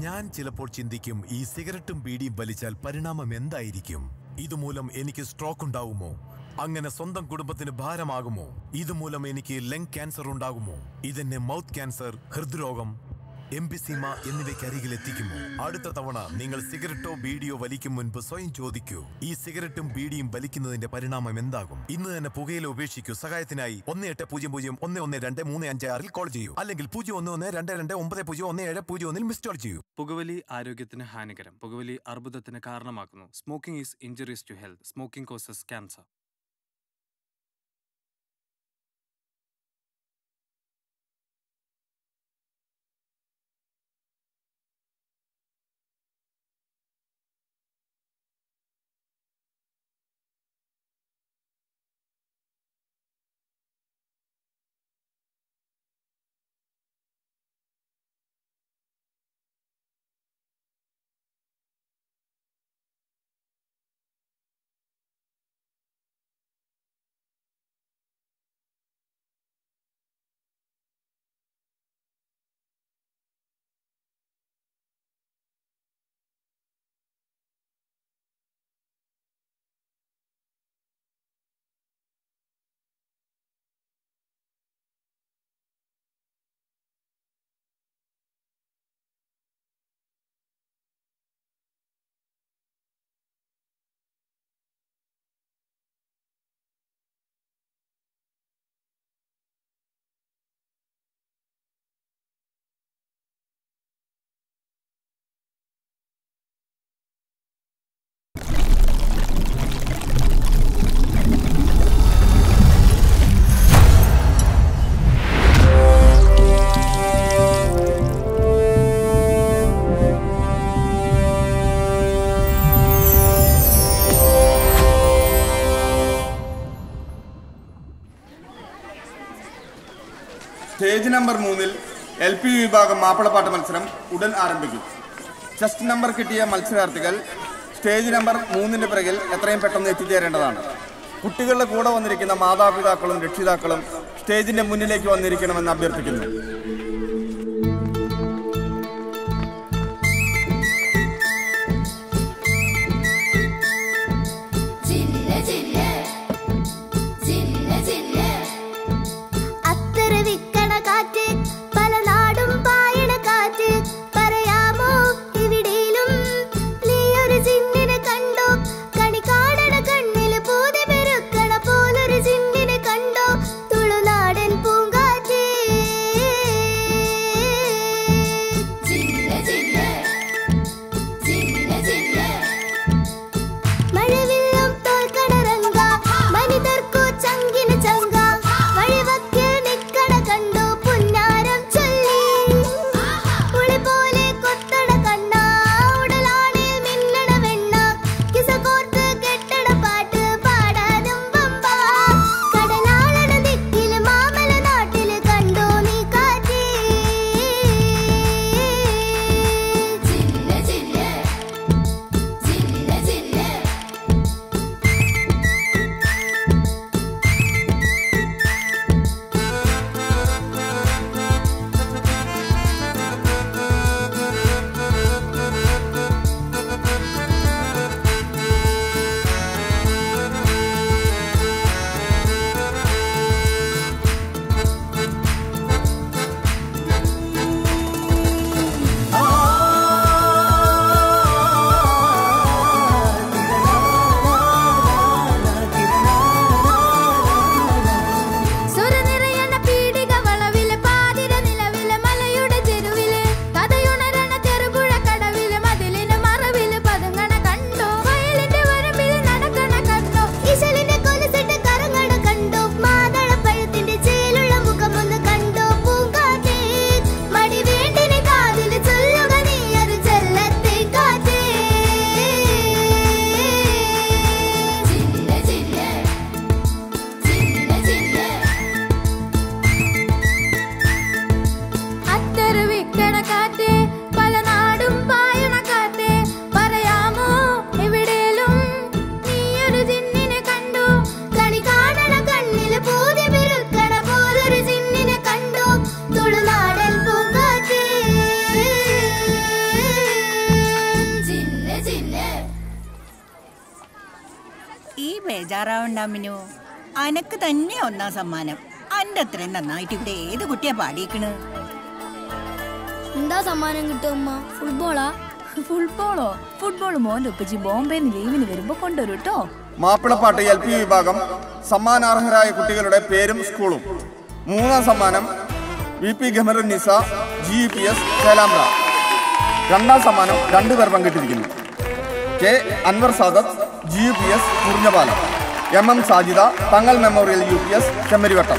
ഞാൻ ചിലപ്പോൾ ചിന്തിക്കും ഈ സിഗരറ്റും ബീഡിയും വലിച്ചാൽ പരിണാമം എന്തായിരിക്കും ഇതുമൂലം എനിക്ക് സ്ട്രോക്ക് ഉണ്ടാകുമോ അങ്ങനെ സ്വന്തം കുടുംബത്തിന് ഭാരമാകുമോ ഇതുമൂലം എനിക്ക് ലങ് ക്യാൻസർ ഉണ്ടാകുമോ ഇതെന്നെ മൗത്ത് ക്യാൻസർ ഹൃദ്രോഗം എംപിസീമ എന്നിവയ്ക്ക് അരികിൽ എത്തിക്കുമോ അടുത്ത തവണ നിങ്ങൾ സിഗരറ്റോ ബീഡിയോ വലിക്കും മുൻപ് സ്വയം ചോദിക്കൂ ഈ സിഗരറ്റും ബീഡിയും വലിക്കുന്നതിന്റെ പരിണാമം എന്താകും ഇന്ന് തന്നെ പുകയില ഉപേക്ഷിക്കൂ സഹായത്തിനായി ഒന്ന് എട്ട് പൂജ്യം പൂജ്യം ഒന്ന് ഒന്ന് രണ്ട് മൂന്ന് അഞ്ച് ആറിൽ കോൾ ചെയ്യൂ അല്ലെങ്കിൽ പൂജ്യം ഒന്ന് ഒന്ന് രണ്ട് രണ്ട് ഒമ്പത് പൂജ്യം ഒന്ന് ഏഴ് പൂജ്യം ഒന്നിൽ മിസ് കോൾ ചെയ്യൂ പുകവലി ആരോഗ്യത്തിന് ഹാനികരം പുകവലി അർബുദത്തിന് കാരണമാക്കുന്നു smoking is injuries to health smoking causes cancer stage number മൂന്നിൽ എൽ പി വിഭാഗം മാപ്പിളപ്പാട്ട് മത്സരം ഉടൻ ആരംഭിക്കും ചെസ്റ്റ് നമ്പർ കിട്ടിയ മത്സരാർത്ഥികൾ സ്റ്റേജ് നമ്പർ മൂന്നിന്റെ പിറകിൽ എത്രയും പെട്ടെന്ന് എത്തിച്ചേരേണ്ടതാണ് കുട്ടികളുടെ കൂടെ വന്നിരിക്കുന്ന മാതാപിതാക്കളും രക്ഷിതാക്കളും സ്റ്റേജിന്റെ മുന്നിലേക്ക് വന്നിരിക്കണമെന്ന് അഭ്യർത്ഥിക്കുന്നു ജില്ല ജില്ല ജില്ല ജില്ല അത്തര വിക്കണ കാറ്റ് പല നാടും പായണ കാറ്റ് പറയാമോ എവിടേലും നീ ഒരു ജിന്നിനെ കണ്ടോ കണി കാണണ കണ്ണില് പൂതി പെരുക്കണ പോലൊരു ജിന്നിനെ കണ്ടോ തുളുനാടൻ പൂങ്കാറ്റ് ബേജാറാവണ്ടാമിനു അനക്ക് തന്നെ ഒന്നാം സമ്മാനം അന്റെ അത്രയും നന്നായിട്ട് ഇവിടെ ഏത് കുട്ടിയാ പാടിയേക്കണ് എന്താ സമ്മാനം കിട്ടും ഉമ്മ ഫുട്ബോളാ ഫുട്ബോളോ ഫുട്ബോൾ മോന്റെ ഉപ്പച്ചി ബോംബെന്ന് ലീവിന് വരുമ്പോ കൊണ്ടുവരും കേട്ടോ മാപ്പിളപ്പാട്ട് എൽ പി വിഭാഗം സമ്മാനാർഹരായ കുട്ടികളുടെ പേരും സ്കൂളും മൂന്നാം സമ്മാനം V P Qamarun Nisa G P S Chelembra രണ്ടാം സമ്മാനം രണ്ടുപേർ പങ്കിട്ടിരിക്കുന്നു K Anwar Sadath G P S Murinjapalam M M Sajida Thangal memorial U P S Chemmarivattam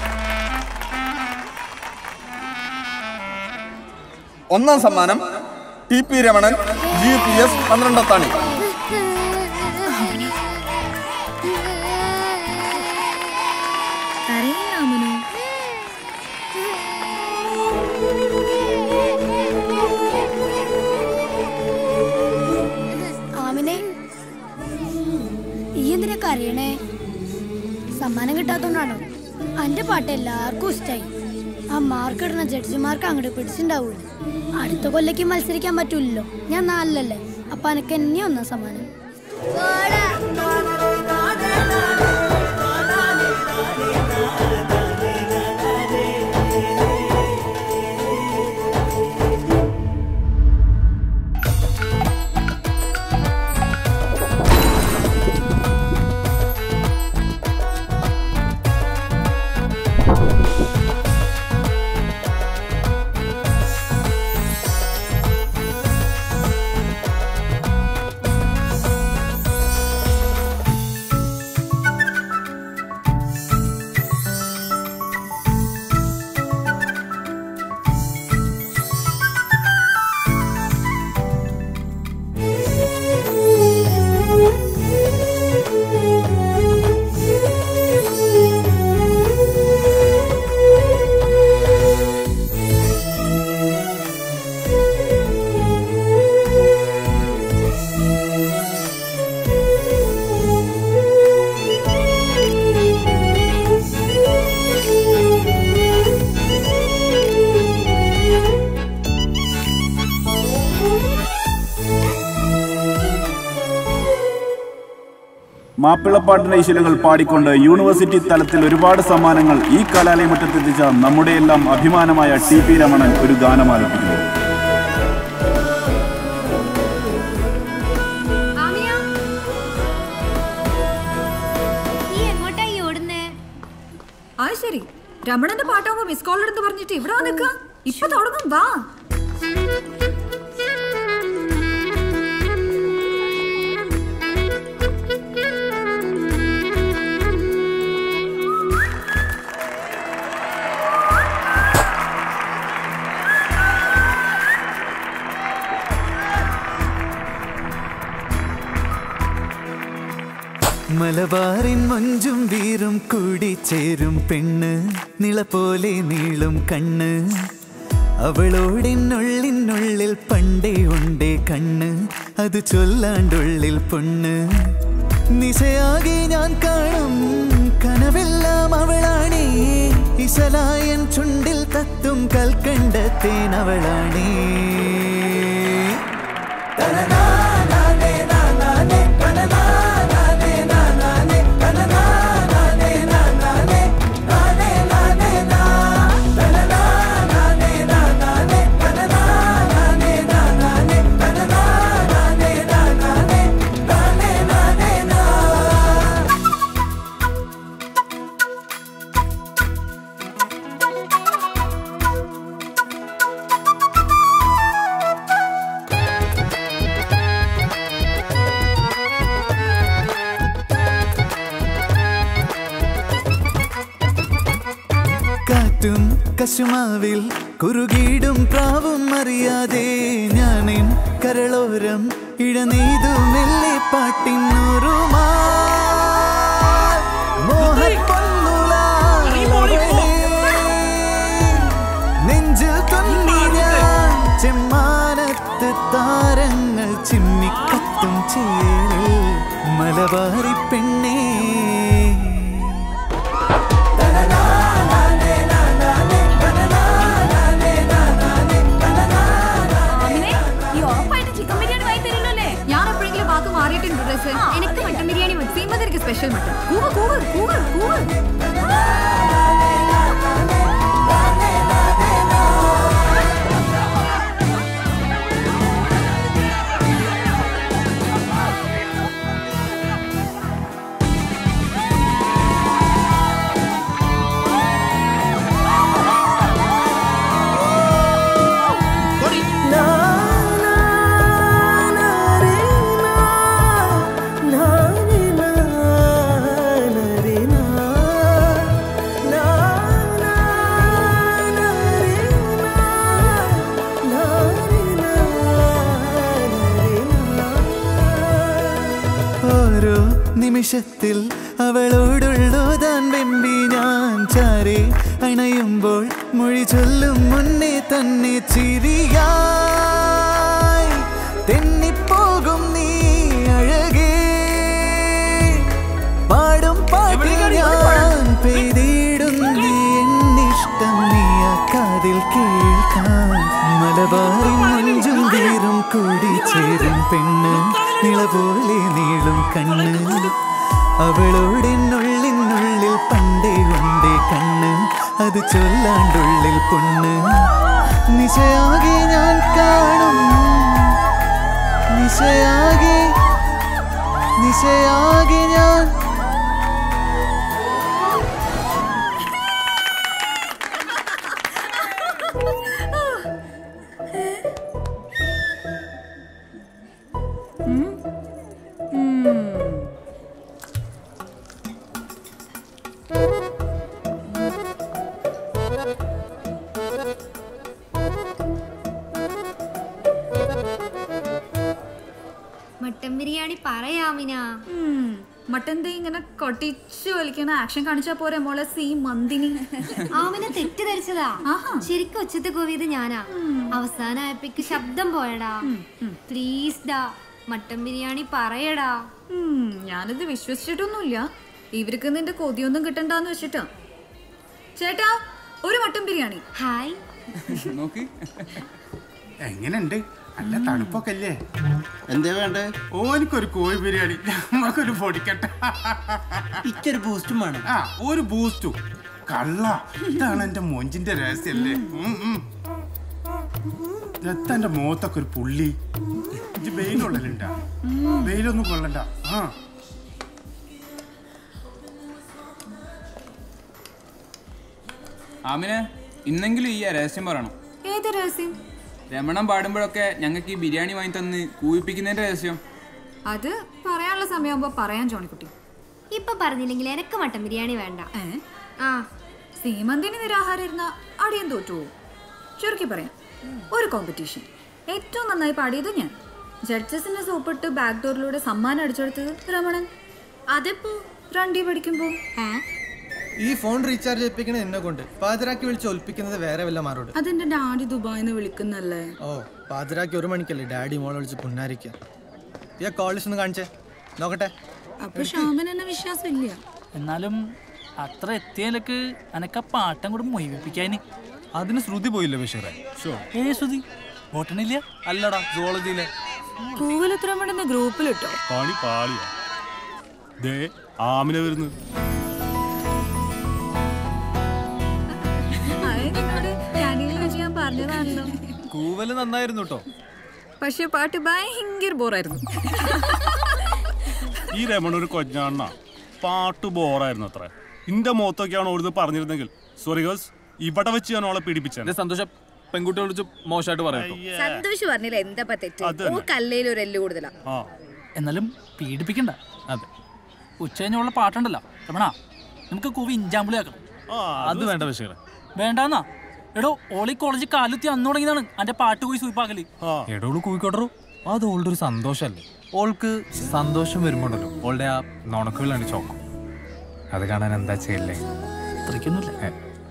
ഒന്നാം സമ്മാനം T P Ramanan G P S പന്ത്രണ്ടത്താണി കരയില്ലാമനു ആമിനെ ഈ എന്തിനാ കരയണേ സമ്മാനം കിട്ടാത്തോണ്ടാണോ അന്റെ പാട്ട് എല്ലാവർക്കും ഇഷ്ടായി ആ മാർക്ക് ഇടുന്ന ജഡ്ജിമാർക്ക് അങ്ങോട്ട് പിടിച്ചിണ്ടാവൂല അടുത്ത കൊല്ലയ്ക്ക് മത്സരിക്കാൻ പറ്റൂലല്ലോ ഞാൻ നാലിലല്ലേ അപ്പൊ എനക്ക് എന്നെ ഒന്നാം സമ്മാനം മാപ്പിളപ്പാട്ടിന്റെ ഈശ്വരങ്ങൾ പാടിക്കൊണ്ട് യൂണിവേഴ്സിറ്റി തലത്തിൽ ഒരുപാട് സമ്മാനങ്ങൾ ഈ കലാലയമുറ്റത്തെത്തിച്ച നമ്മുടെയെല്ലാം അഭിമാനമായ ടി പി രമണൻ ഒരു ഗാനം ആലപിക്കുന്നു നീ എങ്ങോട്ടായി ഓടുന്നേ ആ ശരി രമണന്റെ പാട്ടാവുമ്പോ മിസ് കോൾ എടുത്ത് പറഞ്ഞിട്ട് ഇവിടെ വന്നിക്ക ഇപ്പൊ തുടങ്ങും വാ മലബാറിൻ മൊഞ്ചും വീറും കൂടി ചേരും പെണ്ണ് നിള പോലെ നീളും കണ്ണ് അവളോടിനുള്ളിനുള്ളിൽ പണ്ടേ ഉണ്ടേ കണ്ണ് അത് ചൊല്ലാണ്ടുള്ളിൽ പൊണ്ണ് നിശയാകെ ഞാൻ കാണും കനവെല്ലാം അവളാണേ ഇശലായൻ ചുണ്ടിൽ തത്തും കൽക്കണ്ടത്തേൻ അവളാണേ കാറ്റും കശുമാവിൽ കുറുകിടും പ്രാവും അറിയാതെ ഞാനിൻ കരളോരം ഇഴനെയ്തു മെല്ലെ പാട്ടിന്നൂറുമാ നെഞ്ചിൽ തൊന്നിയ ചെമ്മാനത്ത് താരങ്ങൾ ചിമ്മിക്കത്തും ചേരിൽ മലബാറി പെണ്ണേ ഈ ഉറപ്പായിട്ട് ചിക്കൻ ബിരിയാണി വാങ്ങി തരുമല്ലേ ഞാൻ എപ്പോഴെങ്കിലും വാക്ക് മാറിയിട്ടുണ്ട് ബോയ്സ് എനിക്ക് മട്ടൻ ബിരിയാണി മതി സീമന്തിരിക്ക് സ്പെഷ്യൽ മട്ടൻ കൂവ് കൂവ് കൂവ് കൂവ് ഓരോ നിമിഷത്തിൽ അവളോടുള്ളതാൻ വെമ്പി ഞാൻ ചാരെ അണയുമ്പോൾ മൊഴി ചൊല്ലും മുന്നേ തന്നെ ചിരിയായി തെന്നിപ്പോകും നീ അഴകേ പാടും പാട്ടിൽ ഞാൻ പെയ്തിടുന്നു എന്നിഷ്ടം നീ ആ കാതിൽ കേൾക്കാൻ മലബാറിൻ മഞ്ചും വീറും കൂടി ചേരും പെണ്ണ് നിള പോലെ നീളും കണ്ണ് അവളോടെന്നുള്ളിനുള്ളിൽ പണ്ടേ ഉണ്ടേ കണ്ണ് അത് ചൊല്ലാണ്ടുള്ളിൽ പൊണ്ണ് നിശയാകെ ഞാൻ കാണും നിശയാകെ നിശയാകെ ഞാൻ മട്ടൻ ബിരിയാണി പറയാമിന മട്ടൻ ദേ ഇങ്ങനെ കൊട്ടിച്ചു വലിക്കുന്ന ആക്ഷൻ കാണിച്ചാ പോരെ മോളെ സീ മന്തിനി ആമിനെ തെറ്റിദ്ധരിച്ചതാ ശരിക്കും ഉച്ചത്തെ കോവിയത് ഞാനാ അവസാനായപ്പോക്ക് ശബ്ദം പോയടാ പ്ലീസ് ഡാ മട്ടൻ ബിരിയാണി പറയടാ ഉം, ഞാനിത് വിശ്വസിച്ചിട്ടൊന്നുമില്ല ഇവർക്ക് നിന്റെ കൊതിയൊന്നും കിട്ടണ്ടെന്ന് വെച്ചിട്ടാ ചേട്ടാ ഒരു മട്ടൻ ബിരിയാണി ഹായ് നോക്ക് എങ്ങനെയുണ്ട് നല്ല തണുപ്പൊക്കെ അല്ലേ എന്തേ വേണ്ടേ ഓനിക്കൊരു കോഴി ബിരിയാണി നമ്മക്കൊരു പൊടിക്കട്ടെ ഇക്കൊരു ബൂസ്റ്റും വേണം ആ ഒരു ബൂസ്റ്റും കള്ള ഇതാണ് എന്റെ മൊഞ്ചിന്റെ രഹസ്യല്ലേ ഉം, ഉം. എത്താ എന്റെ മുഖത്തൊക്കെ ഒരു പുള്ളി ഇത് വെയിലുള്ളലുണ്ടാ വെയിലൊന്നും കൊള്ളണ്ട ആ ആമിനെ ഇന്നെങ്കിലും ഈ രഹസ്യം പറയണം ഏത് രഹസ്യം രമണം പാടുമ്പോഴൊക്കെ ഞങ്ങൾക്ക് ഈ ബിരിയാണി വാങ്ങി തന്ന് കൂവിപ്പിക്കുന്നതിന്റെ രഹസ്യം അത് പറയാനുള്ള സമയമാകുമ്പോ പറയാൻ ജോണിക്കുട്ടി ഇപ്പൊ പറഞ്ഞില്ലെങ്കിൽ എനക്ക് മട്ടൻ ബിരിയാണി വേണ്ട ആ സീമന്തിന് നിരാഹാരം ഇരുന്ന അടിയൻ തോറ്റു ചുരുക്കി പറയാം ഒരു കോമ്പറ്റീഷൻ ഏറ്റവും നന്നായി പാടിയത് ഞാൻ ജഡ്ജസിനെ സോപ്പിട്ട് ബാക്ക് ഡോറിലൂടെ സമ്മാനം അടിച്ചെടുത്തത് രമണൻ അതിപ്പോ രണ്ടി പഠിക്കുമ്പോ ഈ ഫോൺ റീചാർജ് ചെയ്യിപ്പിക്കണത് എന്നെ കൊണ്ട് പാതിരാക്കി വിളിച്ച് ഒൽപ്പിക്കുന്നത് വേറെ വല്ല മാറോട് അതെന്റെ ഡാഡി ദുബായിന്ന് വിളിക്കുന്നല്ലേ ഓ പാതിരാക്കി ഒരു മണിക്കല്ലേ ഡാഡി മോളെ വിളിച്ച് പുന്നാരിക്കുക ഈ കോളേജ് ഒന്ന് കാണിച്ചേ നോക്കട്ടെ അപ്പൊ ഷാമൻ എന്നെ വിശ്വാസം ഇല്ല എന്നാലും അത്ര എത്തിയാലൊക്കെ അനക്ക പാട്ടം കൂടെ മൊയ്വിപ്പിക്കാന് അതിന് ശ്രുതി പോയില്ല ബഷീറെ ഏ ശ്രുതി ബോട്ടണില്ല അല്ലടാ സുവോളജിയിലെ കൂവലത്രമണെന്ന ഗ്രൂപ്പിലിട്ടോ പണി പാളിയാ ദേ ആമിന വരുന്നു നിന്നോട് ക്യാൻറ്റീനിൽ വെച്ച് ഞാൻ പറഞ്ഞതാണല്ലോ കൂവല് നന്നായിരുന്നു കേട്ടോ പക്ഷെ പാട്ട് ഭയങ്കര ബോറായിരുന്നു ഈ രമണ ഒരു കൊഞ്ഞാണ്ണ പാട്ട് ബോറായിരുന്നു അത്ര ഇന്റെ മുഖത്തൊക്കെയാണ് ഓടുന്ന് പറഞ്ഞിരുന്നെങ്കിൽ സോറി ഗേൾസ് ഇവിടെ വെച്ച് ഞാൻ ഓളെ പീഡിപ്പിച്ചത് സന്തോഷം പെൺകുട്ടികളെ വിളിച്ച് മോശമായിട്ട് പറയാം സന്തോഷ് പറഞ്ഞില്ല എന്താ തെറ്റ് അത് തന്നെ. ഓ കല്ലയിൽ ഒരു എല്ല് കൂടുതലാ ആ എന്നാലും പീഡിപ്പിക്കണ്ട അതെ ഉച്ച കഴിഞ്ഞുള്ള പാട്ടുണ്ടല്ലോ രമണ നമുക്ക് കൂവി ഇഞ്ചാമ്പുളി ആക്കണം അത് വേണ്ട ബഷീറെ വേണ്ടാന്നാ എടോ ഓളി കോളേജിൽ കാലുത്തി അന്ന് തുടങ്ങിയതാണ് അന്റെ പാട്ട് പോയി സൂയിപ്പാക്കല് എടോള് കൂയിക്കോട്ടറു അത് ഓളുടെ ഒരു സന്തോഷല്ലേ ഓൾക്ക് സന്തോഷം വരുമ്പോണ്ടല്ലോ ഓളുടെ ആ നുണക്കുകളാണ് ചോക്കം അത് കാണാൻ എന്താ ചെയ്യല്ലേ അത്രയ്ക്കൊന്നുമില്ല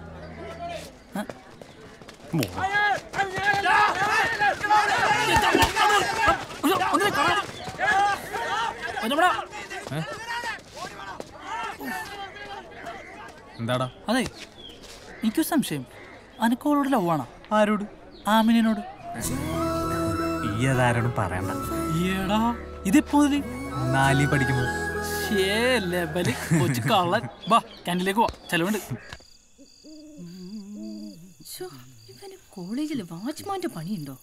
എന്താടാ അതെ എനിക്കൊരു സംശയം അനക്കോളോട് ലവ് ആണോ ആരോട് ആമിനോട് ഈ അതാരോടും പറയണ്ട ഏടാ ഇതിപ്പോ മുതല് നാലി പഠിക്കുമ്പോൾ ഷേ ലെവല് കൊച്ചു കള്ളൻ വാ ക്യാൻറ്റീനിലേക്ക് പോവാ ചെലവുണ്ട് ശ്ശോ, ഇവന് കോളേജിൽ വാച്ച്മാന്റെ പണിയുണ്ടോ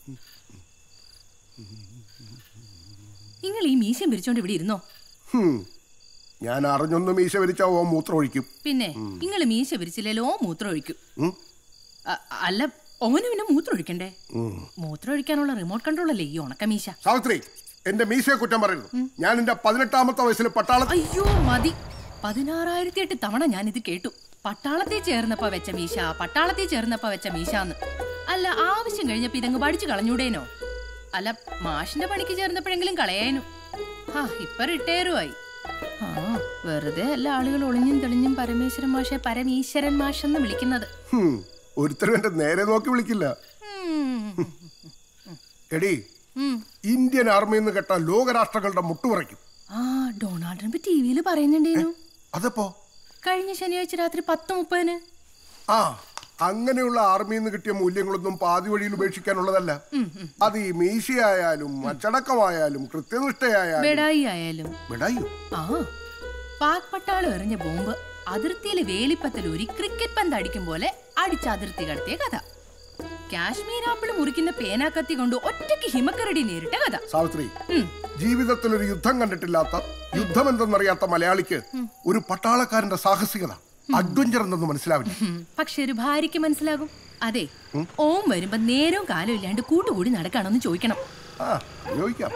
നിങ്ങൾ ഈ മീശയും പിരിച്ചോണ്ട് ഇവിടെ ഇരുന്നോ ഹും. ഞാൻ അറിഞ്ഞൊന്ന് മീശ വരിച്ച ഓ മൂത്രം ഒഴിക്കും പിന്നെ ഉം. നിങ്ങൾ മീശ പിരിച്ചില്ലേലോ മൂത്രം ഒഴിക്കും ഉം. അ- അല്ല ഓന് പിന്നെ മൂത്രം ഒഴിക്കണ്ടേ ഉം. മൂത്രം ഒഴിക്കാനുള്ള റിമോട്ട് കൺട്രോൾ അല്ലേ ഈ ഉണക്ക മീശ സാവിത്രി എന്റെ മീശയെ കുറ്റം പറയുന്നു ഞാൻ എന്റെ പതിനെട്ടാമത്തെ വയസ്സിൽ പട്ടാള അയ്യോ മതി പതിനാറായിരത്തി എട്ട് തവണ ഞാൻ ഇത് കേട്ടു പട്ടാളത്തിൽ ചേർന്നപ്പോ വെച്ച മീശ പട്ടാളത്തിൽ ചേർന്നപ്പോ വെച്ച മീശാന്ന് അല്ല ആവശ്യം കഴിഞ്ഞപ്പോ ഇതങ്ങ് പഠിച്ചു കളഞ്ഞൂടേനോ അല്ല മാഷിന്റെ പണിക്ക് ചേർന്നപ്പോഴെങ്കിലും കളയാനു ആ ഇപ്പൊ റിട്ടയറുമായി ആ വെറുതെ എല്ലാ ആളുകൾ ഒളിഞ്ഞും തെളിഞ്ഞും പരമേശ്വരൻ മാഷെ പരമീശ്വരൻ മാഷെന്ന് വിളിക്കുന്നത് ഹും. ഒരുത്തരും എന്റെ നേരെ നോക്കി വിളിക്കില്ല ഉം. എടി ഉം. ഇന്ത്യൻ ആർമിയിൽ നിന്ന് കേട്ട ലോകരാഷ്ട്രങ്ങളുടെ മുട്ടുപറയ്ക്കും ആ ഡൊണാൾഡ് ട്രംപ് ടി വിയിൽ പറയുന്നുണ്ടേനു അതപ്പോ കഴിഞ്ഞ ശനിയാഴ്ച രാത്രി പത്ത് മുപ്പതിന് ആ അങ്ങനെയുള്ള ആർമിയിൽ നിന്ന് കിട്ടിയ മൂല്യങ്ങളൊന്നും പാതി വഴിയിൽ ഉപേക്ഷിക്കാനുള്ളതല്ല അത് ഈ മീശയായാലും അച്ചടക്കമായാലും കൃത്യനിഷ്ഠയായാലും ബെഡായി ആയാലും വിടായോ ആ പാക് പട്ടാളം എറിഞ്ഞ ബോംബ് അതിർത്തിയിലെ വേലിപ്പത്തിൽ ഒരു ക്രിക്കറ്റ് പന്ത് അടിക്കും പോലെ അടിച്ച് അതിർത്തി കടത്തിയ കഥ കാശ്മീർ ആപ്പിൾ മുറിക്കുന്ന പേനാക്കത്തി കൊണ്ട് ഒറ്റയ്ക്ക് ഹിമക്കരടി നേരിട്ട കഥ സാവിത്രി ഉം. ജീവിതത്തിൽ ഒരു യുദ്ധം കണ്ടിട്ടില്ലാത്ത യുദ്ധം എന്തെന്നറിയാത്ത മലയാളിക്ക് ഒരു പട്ടാളക്കാരന്റെ സാഹസികത അഡ്വഞ്ചർ എന്തെന്ന് മനസ്സിലാവില്ല ഉം. പക്ഷെ ഒരു ഭാര്യയ്ക്ക് മനസ്സിലാകും അതെ ഉം. ഓം വരുമ്പോ നേരവും കാലം ഇല്ലാണ്ട് കൂട്ടുകൂടി നടക്കാണെന്ന് ചോദിക്കണം ആ ചോദിക്കാം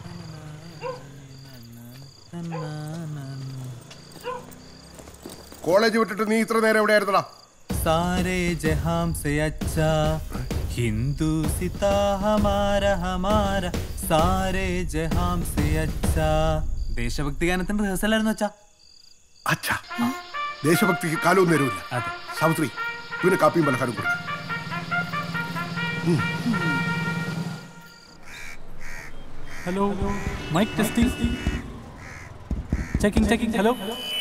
കോളേജ് വിട്ടിട്ട് നീ ഇത്ര നേരം എവിടെയായിരുന്നടാ सारे जहां से अच्छा हिंदू सिता हमारा हमारा सारे जहां से अच्छा ദേശഭക്തി ഗാനത്തിന്റെ റിഹേഴ്സൽ ആയിരുന്നു അച്ഛാ അച്ഛാ ദേശഭക്തിക്ക് കാലവും നേരമില്ല സാവിത്രി ഇവന് കാപ്പിയും പലഹാരം കൊടുക്കും hello mike testing checking checking hello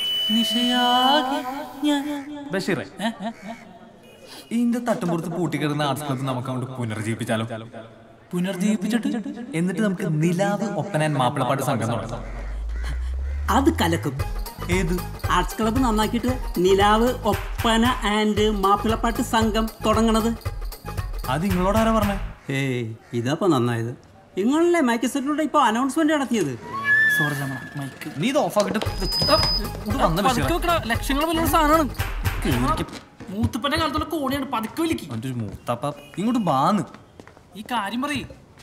ബഷീറെ ഇതിന്റെ തട്ടുമ്പുറത്ത് പൂട്ടിക്കിടന്ന ആർട്സ് ക്ലബ്ബ് നമുക്ക് അങ്ങോട്ട് പുനർജീവിപ്പിച്ചാലോ പുനർജീവിപ്പിച്ചിട്ട് എന്നിട്ട് നമുക്ക് നിലാവ് ഒപ്പനാൻ മാപ്പിളപ്പാട്ട് സംഘം തുടങ്ങാം അത് കലക്കും ഏത് ആർട്സ് ക്ലബ്ബ് നന്നാക്കിയിട്ട് നിലാവ് ഒപ്പന ആൻഡ് മാപ്പിളപ്പാട്ട് സംഘം തുടങ്ങണത് അത് നിങ്ങളോട് ആരാ പറഞ്ഞേ ഏയ് ഇതപ്പോ നന്നായത് നിങ്ങളല്ലേ മൈക്ക് സെറ്റിലൂടെ ഇപ്പൊ അനൗൺസ്മെന്റ് നടത്തിയത് സോറി രമണ മൈക്ക് നീ ഇത് ഓഫാക്കിട്ട് വന്ന ബഷീറെ. ലക്ഷങ്ങൾ പോലുള്ള സാധനമാണ് മൂത്തുപ്പന്റെ കാലത്തുള്ള കോണിയാണ് പതുക്കെ വിളിക്ക് അവന്റെ ഒരു മൂത്താപ്പ ഇങ്ങോട്ട് ബാന്ന് ഈ കാര്യം പറയ്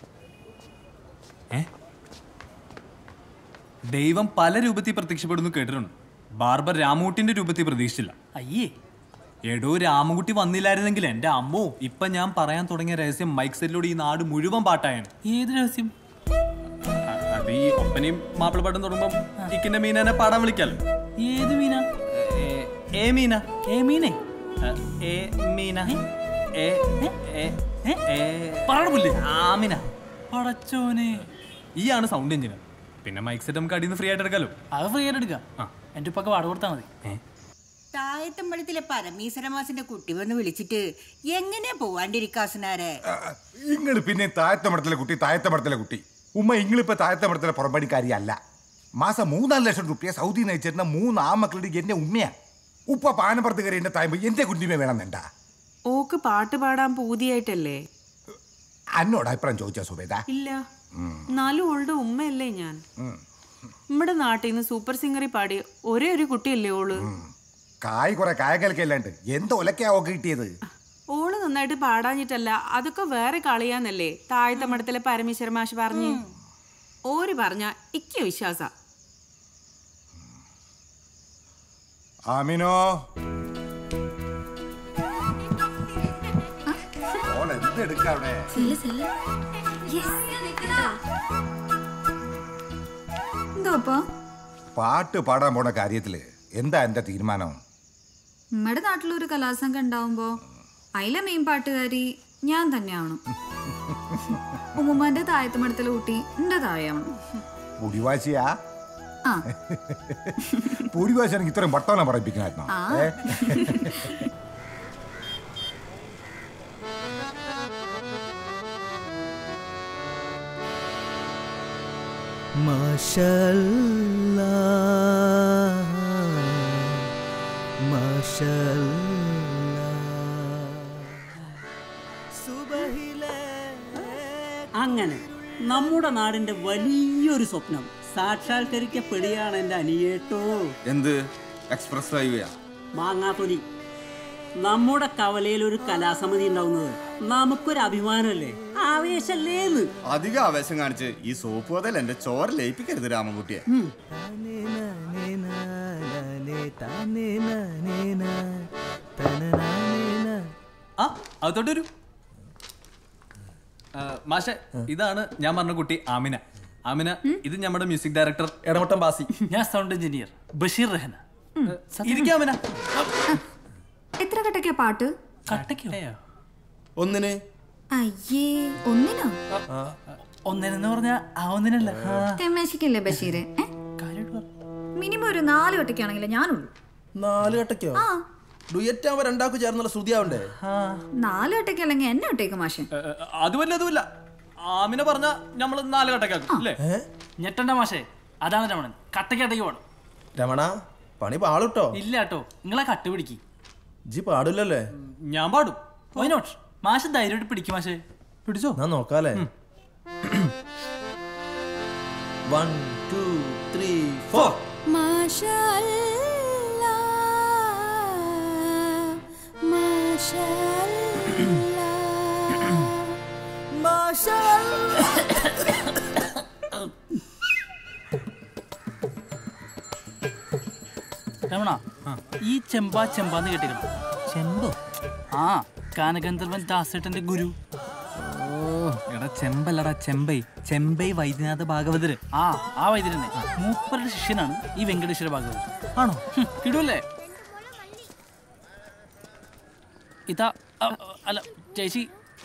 ദൈവം പല രൂപത്തിൽ പ്രത്യക്ഷപ്പെടുന്നു കേട്ടിട്ടുണ്ട് ബാർബർ രാമൂട്ടിന്റെ രൂപത്തിൽ പ്രതീക്ഷിച്ചില്ല അയ്യേ എടോ രാമകുട്ടി വന്നില്ലായിരുന്നെങ്കിൽ എന്റെ അമ്മോ ഇപ്പൊ ഞാൻ പറയാൻ തുടങ്ങിയ രഹസ്യം മൈക്ക് സെറ്റിലൂടെ ഈ നാട് മുഴുവൻ പാട്ടായാണ് ഏത് രഹസ്യം അ- അത് ഈ ഒപ്പനയും മാപ്പിളപ്പാട്ടും തുടങ്ങുമ്പോ ഇക്കിന്റെ മീനനെ പാടാൻ വിളിക്കാലോ ഏത് മീന ഏ- ഏ മീന ഏ മീനെ അ, ഏ മീന ഏ ഏ ഏ പറയണ പുല്ല് ആമിന പടച്ചോനെ ഈ ആണ് സൗണ്ട് എഞ്ചിനീയർ പിന്നെ മൈക്ക് സെറ്റ് നമുക്ക് അടിയിൽ നിന്ന് ഫ്രീ ആയിട്ട് എടുക്കാലോ അത് ഫ്രീ ആയിട്ട് എടുക്കാം എന്റെ ഉപ്പൊക്കെ വാടക കൊടുത്താൽ മതി താഴത്തമ്പലത്തിലെ പരമീശ്വരമാസിന്റെ കുട്ടി വന്ന് വിളിച്ചിട്ട് എങ്ങനെ പോവാണ്ടിരിക്കാസനാരെ ഇങ്ങള് പിന്നെ താഴത്തമടത്തിലെ കുട്ടി താഴത്തമടത്തിലെ കുട്ടി ഉമ്മ ഇങ്ങളിപ്പോ താഴത്തമടത്തിലെ പുറമ്പടിക്കാരിയല്ല മാസം മൂന്നാല് ലക്ഷം റുപ്യ സൗദി നയിച്ചിരുന്ന മൂന്ന് ആമക്കളുടെ എന്റെ ഉമ്മയാ ഉപ്പ പാനപ്പുറത്ത് കയറി എന്റെ തായ്മ എന്റെ കുഞ്ഞിമേ വേണമെന്നുണ്ടാ ഓക്ക് പാട്ട് പാടാൻ പൂതിയായിട്ടല്ലേ അന്നോട് അഭിപ്രായം ചോദിച്ചാ സുബേദ ഇല്ല എന്നാലും ഓളുടെ ഉമ്മയല്ലേ ഞാൻ നമ്മുടെ നാട്ടിൽ നിന്ന് സൂപ്പർ സിംഗറിൽ പാടി ഒരേ ഒരു കുട്ടിയല്ലേ ഓള് കായ് കുറെ കായകലക്കല്ലാണ്ട് എന്ത് ഒലക്കാ ഓക്ക് കിട്ടിയത് ഓള് നന്നായിട്ട് പാടാഞ്ഞിട്ടല്ല അതൊക്കെ വേറെ കളിയാന്നല്ലേ താഴത്തെ മഠത്തിലെ പരമേശ്വര മാഷ് പറഞ്ഞു ഓര് പറഞ്ഞ ഇക്ക വിശ്വാസ ആമിനോ ഓൾ എന്തെടുക്കാ അവിടെ എന്താപ്പാ പാട്ട് പാടാൻ പോണ കാര്യത്തില് എന്താ എന്റെ തീരുമാനം നമ്മുടെ നാട്ടിലൊരു കലാസംഘം ഉണ്ടാവുമ്പോ അതിലെ മെയിൻ പാട്ടുകാരി ഞാൻ തന്നെയാണ് ഉമ്മുമ്മാന്റെ താഴത്തെ മടത്തിലെ കുട്ടി എന്റെ താഴെയാണ് പുടിവാശിയാ ആ പുടിവാശി എനിക്ക് ഇത്രയും വട്ടവന പറയിപ്പിക്കണായിരുന്നോ ആ. ഏ? മാഷല്ലാ അങ്ങനെ നമ്മുടെ നാടിന്റെ വലിയൊരു സ്വപ്നം സാക്ഷാത്കരിക്കപ്പെടുകയാണ് എൻ്റെ അനിയേട്ടോ എന്ത് എക്സ്പ്രസ് ഹൈവേയാ മാങ്ങാത്തൊലി നമ്മുടെ കവലയിൽ ഒരു കലാസമിതി ഉണ്ടാവുന്നത് നമുക്കൊരു അഭിമാനമല്ലേ ആവേശല്ലേന്ന് അധിക ആവേശം കാണിച്ച് ഈ സോപ്പ് മുതൽ എന്റെ ചോര ലയിപ്പിക്കരുത് രാമൻകുട്ടിയെ ആ അകത്തോട്ട് വരൂ ആ, മാഷെ ഇതാണ് ഞാൻ പറഞ്ഞ കുട്ടി ആമിന ആമിന ഇത് നമ്മുടെ മ്യൂസിക് ഡയറക്ടർ എടമട്ടം ബാസി ഞാൻ സൗണ്ട് എഞ്ചിനീയർ ബഷീർ റഹന ഇരിക്കാമിന എത്ര കട്ടക്കാ പാട്ട് കട്ടക്കോ ഒന്നിന് അയ്യേ ഒന്നിനോ ഒന്നിനെന്ന് പറഞ്ഞ ആ ഒന്നിനല്ല തെമ്മേശിക്കല്ലേ ബഷീരെ മിനിമം ഒരു നാല് കട്ടക്കാണെങ്കിലേ ഞാനുള്ളൂ നാല് കട്ടക്കോ ആ ഡുയറ്റ് ആവുമ്പോ രണ്ടാക്കും ചേർന്നുള്ള ശ്രുതിയാവണ്ടേ നാല് കട്ടക്കല്ലെങ്കിൽ എന്നെ ഇട്ടേക്ക് മാഷെ അതുമല്ല അതുമല്ല ആമിന പറഞ്ഞ നമ്മൾ നാല് കട്ടക്കാക്കും അല്ലേ ഞെട്ടണ്ട മാഷേ അതാണ് രമണൻ കട്ടക്കട്ടയ്ക്ക് പോണം രമണ പണി പാളിട്ടോ ഇല്ല കേട്ടോ നിങ്ങളെ കട്ട് പിടിക്ക് ജി പാടില്ലല്ലേ ഞാൻ പാടും വൈ നോട്ട് മാഷ് ധൈര്യമായിട്ട് പിടിക്കും മാഷേ പിടിച്ചോ ഞാൻ നോക്കാലേ one two three four Ramana ഈ ചെമ്പാ ചെമ്പാന്ന് കേട്ടിക്കണം ചെമ്പോ ആ ഗാനഗന്ധർവൻ ദാസേട്ടന്റെ ഗുരു ഓ എടാ ചെമ്പല്ലടാ ചെമ്പൈ ചെമ്പൈ വൈദ്യനാഥ ഭാഗവതര് ആ ആ വൈദ്യരനെ മൂപ്പരുടെ ശിഷ്യനാണ് ഈ വെങ്കടേശ്വര ഭാഗവതർ ആണോ കിടൂല്ലേ ഇതാ അ, അല്ല ചേച്ചി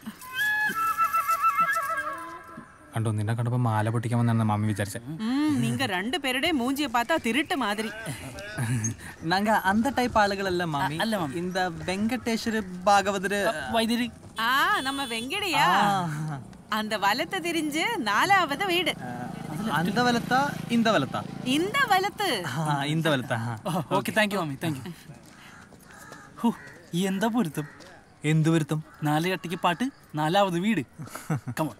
കണ്ടോ നിന്നെ കണ്ടപ്പോ മാല പൊട്ടിക്കാൻ വന്നാണ് മാമി വിചാരിച്ചത് ம், நீங்க ரெண்டு பேருடைய மூஞ்சிய பார்த்தா திருட்டு மாதிரி நாங்க அந்த டைப் ஆளுகள் மாமி அல்ல மாமி இந்த வெங்கடேஸ்வர பாகவதர் வைத்தியரி ஆ நம்ம வெங்கடையா அந்த வலத்தை தெரிஞ்சு நாலாவது வீடு அந்த வலத்தா இந்த வலத்தா இந்த வலத்து ആ, இந்த വലത്താ ഓക്കെ താങ്ക് യു മാമി താങ്ക് യു എന്താ പൊരുത്തം എന്ത് പൊരുത്തം നാല് കട്ടിക്ക് പാട്ട് നാലാവത് വീട് കമോൺ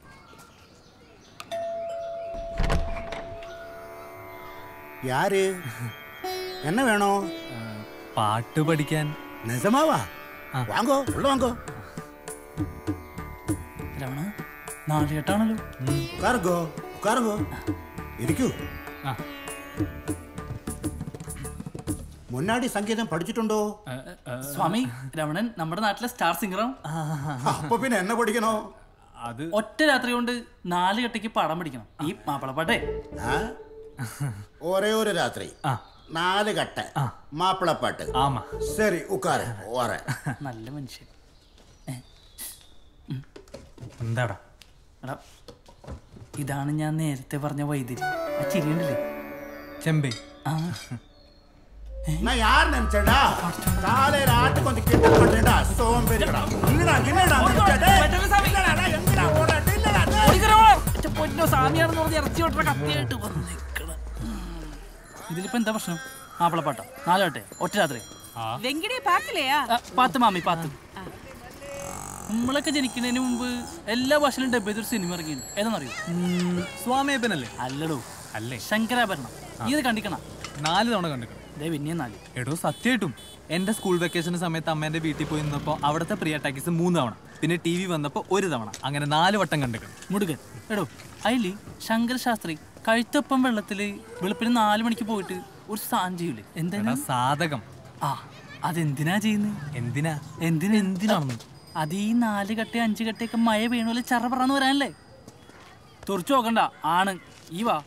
யாரு என்ன வேணும் പാട്ട് പഠിക്കാൻ நிஜமாவா வாங்கோ உள்ள வாங்கோ രമണ നാല് കെട്ടാണല്ലോ உட்காருங்கோ உட்காருங்கோ இருக்கு முன்னாடி சங்கீதம் படிச்சுட்டுண்டோ സ്വാമി രമണൻ നമ്മുടെ നാട്ടിലെ സ്റ്റാർ സിംഗറാണ് അപ്പൊ പിന്നെ എന്നെ പഠിക്കണോ അത് ഒറ്റ രാത്രി കൊണ്ട് നാല് കെട്ടിക്ക് പാടാൻ പഠിക്കണം ഈ മാപ്പിളപ്പാട്ടേ ആ? ஒரே ஒரு ராத்திரி நாலு கட்டை மாப்பிளப்பாட்டு ஆமா சரி உட்காரு வரேன் നല്ല മനുഷ്യൻ എന്താടാ എടാ ഇതാണ് ഞാൻ നേരത്തെ പറഞ്ഞ വൈദ്യുതി ആ ചിരിയുണ്ടല്ലേ ചെമ്പൈ ആ நான் யார் நினைச்சேடா காலையில ஆட்டு கொஞ்சம் கிட்ட பண்ணேடா சோம்பேறிடா இல்லடா இல்லடா நினைச்சே. டேய், இல்லடா, டேய், எங்கடா போற? டேய், இல்லடா, டேய். പൊന്നോ സാമിയാണെന്ന് പറഞ്ഞ് ഇറച്ചി വിട്ട കത്തിയായിട്ട് വന്നിക്കണ ഇതിലിപ്പോ എന്താ പ്രശ്നം മാപ്പിളപ്പാട്ട നാലോട്ടെ ഒറ്റ രാത്രി வெங்கடைய பார்க்கலையா ആ, പാത്ത് മാമി പാത്ത് നമ്മളൊക്കെ ജനിക്കുന്നതിന് മുമ്പ് എല്ലാ ഭാഷയിലും ഡബ് ചെയ്തൊരു സിനിമ ഇറങ്ങിയിട്ടുണ്ട് ഏതാണെന്നറിയോ സ്വാമിയപ്പനല്ലേ അല്ലടോ അല്ലേ ശങ്കരാഭരണം നീ ഇത് കണ്ടിക്കണ നാല് തവണ കണ്ടിട്ടുണ്ട് ദേ പിന്നെയും നാല് എടോ സത്യമായിട്ടും എന്റെ സ്കൂൾ വെക്കേഷൻ സമയത്ത് അമ്മേന്റെ വീട്ടിൽ പോയി നിന്നപ്പോ അവിടുത്തെ പ്രിയ ടാക്കീസ് മൂന്ന് തവണ പിന്നെ ടി വി വന്നപ്പോ ഒരു തവണ അങ്ങനെ നാല് വട്ടം കണ്ടിട്ടുണ്ട് മുടുകൻ എടോ അതില് ശങ്കരശാസ്ത്രി കഴുത്തൊപ്പം വെള്ളത്തില് വെളുപ്പിന് നാല് മണിക്ക് പോയിട്ട് ഒരു സാധനം ചെയ്യൂലേ എന്താ എടാ, സാധകം ആ അതെന്തിനാ ചെയ്യുന്നത് എന്തിനാ എന്തിനാ എന്തിനാണെന്ന് അത് ഈ നാല് കട്ടി അഞ്ച് കട്ടിയൊക്കെ മഴ വീണോലെ ചറ പറന്ന് വരാനല്ലേ തുറച്ചു നോക്കണ്ട ആണ് ഈ വാ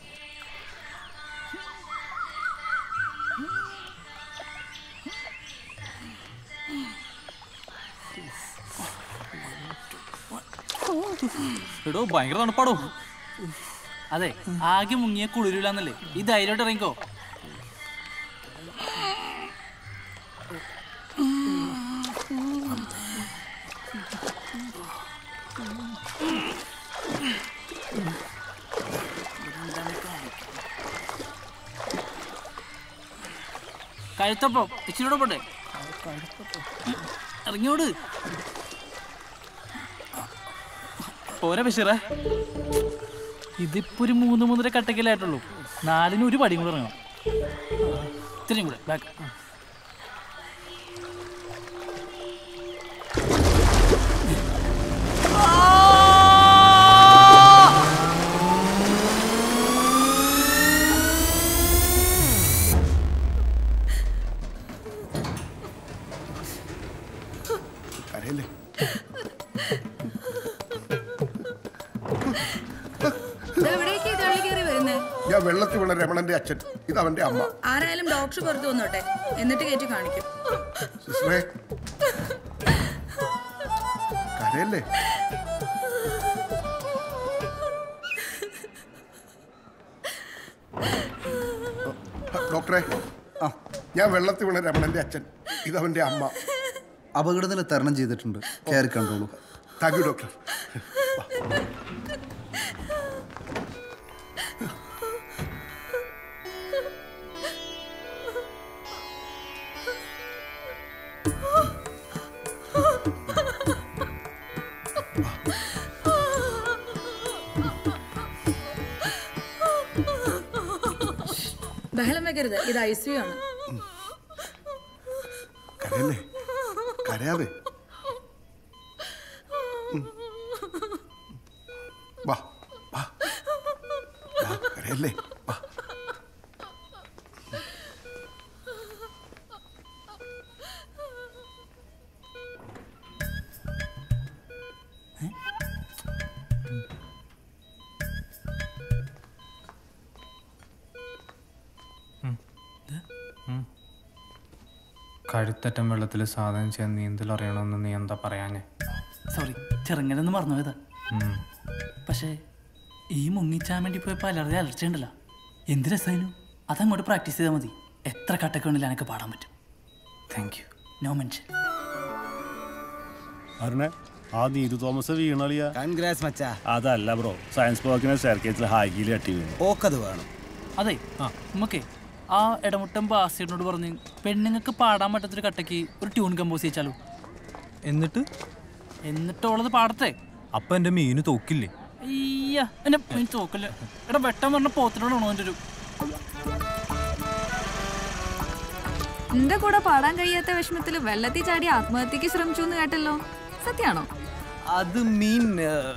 എടോ ഭയങ്കര തണുപ്പാടോ അതെ ആകെ മുങ്ങിയ കുളിരില്ലാന്നല്ലേ ഈ ധൈര്യമായിട്ട് ഇറങ്ങിക്കോ കഴുത്തപ്പം ഇച്ചിരി പോട്ടെ ഇറങ്ങിയോട് പോരെ ബഷീറേ ഇതിപ്പോ ഒരു മൂന്ന് മൂന്നര കട്ടക്കലായിട്ടുള്ളൂ നാലിന് ഒരു പടിയും കൂടെ ഇറങ്ങണം ഇത്രയും കൂടെ ബാക്ക് കരയല്ലേ എവിടേക്ക് തള്ളി കയറി വരുന്നേ ഞാൻ വെള്ളത്തിൽ വീണ രമണന്റെ അച്ഛൻ ഇത് അവന്റെ അമ്മ ആരായാലും ഡോക്ടർ പുറത്തു വന്നോട്ടെ എന്നിട്ട് കയറ്റി കാണിക്കും സിസ്റ്ററേ കരയല്ലേ ഡോക്ടറെ ഞാൻ വെള്ളത്തിൽ വീണ രമണന്റെ അച്ഛൻ ഇത് അവന്റെ അമ്മ അപകടനില തരണം ചെയ്തിട്ടുണ്ട് കയറി കണ്ടോളൂ താങ്ക് യു ഡോക്ടർ ബഹളം വെക്കരുത് ഇത് ഐ സി ആണ് കരയല്ലേ കരയാതെ ഉം. വാ വാ വാ കരയല്ലേ വാ കഴുത്തറ്റം വെള്ളത്തിൽ സാധനം ചെയ്യാൻ നീന്തൽ അറിയണമെന്ന് നീ എന്താ പറയാഞ്ഞേ സോറി ചെറുങ്ങനൊന്ന് മറന്നു പോയതാ ഉം. പക്ഷേ ഈ മുങ്ങിച്ചാൻ വേണ്ടി പോയപ്പോൾ അലർജി അലർച്ച ഉണ്ടല്ലോ എന്ത് രസമായിരുന്നു അതങ്ങോട്ട് പ്രാക്ടീസ് ചെയ്താൽ മതി എത്ര കട്ടൊക്കെ ഉണ്ടെങ്കിലും എനിക്ക് പാടാൻ പറ്റും താങ്ക് യു നോ മെൻഷൻ അരുണേ ആ നീതു തോമസ് വീണളിയ കൺഗ്രാസ് മച്ചാ അതല്ല ബ്രോ സയൻസ് ബ്ലോക്കിനെ സ്റ്റെയർക്കേസിൽ ഹൈഗിൽ തട്ടി വീണു ഓക്കത് വേണം അതെ നമുക്കേ ആ ഇടമുട്ടം ബാസിയോട് പറഞ്ഞ് പെണ്ണുങ്ങൾക്ക് പാടാൻ പറ്റാത്തൊരു കട്ടയ്ക്ക് ഒരു ട്യൂൺ കമ്പോസ് ചെയ്യിച്ചാലോ എന്നിട്ട് എന്നിട്ടുള്ളത് പാടത്തെ അപ്പൊ എന്റെ മീന് തോക്കില്ലേ അയ്യ എന്നെ മീൻ തോക്കല്ലേ എടാ വെട്ടം പറഞ്ഞ പോത്തിനോടാണോ എൻ്റെ ഒരു എന്റെ കൂടെ പാടാൻ കഴിയാത്ത വിഷമത്തിൽ വെള്ളത്തിൽ ചാടി ആത്മഹത്യക്ക് ശ്രമിച്ചു എന്ന് കേട്ടല്ലോ സത്യാണോ അത് മീൻ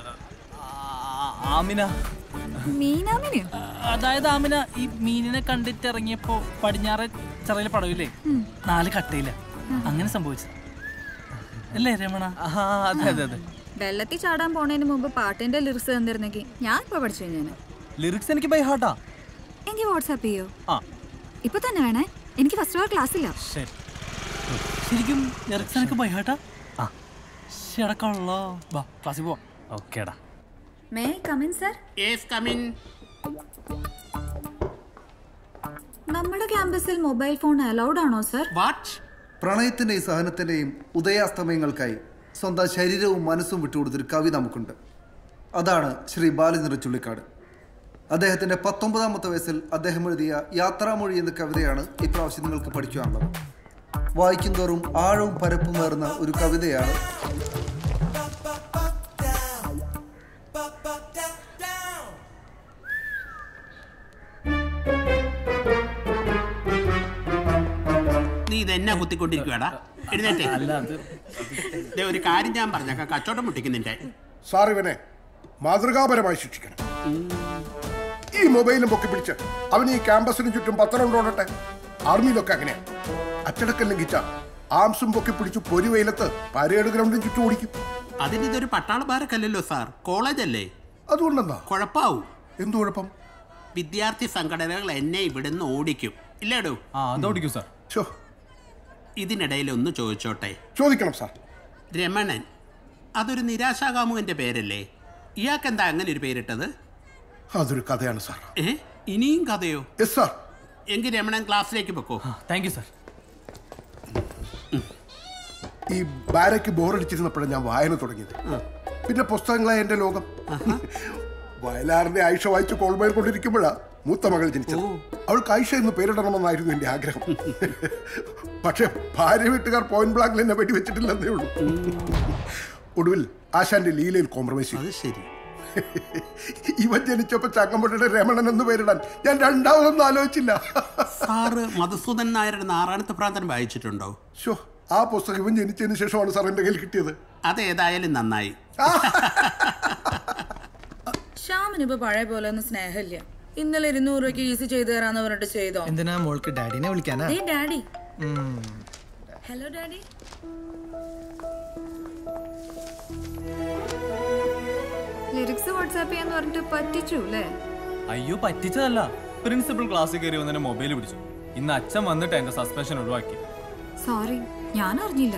ആമിന മീനാമിനെയോ അതായത് ആമിന ഈ മീനിനെ കണ്ടിട്ട് ഇറങ്ങിയപ്പോ പടിഞ്ഞാറ് ചെറിയ പടവില്ലേ നാല് കട്ടയില്ല അങ്ങനെ സംഭവിച്ചത് അല്ലേ രമണ അതെ അതെ അതെ വെള്ളത്തിൽ ചാടാൻ പോണതിന് മുമ്പ് പാട്ടിന്റെ ലിറിക്സ് തന്നിരുന്നെങ്കിൽ ഞാൻ ഇപ്പൊ പഠിച്ചു കഴിഞ്ഞാൽ ലിറിക്സ് എനിക്ക് ബൈ ഹാർട്ടാ എങ്കിൽ വാട്സാപ്പ് ചെയ്യോ ആ ഇപ്പൊ തന്നെ വേണേ എനിക്ക് ഫസ്റ്റ് അവർ ക്ലാസ് ഇല്ല ശരി ശരിക്കും ലിറിക്സ് എനിക്ക് ബൈഹാട്ടാ ശടക്കമുള്ളോ വാ ക്ലാസ്സിൽ പോവാം ഓക്കേടാ may come in sir yes come in നമ്മുടെ ക്യാമ്പസിൽ മൊബൈൽ ഫോൺ അലൗഡ് ആണോ സർ വാട്ട് പ്രണയത്തിന്റെയും സഹനത്തിന്റെയും ഉദയാസ്തമയങ്ങൾക്കായി സ്വന്തം ശരീരവും മനസ്സും വിട്ടുകൊടുത്തൊരു കവി നമുക്കുണ്ട് അതാണ് ശ്രീ ബാലചന്ദ്ര ചുള്ളിക്കാട് അദ്ദേഹത്തിന്റെ പത്തൊമ്പതാമത്തെ വയസ്സിൽ അദ്ദേഹം എഴുതിയ യാത്രാമൊഴി എന്ന കവിതയാണ് ഇപ്രാവശ്യം നിങ്ങൾക്ക് പഠിക്കുവാനുള്ളത് വായിക്കും തോറും ആഴവും പരപ്പുമേറുന്ന ഒരു കവിതയാണ് നീ ഇതെന്നാ കുത്തിക്കൊണ്ടിരിക്കുവാടാ എഴുന്നേറ്റേ ദേ, ഒരു കാര്യം ഞാൻ പറഞ്ഞേക്കാം കച്ചവടം മുട്ടിക്കുന്നിന്റെ സാർ ഇവനെ മാതൃകാപരമായി ശിക്ഷിക്കണം ഈ മൊബൈലും പൊക്കി പിടിച്ച് അവൻ ഈ ക്യാമ്പസിന് ചുറ്റും പത്രം കൊണ്ടോട്ടെ ആർമിയിലൊക്കെ അങ്ങനെയാ അച്ചടക്കം ലംഘിച്ച ആംസും പൊക്കി പിടിച്ചു പൊരി വെയിലത്ത് പരേഡ് ഗ്രൗണ്ടിന് ചുറ്റും ഓടിക്കും അതിന് ഇതൊരു പട്ടാള ബാരക്കല്ലല്ലോ സാർ കോളേജ് അല്ലേ അതുകൊണ്ടെന്താ കുഴപ്പാവും എന്തു കുഴപ്പം വിദ്യാർത്ഥി സംഘടനകൾ എന്നെ ഇവിടുന്ന് ഓടിക്കും ഇല്ലേടോ ആ അത് ഓടിക്കൂ സാർ ഇതിനിടയിൽ ഒന്ന് ചോദിച്ചോട്ടെ ചോദിക്കണം സാർ രമണൻ അതൊരു നിരാശാകാമുകന്റെ പേരല്ലേ ഇയാൾക്ക് എന്താ അങ്ങനെ ഒരു പേരിട്ടത് അതൊരു കഥയാണ് സാർ ഏ ഇനിയും കഥയോ യെസ് സാർ എങ്കിൽ രമണൻ ക്ലാസ്സിലേക്ക് പൊക്കോ താങ്ക് യു സാർ ഈ ബാരയ്ക്ക് ബോറടിച്ചിരുന്നപ്പോഴാണ് ഞാൻ വായന തുടങ്ങിയത് പിന്നെ പുസ്തകങ്ങളായ എന്റെ ലോകം വയലാറിന്റെ ആയിഷ വായിച്ച് കോൾമേൽ കൊണ്ടിരിക്കുമ്പോഴാ മൂത്ത മകൾ ജനിച്ചത് അവൾക്ക് ആയിഷ എന്ന് പേരിടണമെന്നായിരുന്നു എന്റെ ആഗ്രഹം പക്ഷെ ഭാര്യ വീട്ടുകാർ പോയിന്റ് ബ്ലാങ്കിൽ എന്നെ വെടിവെച്ചിട്ടില്ലെന്നേ ഉള്ളൂ ഒടുവിൽ ആശാന്റെ ലീലയിൽ കോംപ്രമൈസ് ചെയ്തു ശരി ഇവൻ ജനിച്ചപ്പോ ചങ്ങമ്പുഴയുടെ രമണൻ എന്ന് പേരിടാൻ ഞാൻ രണ്ടാമതൊന്നും ആലോചിച്ചില്ല സാറ് മധുസൂദൻ നായരുടെ നാറാണത്ത് പ്രാന്തൻ വായിച്ചിട്ടുണ്ടോ ഷോ ആ പുസ്തകം ഇവൻ ജനിച്ചതിന് ശേഷമാണ് സാർ എന്റെ കയ്യിൽ കിട്ടിയത് അതേതായാലും നന്നായി ശ്യാമിന് ഇപ്പൊ പഴയ പോലെ ഒന്നും സ്നേഹമില്ല ഇന്നലെ ഇരുന്നൂറ് രൂപയ്ക്ക് ഈസി ചെയ്തു തരാന്ന് പറഞ്ഞിട്ട് ചെയ്തോ എന്തിനാ മോൾക്ക് ഡാഡിനെ വിളിക്കാനാ ദേ ഡാഡി ഉം. ഹലോ ഡാഡി ലിറിക്സ് വാട്സാപ്പ് ചെയ്യാന്ന് പറഞ്ഞിട്ട് പറ്റിച്ചു അല്ലേ അയ്യോ പറ്റിച്ചതല്ല പ്രിൻസിപ്പൽ ക്ലാസ്സിൽ കയറി വന്നെ മൊബൈൽ പിടിച്ചു ഇന്ന് അച്ഛൻ വന്നിട്ട് എന്റെ സസ്പെൻഷൻ ഒഴിവാക്കി സോറി ഞാൻ അറിഞ്ഞില്ല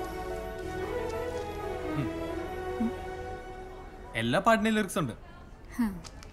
എല്ലാ പാട്ടിനും ലിറിക്സ് ഉണ്ട് ഹും.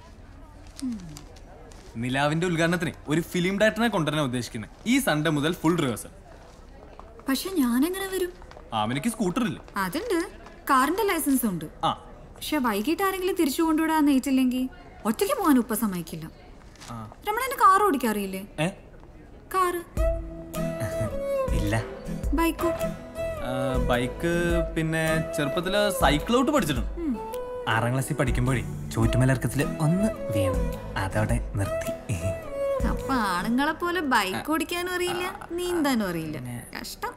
നിലാവിന്റെ ഉദ്ഘാടനത്തിന് ഒരു ഫിലിം ഡയറക്ടറെ കൊണ്ടുവരാൻ ഉദ്ദേശിക്കുന്നത് ഈ സൺഡേ മുതൽ ഫുൾ റിഹേഴ്സൽ പക്ഷെ ഞാൻ എങ്ങനെ വരും ആമിനിക്ക് സ്കൂട്ടർ ഇല്ല അതുണ്ട് കാറിന്റെ ലൈസൻസ് ഉണ്ട് ആ പക്ഷെ വൈകിട്ട് ആരെങ്കിലും തിരിച്ചു കൊണ്ടുവിടാൻ ഏറ്റില്ലെങ്കിൽ ഒറ്റയ്ക്ക് പോകാൻ ഉപ്പ സമ്മതിക്കില്ല ആ. രമണന് കാർ ഓടിക്കാറിയില്ലേ ഏ കാറ് ഇല്ല ബൈക്കോ ആ, ബൈക്ക് പിന്നെ ചെറുപ്പത്തില് സൈക്കിളോട്ട് പഠിച്ചിട്ടുണ്ട് ആറാം ക്ലാസ്സിൽ പഠിക്കുമ്പോഴേ ചോറ്റുമലർക്കത്തില് ഒന്ന് വീണു അതവിടെ നിർത്തി അപ്പൊ ആണുങ്ങളെ പോലെ ബൈക്ക് ഓടിക്കാനും അറിയില്ല നീന്താനും അറിയില്ല കഷ്ടം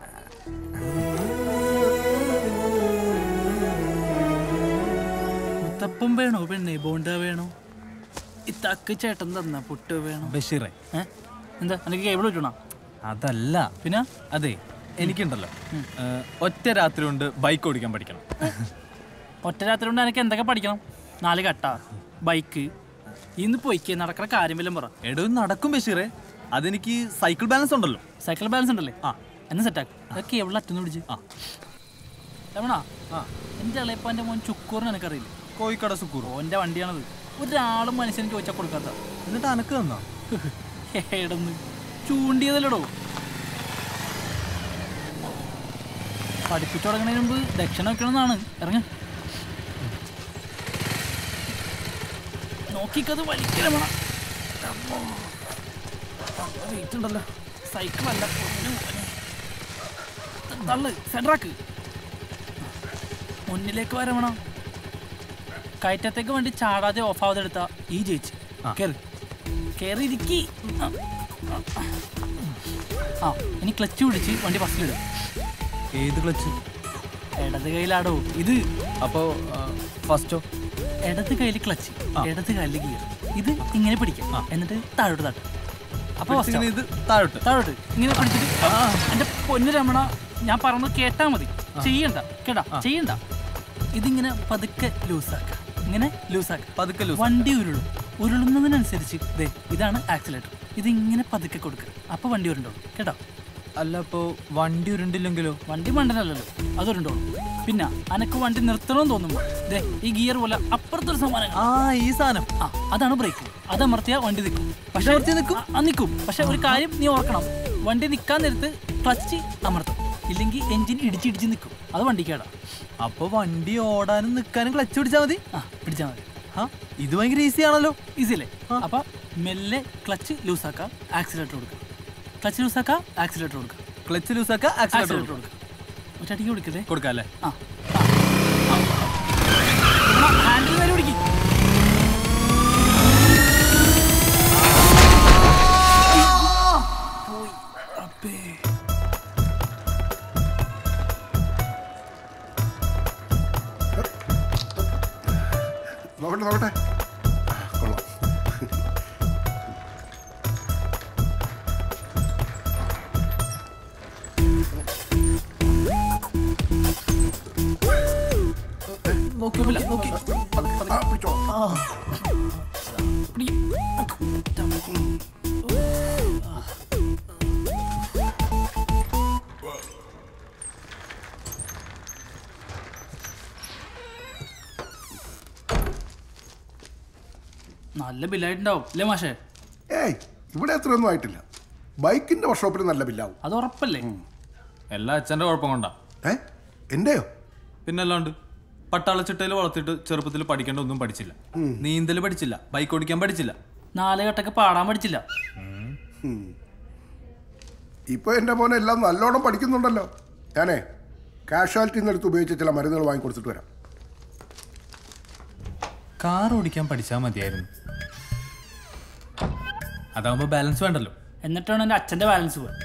മുത്തപ്പം വേണോ പെണ്ണെ ബോണ്ട വേണോ ഇത്തക്ക് ചേട്ടൻ തന്ന പുട്ട് വേണോ ബഷീറേ ഏ? എന്താ എനിക്ക് കേബിൾ കിട്ടണോ അതല്ല പിന്നെ അതെ എനിക്കുണ്ടല്ലോ ആ, ഒറ്റ രാത്രി കൊണ്ട് ബൈക്ക് ഓടിക്കാൻ പഠിക്കണം ഒറ്റ രാത്രി കൊണ്ട് എനിക്ക് എന്തൊക്കെ പഠിക്കണം നാല് കട്ട ബൈക്ക് ഇന്ന് പോയിക്ക് നടക്കണ കാര്യം വല്ലതും പറ എടോ നടക്കും ബഷീറേ അതെനിക്ക് സൈക്കിൾ ബാലൻസ് ഉണ്ടല്ലോ സൈക്കിൾ ബാലൻസ് ഉണ്ടല്ലേ ആ എന്നെ സെറ്റാക്ക് അതൊക്കെ എവിടെ അറ്റൊന്ന് പിടിച്ച് ആ രമണ ആ എൻ്റെ ഇളയപ്പാൻ്റെ മോൻ ചുക്കൂറിന് എനിക്കറിയില്ല കോഴിക്കട സുക്കൂർ ഓൻ്റെ വണ്ടിയാണത് ഒരാളും മനുഷ്യന് ചോദിച്ചാൽ കൊടുക്കാത്ത എന്നിട്ട് അനക്ക് തന്നോ ഏടന്ന് ചൂണ്ടിയതല്ലടോ പഠിപ്പിച്ചു തുടങ്ങുന്നതിന് മുമ്പ് ദക്ഷിണ വെക്കണമെന്നാണ് ഇറങ്ങ നോക്കിക്കത് വലിക്കല വേണം വെയിറ്റ് ഉണ്ടല്ലോ സൈക്കിൾ അല്ല പൊന്നു മോനെ. തള്ളു സെൻട്രാക്ക് മുന്നിലേക്ക് വരവണം കയറ്റത്തേക്ക് വേണ്ടി ചാടാതെ ഓഫ് ആവാതെ എടുത്ത ഈ ജയിച്ച് കേറി കേറി ഇരിക്കി ആ ഇനി ക്ലച്ച് പിടിച്ച് വണ്ടി ബസ്സിലിടും ഏത് ക്ലച്ച് ഇടത് കയ്യിലാടോ ഇത് അപ്പോ ഫസ്റ്റോ ഇടത് കയ്യിൽ ക്ലച്ച് ഇടത് കയ്യിൽ ഗിയർ ഇത് ഇങ്ങനെ പിടിക്കാം എന്നിട്ട് താഴോട്ട് തട്ടും അപ്പൊ first പിടിച്ചിങ്ങനെ ആവും. ഇത് താഴോട്ട് താഴോട്ട് ഇങ്ങനെ പിടിച്ചിട്ട് എന്റെ പൊന്നു രമണ ഞാൻ പറഞ്ഞത് കേട്ടാ മതി ചെയ്യണ്ട കേട്ടാ ചെയ്യണ്ട ഇതിങ്ങനെ പതുക്കെ ലൂസാക്ക ഇങ്ങനെ ലൂസാക്ക പതുക്കെ loose വണ്ടി ഉരുളും ഉരുളുന്നതിനനുസരിച്ച് ദേ ഇതാണ് ആക്സിലേറ്റർ ഇതിങ്ങനെ പതുക്കെ കൊടുക്കുക അപ്പൊ വണ്ടി ഉരുണ്ടോളൂ കേട്ടോ അല്ല അപ്പോ വണ്ടി ഉരുണ്ടില്ലെങ്കിലോ വണ്ടി മണ്ടനല്ലല്ലോ അത് ഉരുണ്ടോളൂ പിന്നെ അനക്ക് വണ്ടി നിർത്തണമെന്ന് തോന്നുമ്പോ ദേ ഈ ഗിയർ പോലെ അപ്പുറത്തൊരു സമാനം ആ ഈ സാധനം ആ അതാണ് ബ്രേക്ക് അതമർത്തിയ വണ്ടി നിൽക്കും പക്ഷെ നിൽക്കും നിൽക്കും പക്ഷെ ഒരു കാര്യം നീ ഓർക്കണം വണ്ടി നിൽക്കാൻ നേരത്ത് ക്ലച്ച് അമർത്തും ഇല്ലെങ്കിൽ എഞ്ചിൻ ഇടിച്ചിടിച്ച് നിൽക്കും അത് വണ്ടിക്കേടാ അപ്പൊ വണ്ടി ഓടാനും നിൽക്കാനും ക്ലച്ച് പിടിച്ചാൽ മതി ആ പിടിച്ചാൽ മതി ആ ഇത് ഭയങ്കര ഈസി ആണല്ലോ ഈസി അല്ലേ അപ്പൊ മെല്ലെ ക്ലച്ച് ലൂസാക്കാം ആക്സിലേറ്റർ കൊടുക്കുക ക്ലച്ച് ലൂസാക്കാം ആക്സിലേറ്റർ കൊടുക്കുക ക്ലച്ച് ലൂസാക്ക ആക്സിലേറ്റർ ആക്സിലേറ്റർ കൊടുക്കുക ഒറ്റടിക്ക് കൊടുക്കല്ലേ കൊടുക്കാം അല്ലേ ആ ഹാൻഡിൽ നേരെ പിടിക്കും നോക്കട്ടെ നോക്കട്ടെ കൊള്ളാം നോക്കിയില്ല നോക്കി ആ, പിടിച്ചോ. നല്ല ബില്ലായിട്ടുണ്ടാവും അല്ലേ മാഷേ ഏയ് ഇവിടെ അത്രയൊന്നും ആയിട്ടില്ല ബൈക്കിന്റെ വർക്ക്ഷോപ്പിൽ നല്ല ബില്ലാവും അത് ഉറപ്പല്ലേ എല്ലാ അച്ഛന്റെ കുഴപ്പം കൊണ്ടാ ഏ എന്റെയോ പിന്നല്ലാണ്ട് പട്ടാളച്ചിട്ടയിൽ വളർത്തിയിട്ട് ചെറുപ്പത്തിൽ പഠിക്കേണ്ട ഒന്നും പഠിച്ചില്ല നീന്തൽ പഠിച്ചില്ല ബൈക്ക് ഓടിക്കാൻ പഠിച്ചില്ല നാല് കെട്ടൊക്കെ പാടാൻ പഠിച്ചില്ല ഉം. ഇപ്പൊ എന്റെ മോനെ എല്ലാം നല്ലോണം പഠിക്കുന്നുണ്ടല്ലോ ഞാനേ കാഷ്വാലിറ്റി എടുത്ത് ഉപയോഗിച്ച ചില മരുന്നുകൾ വാങ്ങിക്കൊടുത്തിട്ട് വരാം കാർ ഓടിക്കാൻ പഠിച്ചാൽ മതിയായിരുന്നു അതാവുമ്പോ ബാലൻസ് വേണ്ടല്ലോ എന്നിട്ടാണ് എൻ്റെ അച്ഛൻ്റെ ബാലൻസ് പോയി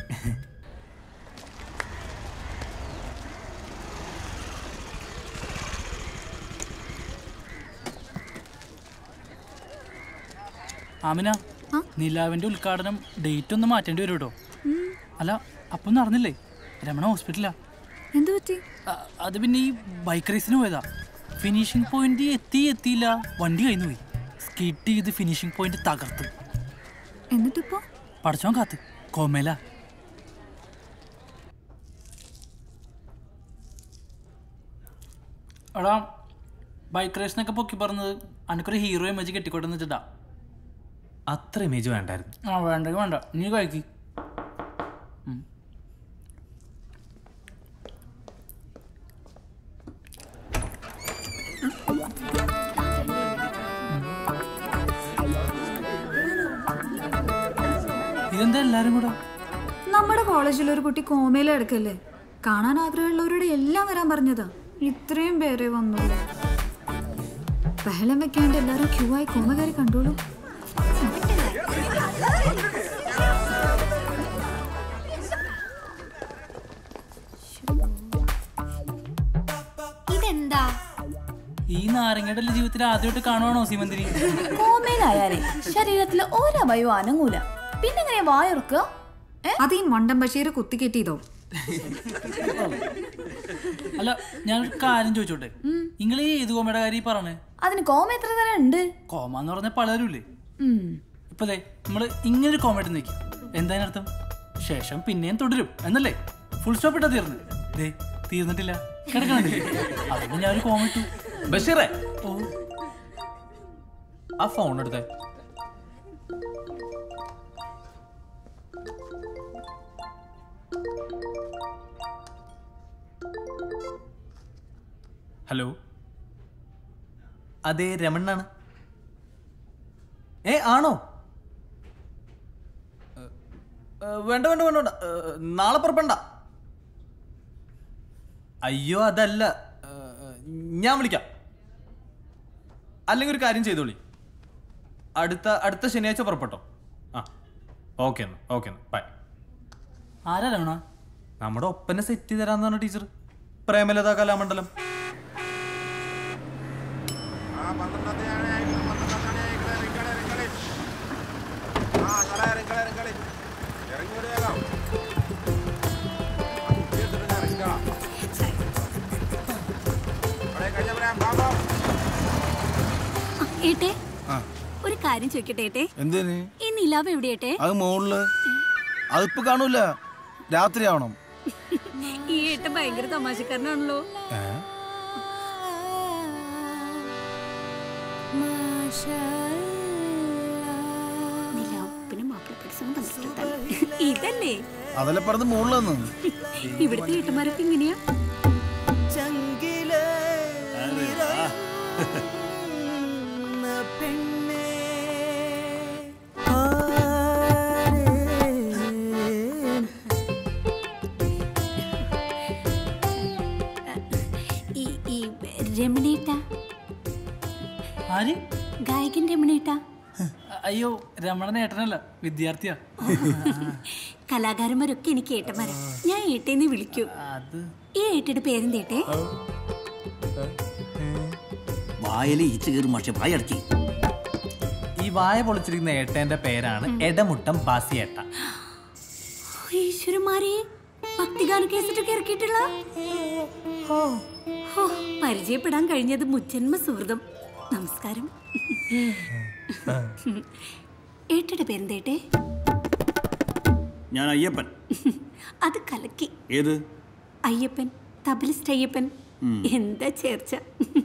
ആമിന നിലാവിന്റെ ഉദ്ഘാടനം ഡേറ്റ് ഒന്ന് മാറ്റേണ്ടി വരും കേട്ടോ അല്ല അപ്പം നടന്നില്ലേ രമണ ഹോസ്പിറ്റലാ എന്തു പറ്റി അത് പിന്നെ ഈ ബൈക്ക് റേസിന് പോയതാ ഫിനിഷിംഗ് പോയിന്റ് എത്തി എത്തിയില്ല വണ്ടി കഴിഞ്ഞു പോയി സ്കിറ്റ് ചെയ്ത് ഫിനിഷിംഗ് പോയിന്റ് തകർത്ത് എന്നിട്ടിപ്പോ പഠിച്ചോൻ കാത്ത് കോമേല എടാ ബൈക്ക് റേസിനൊക്കെ പൊക്കി പറഞ്ഞത് അനക്കൊരു ഹീറോ ഇമേജ് കെട്ടിക്കോട്ടെന്ന് വെച്ചിട്ടാ അത്ര ഇമേജ് വേണ്ടായിരുന്നു ആ വേണ്ടെങ്കിൽ വേണ്ട നീ കഴിക്ക് ഇതെന്താ എല്ലാരും കൂടെ നമ്മുടെ കോളേജിൽ ഒരു കുട്ടി കോമയിൽ എടുക്കല്ലേ കാണാൻ ആഗ്രഹമുള്ളവരോട് എല്ലാം വരാൻ പറഞ്ഞതാ ഇത്രയും പേരെ വന്നു ബഹളം വെക്കാണ്ട് എല്ലാരും ക്യൂ ആയി കോമ കയറി കണ്ടോളൂ ഇതെന്താ ഈ നാരങ്ങയുടെ ജീവിതത്തിൽ ആദ്യമായിട്ട് കാണുവാണോ സീമന്തിരി കോമയിലായാലേ ശരീരത്തില് ഒരവയവും അനങ്ങൂല പിന്നെ എങ്ങനെയാ വായുറക്കുക അത് ഈ മണ്ടൻ ബഷീർ കുത്തിക്കെട്ടിയതോ അല്ല ഞാൻ ഒരു കാര്യം ചോദിച്ചോട്ടെ നിങ്ങൾ ഈ ഏത് കോമയുടെ കാര്യം പറഞ്ഞേ അതിന് കോമ എത്ര തരം ഉണ്ട് കോമ എന്ന് പറഞ്ഞ പലരുമില്ലേ ഉം. ഇപ്പൊ ദേ നമ്മള് ഇങ്ങനൊരു കോമഡി നിൽക്കും എന്താ അർത്ഥം ശേഷം പിന്നെയും തുടരും എന്നല്ലേ ഫുൾ സ്റ്റോപ്പ് ഇട്ടാ തീർന്നു ദേ തീർന്നിട്ടില്ല കിടക്കണില്ലേ അതുകൊണ്ട് ഞാൻ ഒരു കോമ ഇട്ടു ബഷീറേ ഓ ആ ഫോൺ എടുത്തേ ഹലോ അതെ രമണ്ണാണ് ഏ ആണോ ഏ, ഏ, വേണ്ട വേണ്ട വേണ്ട വേണ്ട ഏ, നാളെ പുറപ്പെടണ്ട അയ്യോ അതല്ല ഏ, ഏ, ഞാൻ വിളിക്കാം അല്ലെങ്കിൽ ഒരു കാര്യം ചെയ്തോളി അടുത്ത അടുത്ത ശനിയാഴ്ച പുറപ്പെട്ടോ ആ ഓക്കെ എന്നാ ഓക്കെ എന്നാ ബൈ ആരാ രമണ നമ്മുടെ ഒപ്പന സെറ്റ് ചെയ്ത് തരാന്ന് പറഞ്ഞ ടീച്ചർ പ്രേമലത കലാമണ്ഡലം ഏട്ടെ ഒരു കാര്യം ചോദിക്കട്ടെ ഏട്ടെ എന്തേന് ഈ നിലാവ് എവിടെയേട്ടെ അത് മോളില് അതിപ്പോ കാണൂല രാത്രി ആവണം ഈ ഏട്ടൻ ഭയങ്കര തമാശക്കാരനാണല്ലോ നിലാവിന് മാപ്പിളപ്പടി സംഘം തന്നിട്ടുണ്ടല്ലോ. ഇതല്ലേ അതല്ലേ പറഞ്ഞത് മോളിലെന്ന് ഇവിടുത്തെ ഏട്ടന്മാരൊക്കെ ഇങ്ങനെയാ ഈ ഈ രമണേട്ട ആര് ഗായകൻ രമണേട്ട അയ്യോ രമണൻ ഏട്ടനല്ല വിദ്യാർത്ഥിയാ കലാകാരന്മാരൊക്കെ എനിക്ക് ഏട്ടന്മാരാ ഞാൻ ഏട്ടേന്ന് വിളിക്കൂ അത് ഈ ഏട്ടയുടെ പേരെന്തേട്ടെ വായല് ഈച്ച കയറി പക്ഷെ വായടക്കി ഈ വായ പൊളിച്ചിരിക്കുന്ന ഏട്ടന്റെ പേരാണ് എടമുട്ടം ബാസിയേട്ട ഈശ്വരന്മാരെ ഭക്തിഗാന കേസറ്റൊക്കെ ഇറക്കിയിട്ടുള്ള ഹോ, പരിചയപ്പെടാൻ കഴിഞ്ഞത് മുജ്ജന്മ സുഹൃതം നമസ്കാരം ഏട്ടയുടെ പേരെന്തേട്ടെ ഞാൻ അയ്യപ്പൻ അത് കലക്കി ഏത് അയ്യപ്പൻ തബലിസ്റ്റ് അയ്യപ്പൻ ഉം. എന്താ ചേർച്ച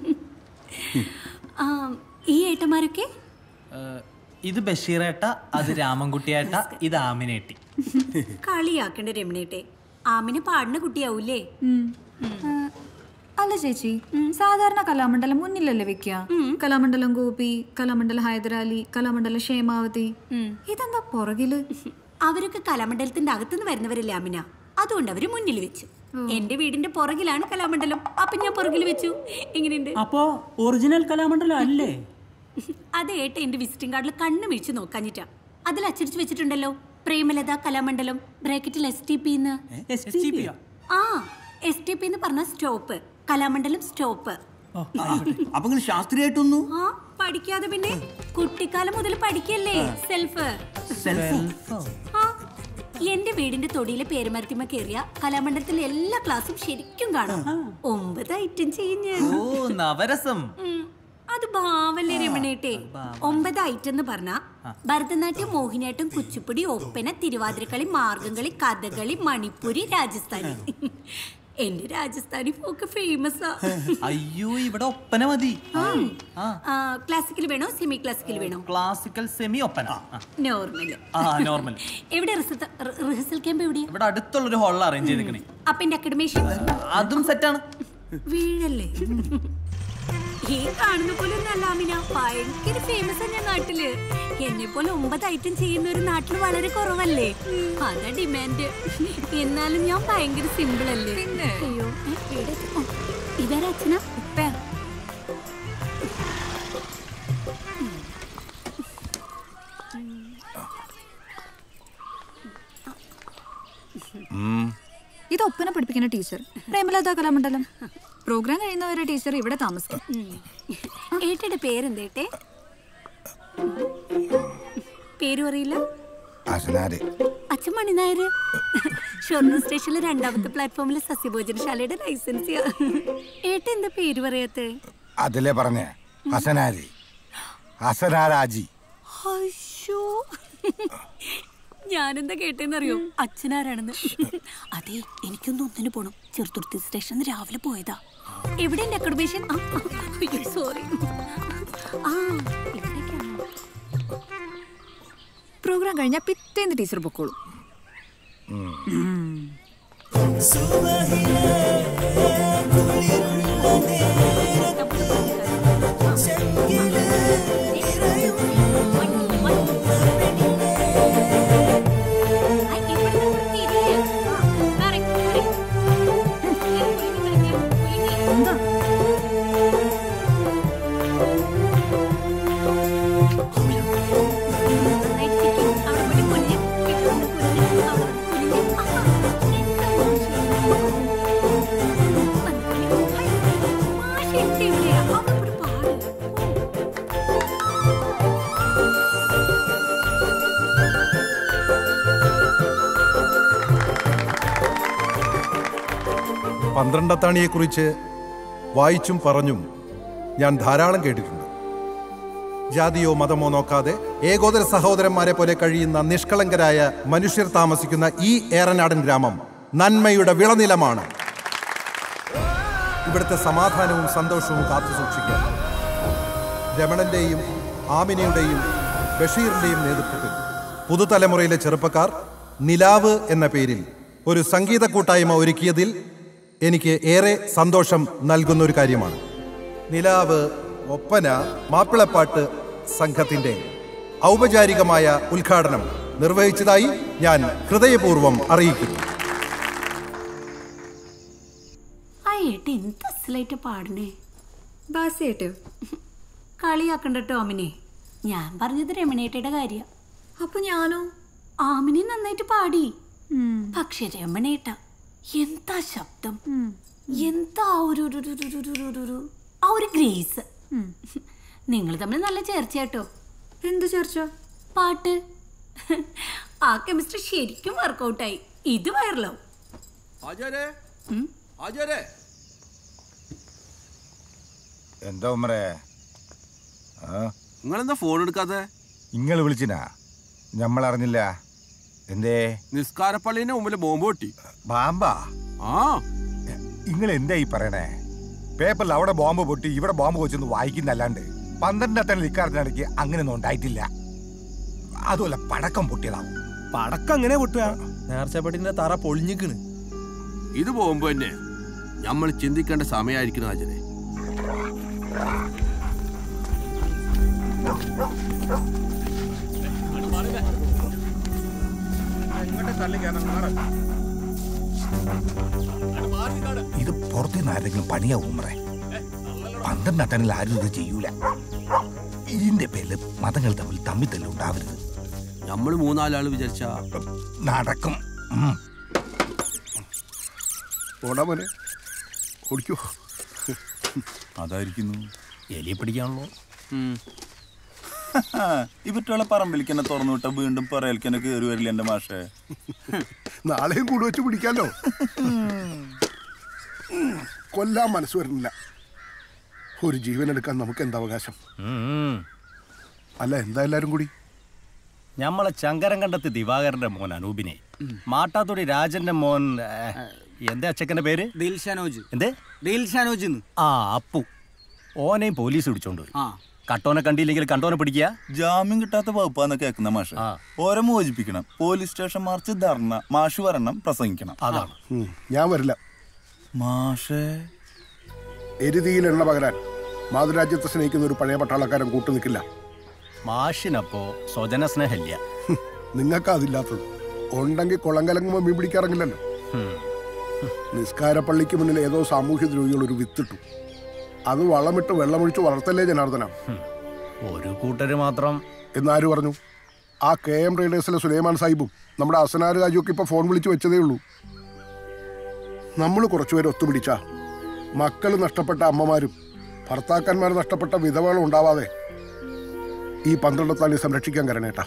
ആ, ഈ ഏട്ടന്മാരൊക്കെ ഇത് ബഷീറേട്ട അത് രാമൻകുട്ടിയേട്ട ഇത് ആമിനേട്ടി കളിയാക്കണ്ട രമണേട്ടെ ആമിനെ പാടുന്ന കുട്ടിയാവൂലേ ആ, അല്ല ചേച്ചി സാധാരണ കലാമണ്ഡലം മുന്നിലല്ലേ വെക്കുക കലാമണ്ഡലം ഗോപി കലാമണ്ഡലം ഹൈദരാലി കലാമണ്ഡലം ക്ഷേമാവതി ഇതെന്താ പുറകില് അവരൊക്കെ കലാമണ്ഡലത്തിന്റെ അകത്തുനിന്ന് വരുന്നവരല്ലേ അമിന അതുകൊണ്ട് അവര് മുന്നിൽ വെച്ചു എന്റെ വീടിന്റെ പുറകിലാണ് കലാമണ്ഡലം അപ്പൊ ഞാൻ പുറകിൽ വെച്ചു എങ്ങനെയുണ്ട് അപ്പോ ഒറിജിനൽ കലാമണ്ഡലം അല്ലേ അത് ഏട്ട എന്റെ വിസിറ്റിംഗ് കാർഡിൽ കണ്ണ് വീഴ്ച നോക്കാഞ്ഞിട്ടാ അതിൽ അച്ചടിച്ച് വെച്ചിട്ടുണ്ടല്ലോ പ്രേമലത കലാമണ്ഡലം ബ്രാക്കറ്റിൽ എസ് ടി പി ആ എസ് ടി പി എന്ന് പറഞ്ഞ സ്റ്റോപ്പ് കലാമണ്ഡലം സ്റ്റോപ്പ് അപ്പൊ നിങ്ങൾ ശാസ്ത്രീയമായിട്ടൊന്നു ആ പഠിക്കാതെ പിന്നെ കുട്ടിക്കാലം മുതൽ പഠിക്കല്ലേ സെൽഫ് ആ എന്റെ വീടിന്റെ തൊടിയിലെ പേരുമരത്തിമ കയറിയ കലാമണ്ഡലത്തിലെ എല്ലാ ക്ലാസ്സും ശരിക്കും കാണാം ഒമ്പത് ഐറ്റം ചെയ്യും ഞാൻ ഓ നവരസം ഉം. അത് ഭാവല്ലേ രമണേട്ടെ ഒമ്പത് ഐറ്റം എന്ന് പറഞ്ഞ ഭരതനാട്യം മോഹിനിയാട്ടം കുച്ചിപ്പുടി ഒപ്പന തിരുവാതിരക്കളി മാർഗംകളി കഥകളി മണിപ്പൂരി രാജസ്ഥാനി എന്റെ രാജസ്ഥാനി പോക്ക് ഫേമസാ അയ്യോ ഇവിടെ ഒപ്പന മതി ക്ലാസിക്കൽ വേണോ സെമി ക്ലാസിക്കൽ വേണോ ക്ലാസിക്കൽ സെമി ഒപ്പന ആ. നോർമൽ ആ നോർമൽ എവിടെ റിഹേഴ്സൽ ക്യാമ്പ് എവിടെയാ ഇവിടെ അടുത്തുള്ളൊരു ഹോളിൽ അറേഞ്ച് ചെയ്തിരിക്കണേ അപ്പൊ എന്റെ അക്കാഡമീഷ്യൻ അതും സെറ്റാണ് വീഴല്ലേ ഈ കാണുന്ന പോലെ ഒന്നല്ല അമിന ഭയങ്കര ഫേമസ് ഞാൻ നാട്ടില് എന്നെ പോലെ ഒമ്പത് ഐറ്റം ചെയ്യുന്ന ഒരു നാട്ടിൽ വളരെ കുറവല്ലേ അതാ ഡിമാൻഡ് എന്നാലും ഞാൻ ഭയങ്കര സിമ്പിൾ അല്ലേ അയ്യോ ഏ, എവിടെ? ഓ, ഇതാരാ അച്ഛനാ ഉപ്പ ഇത് ഒപ്പന പഠിപ്പിക്കുന്ന ടീച്ചർ പ്രേമലത കലാമണ്ഡലം പ്രോഗ്രാം കഴിയുന്നവരെ ടീച്ചർ ഇവിടെ താമസിക്കും ഏട്ടയുടെ പേരെന്തേട്ടെ പേരും അറിയില്ല അസനാര് അച്ഛൻ മണിനായര് ഷൊർണൂർ സ്റ്റേഷനിലെ രണ്ടാമത്തെ പ്ലാറ്റ്ഫോമിലെ സസ്യഭോജനശാലയുടെ ലൈസൻസ് ഏട്ട എന്താ പേര് പറയാത്തെ അതിലെ പറഞ്ഞ ഹസനാര് ഹസനാരാജി അയ്യോ ഞാനെന്താ കേട്ടേന്നറിയോ അച്ഛനാരാണെന്ന് അതെ എനിക്കൊന്ന് ഒന്നിന് പോണം ചെറുതുരുത്തി സ്റ്റേഷനിൽ രാവിലെ പോയതാ എവിടെ എന്റെ അക്കോമഡേഷൻ സോറി ആ ഇവിടേക്കാണോ പ്രോഗ്രാം കഴിഞ്ഞാൽ പിറ്റേന്ന് ടീച്ചർ പൊക്കോളൂ പന്ത്രണ്ടത്താണിയെക്കുറിച്ച് വായിച്ചും പറഞ്ഞും ഞാൻ ധാരാളം കേട്ടിട്ടുണ്ട് ജാതിയോ മതമോ നോക്കാതെ ഏകോദര സഹോദരന്മാരെ പോലെ കഴിയുന്ന നിഷ്കളങ്കരായ മനുഷ്യർ താമസിക്കുന്ന ഈ ഏറനാടൻ ഗ്രാമം നന്മയുടെ വിളനിലമാണ് ഇവിടുത്തെ സമാധാനവും സന്തോഷവും കാത്തു സൂക്ഷിക്കാൻ രമണന്റെയും ആമിനയുടെയും ബഷീറിന്റെയും നേതൃത്വത്തിൽ പുതുതലമുറയിലെ ചെറുപ്പക്കാർ നിലാവ് എന്ന പേരിൽ ഒരു സംഗീത കൂട്ടായ്മ ഒരുക്കിയതിൽ എനിക്ക് ഏറെ സന്തോഷം നൽകുന്ന ഒരു കാര്യമാണ് നിലാവ് ഒപ്പന മാപ്പിളപ്പാട്ട് സംഘത്തിന്റെ ഔപചാരികമായ ഉദ്ഘാടനം നിർവഹിച്ചതായി ഞാൻ ഹൃദയപൂർവ്വം അറിയിക്കുന്നു ആ ഏട്ട എന്ത് അസലായിട്ട് പാടണേ ബാസിയേട്ടോ കളിയാക്കണ്ടട്ടോ അമിനെ ഞാൻ പറഞ്ഞത് രമണേട്ടയുടെ കാര്യ അപ്പൊ ഞാനോ ആമിനെ നന്നായിട്ട് പാടി പക്ഷെ രമണേട്ട എന്താ ശബ്ദം എന്താ ആ ഒരു ഒരു- ഒരു- ഒരു- ഒരു- ഒരു- ഒരു- ആ ഒരു ഗ്രേസ് നിങ്ങൾ തമ്മിൽ നല്ല ചേർച്ചയാട്ടോ എന്ത് ചേർച്ച പാട്ട് ആ കെമിസ്ട്രി ശരിക്കും വർക്കൗട്ടായി ഇത് വൈറലാവും ആചാരേ ആചാരേ എന്താ ഉമ്മറേ നിങ്ങളെന്താ ഫോൺ എടുക്കാതെ നിങ്ങൾ വിളിച്ചിനാ നമ്മൾ അറിഞ്ഞില്ല എന്തേ നിസ്കാരപ്പള്ളിന്റെ മുമ്പിൽ ബോംബ് പൊട്ടി ബാമ്പാ ആ നിങ്ങൾ എന്താ ഈ പറയണേ പേപ്പറിൽ അവിടെ ബോംബ് പൊട്ടി ഇവിടെ ബോംബ് വെച്ചൊന്ന് വായിക്കുന്നല്ലാണ്ട് പന്ത്രണ്ടത്തിന് ഇക്കാലത്തിനിടയ്ക്ക് അങ്ങനെയൊന്നും ഉണ്ടായിട്ടില്ല അതുമല്ല പടക്കം പൊട്ടിയതാവും പടക്കം എങ്ങനെ പൊട്ടുക നേർച്ചപ്പെട്ടിന്റെ തറ പൊളിഞ്ഞിക്കണ് ഇത് ബോംബ് തന്നെ നമ്മൾ ചിന്തിക്കേണ്ട സമയമായിരിക്കണം അജനെ ഇത് പുറത്തുനിന്ന് ആരെങ്കിലും പണിയാവും ഉമ്മറെ പന്ത്രണ്ട് അട്ടനിൽ ആരും ഇത് ചെയ്യൂല ഇതിന്റെ പേരില് മതങ്ങൾ തമ്മിൽ തമ്മിൽ തന്നെ ഉണ്ടാവരുത് നമ്മൾ മൂന്നാലാള് വിചാരിച്ച നടക്കും ഉം. ഓടാ മോനെ ഓടിക്കോ അതായിരിക്കുന്നു എലിയെ പിടിക്കാണല്ലോ ഇവറ്റുള്ള പറമ്പിലേക്ക് എന്നെ തുറന്നു വിട്ട വീണ്ടും പറയൽക്ക് എന്നെ കയറി വരില്ല എന്റെ മാഷേ നാളെയും കൂടെ വെച്ച് പിടിക്കാലോ കൊല്ലാൻ മനസ്സ് വരുന്നില്ല ഒരു ജീവൻ എടുക്കാൻ നമുക്ക് എന്താ അവകാശം അല്ല എന്താ എല്ലാരും കൂടി ഞമ്മളെ ചങ്കരം കണ്ടത്ത് ദിവാകരന്റെ മോൻ അനൂപിനെ മാട്ടാത്തൊടി രാജന്റെ മോൻ ഏ, എന്താ അച്ചക്കന്റെ പേര് ദിൽഷാനോജ് എന്തേ ദിൽഷാനോജ് ആ അപ്പു ഓനെയും പോലീസ് പിടിച്ചോണ്ട് പോയി കട്ടോനെ കണ്ടില്ലെങ്കിൽ കണ്ടോനെ പിടിക്കുക ജാമ്യം കിട്ടാത്ത വകുപ്പാന്ന് കേൾക്കുന്ന മാഷ ഓരെ മോചിപ്പിക്കണം പോലീസ് സ്റ്റേഷൻ മാർച്ച് ധർണ മാഷ് വരണം പ്രസംഗിക്കണം അതാണ് ഉം, ഞാൻ വരില്ല മാഷേ എരുതിയിൽ എണ്ണ പകരാൻ മാതൃരാജ്യത്തെ സ്നേഹിക്കുന്ന ഒരു പഴയ പട്ടാളക്കാരൻ കൂട്ടു നിൽക്കില്ല മാഷിനപ്പോ സ്വജന സ്നേഹമില്ല നിങ്ങൾക്ക് അതില്ലാത്തത് ഉണ്ടെങ്കിൽ കുളം കലങ്ങുമ്പോൾ മീൻ പിടിക്കാറില്ലല്ലോ നിസ്കാര പള്ളിക്ക് മുന്നിൽ ഏതോ സാമൂഹ്യ ദ്രോഹികൾ ഒരു വിത്തിട്ടു അത് വളമിട്ട് വെള്ളമൊഴിച്ച് വളർത്തല്ലേ ജനാർദ്ദന ഒരു കൂട്ടര് മാത്രം എന്നാര് പറഞ്ഞു ആ കെ എം റൈഡേഴ്സിലെ സുലൈമാൻ സാഹിബും നമ്മുടെ അസനാർ രാജുവൊക്കെ ഇപ്പൊ ഫോൺ വിളിച്ച് വെച്ചതേ ഉള്ളൂ നമ്മൾ കുറച്ചുപേര് ഒത്തുപിടിച്ച മക്കൾ നഷ്ടപ്പെട്ട അമ്മമാരും ഭർത്താക്കന്മാർ നഷ്ടപ്പെട്ട വിധവകളും ഉണ്ടാവാതെ ഈ പന്ത്രണ്ടത്താണി സംരക്ഷിക്കാൻ കരണേട്ടാ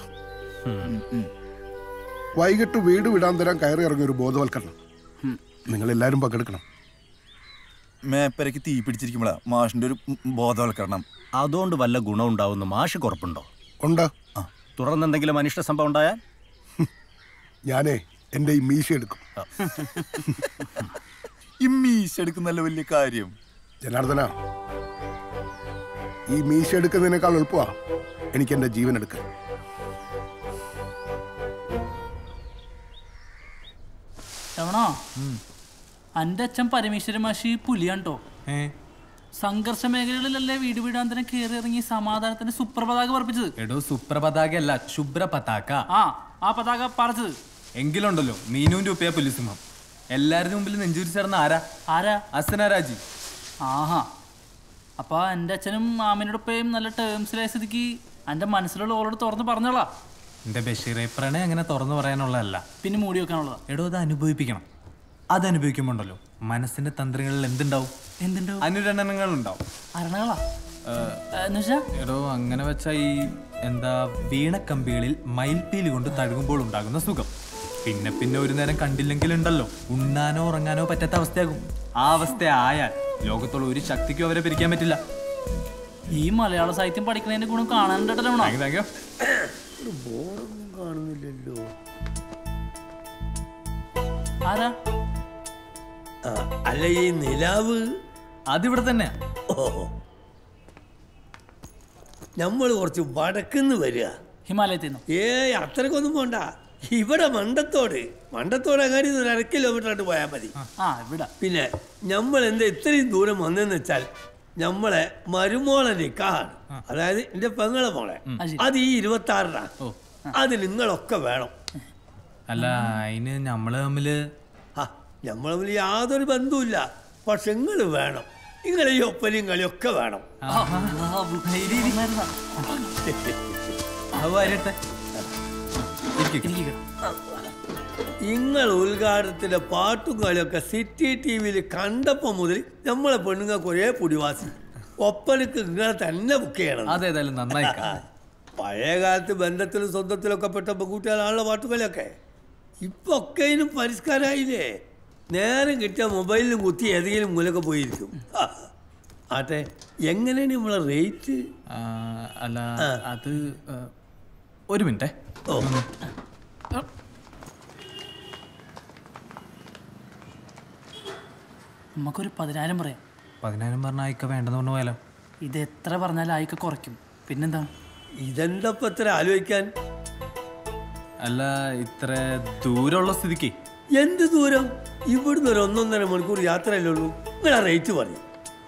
വൈകിട്ട് വീട് വിടാൻ തരാൻ കയറി ഇറങ്ങിയ ഒരു ബോധവൽക്കരണം നിങ്ങൾ എല്ലാവരും പങ്കെടുക്കണം മേപ്പരയ്ക്ക് തീ പിടിച്ചിരിക്കുമ്പോഴാ മാഷിന്റെ ഒരു ബോധവൽക്കരണം അതുകൊണ്ട് വല്ല ഗുണം ഉണ്ടാവുന്ന മാഷ് കുറപ്പുണ്ടോ ഉണ്ട് തുടർന്ന് എന്തെങ്കിലും അനിഷ്ട സംഭവം ഉണ്ടായാൽ ഞാനേ എന്റെ ഈ മീശ എടുക്കും ഈ മീശ എടുക്കുന്നല്ല വലിയ കാര്യം ജനാർദ്ദന ഈ മീശ എടുക്കുന്നതിനേക്കാൾ എളുപ്പമാ എനിക്ക് എന്റെ ജീവൻ എടുക്കുക രമണോ അന്റെ അച്ഛൻ പരമേശ്വരൻ മാഷി പുലിയാണ്ടോ സംഘർഷ മേഖലകളിലല്ലേ വീട് വീടാന്തരം കയറി ഇറങ്ങി സമാധാനത്തിന് സുപ്രപതാക പറപ്പിച്ചത് എടോ സുപ്രപതാക അല്ല ശുഭ്ര പതാക ആ ആ പതാക പറച്ചത് എങ്കിലുണ്ടല്ലോ മീനുവിന്റെ ഉപ്പയ പുലിസിംഹം എല്ലാരുടെ മുമ്പിൽ നെഞ്ചൂരി ചേർന്ന ആരാ ആരാ അസനരാജി ആഹാ അപ്പൊ എന്റെ അച്ഛനും മാമിനോടൊപ്പം നല്ല ടേംസിലായ സ്ഥിതിക്ക് എന്റെ മനസ്സിലുള്ള ഓളോട് തുറന്ന് പറഞ്ഞോളാ എന്റെ ബഷീറെ പ്രണയം അങ്ങനെ തുറന്നു പറയാനുള്ളതല്ല പിന്നെ മൂടി വെക്കാനുള്ളതാ എടോ അത് അനുഭവിപ്പിക്കണം അത് അനുഭവിക്കുമ്പോണ്ടല്ലോ മനസ്സിന്റെ തന്ത്രങ്ങളിൽ എന്തുണ്ടാവും എന്തുണ്ടാവും അനുരണനങ്ങൾ ഉണ്ടാവും അരണകളാ എന്നുവെച്ചാ എടോ അങ്ങനെ വെച്ച ഈ എന്താ വീണക്കമ്പികളിൽ മയിൽപ്പീലി കൊണ്ട് തഴുകുമ്പോൾ ഉണ്ടാകുന്ന സുഖം പിന്നെ പിന്നെ ഒരു നേരം കണ്ടില്ലെങ്കിലുണ്ടല്ലോ ഉണ്ണാനോ ഉറങ്ങാനോ പറ്റാത്ത അവസ്ഥയാകും ആ അവസ്ഥ ആയാൽ ലോകത്തുള്ള ഒരു ശക്തിക്കും അവരെ പിരിക്കാൻ പറ്റില്ല ഈ മലയാള സാഹിത്യം പഠിക്കുന്നതിന്റെ ഗുണം കാണാനുണ്ടോ രമണ ബോറൊന്നും കാണുന്നില്ലല്ലോ ആരാ ആ, അല്ല ഈ നിലാവ് അതിവിടെ തന്നെ ഓ നമ്മൾ കുറച്ച് വടക്കുന്ന് വരിക ഹിമാലയത്തിൽ നിന്ന് ഏയ് അത്രക്കൊന്നും പോണ്ട ഇവിടെ മണ്ടത്തോട് മണ്ടത്തോട് അങ്ങനെ ഒരു അര കിലോമീറ്റർ ആയിട്ട് പോയാൽ മതി ആ ഇവിടെ പിന്നെ നമ്മൾ എന്താ ഇത്രയും ദൂരം വന്നെന്ന് വെച്ചാൽ നമ്മളെ മരുമോളെ നിക്കാണ് അതായത് എന്റെ പെങ്ങളെ മോളെ അത് ഈ ഇരുപത്തി ആറിനാ അത് നിങ്ങളൊക്കെ വേണം അല്ല അതിന് നമ്മള് തമ്മില് നമ്മൾ തമ്മിൽ യാതൊരു ബന്ധവുമില്ല പക്ഷെ നിങ്ങൾ വേണം നിങ്ങളെ ഈ ഒപ്പനയും കളിയൊക്കെ വേണം നിങ്ങൾ ഉദ്ഘാടനത്തിന്റെ പാട്ടും കളിയൊക്കെ സിറ്റി ടി വിയിൽ കണ്ടപ്പോൾ മുതൽ നമ്മളെ പെണ്ണുങ്ങൾക്ക് ഒരേ പുടിവാസി ഒപ്പനക്ക് നിങ്ങളെ തന്നെ ബുക്ക് ചെയ്യണം അതേതായാലും നന്നായി പഴയ കാലത്ത് ബന്ധത്തിലും സ്വന്തത്തിലൊക്കെ പെട്ട പെൺകുട്ടികളാണല്ലോ പാട്ടുകളിയൊക്കെ ഇപ്പൊ ഒക്കെ ഇതിനും പരിഷ്കാരമായില്ലേ നേരം കിട്ടിയ മൊബൈലിലും കുത്തി ഏതെങ്കിലും മൂലൊക്കെ പോയിരിക്കും ആ. ആട്ടെ എങ്ങനെയാണ് നമ്മളെ റേറ്റ് ആ, അല്ല അത് ആ, ഒരു മിനിറ്റേ ഓ നമുക്കൊരു പതിനായിരം പറയാം പതിനായിരം പറഞ്ഞ അയക്ക വേണ്ടെന്ന് പറഞ്ഞു പോയാലോ ഇത് എത്ര പറഞ്ഞാലും ആയിക്ക കുറയ്ക്കും പിന്നെന്താണ് ഇതെന്താ ഇപ്പൊ ഇത്ര ആലോചിക്കാൻ അല്ല ഇത്ര ദൂരമുള്ള സ്ഥിതിക്ക് എന്ത് ദൂരം ഇവിടുന്ന് ഒരു ഒന്നൊന്നര മണിക്കൂർ യാത്രയല്ലേ ഉള്ളൂ നിങ്ങൾ ആ റേറ്റ് പറയും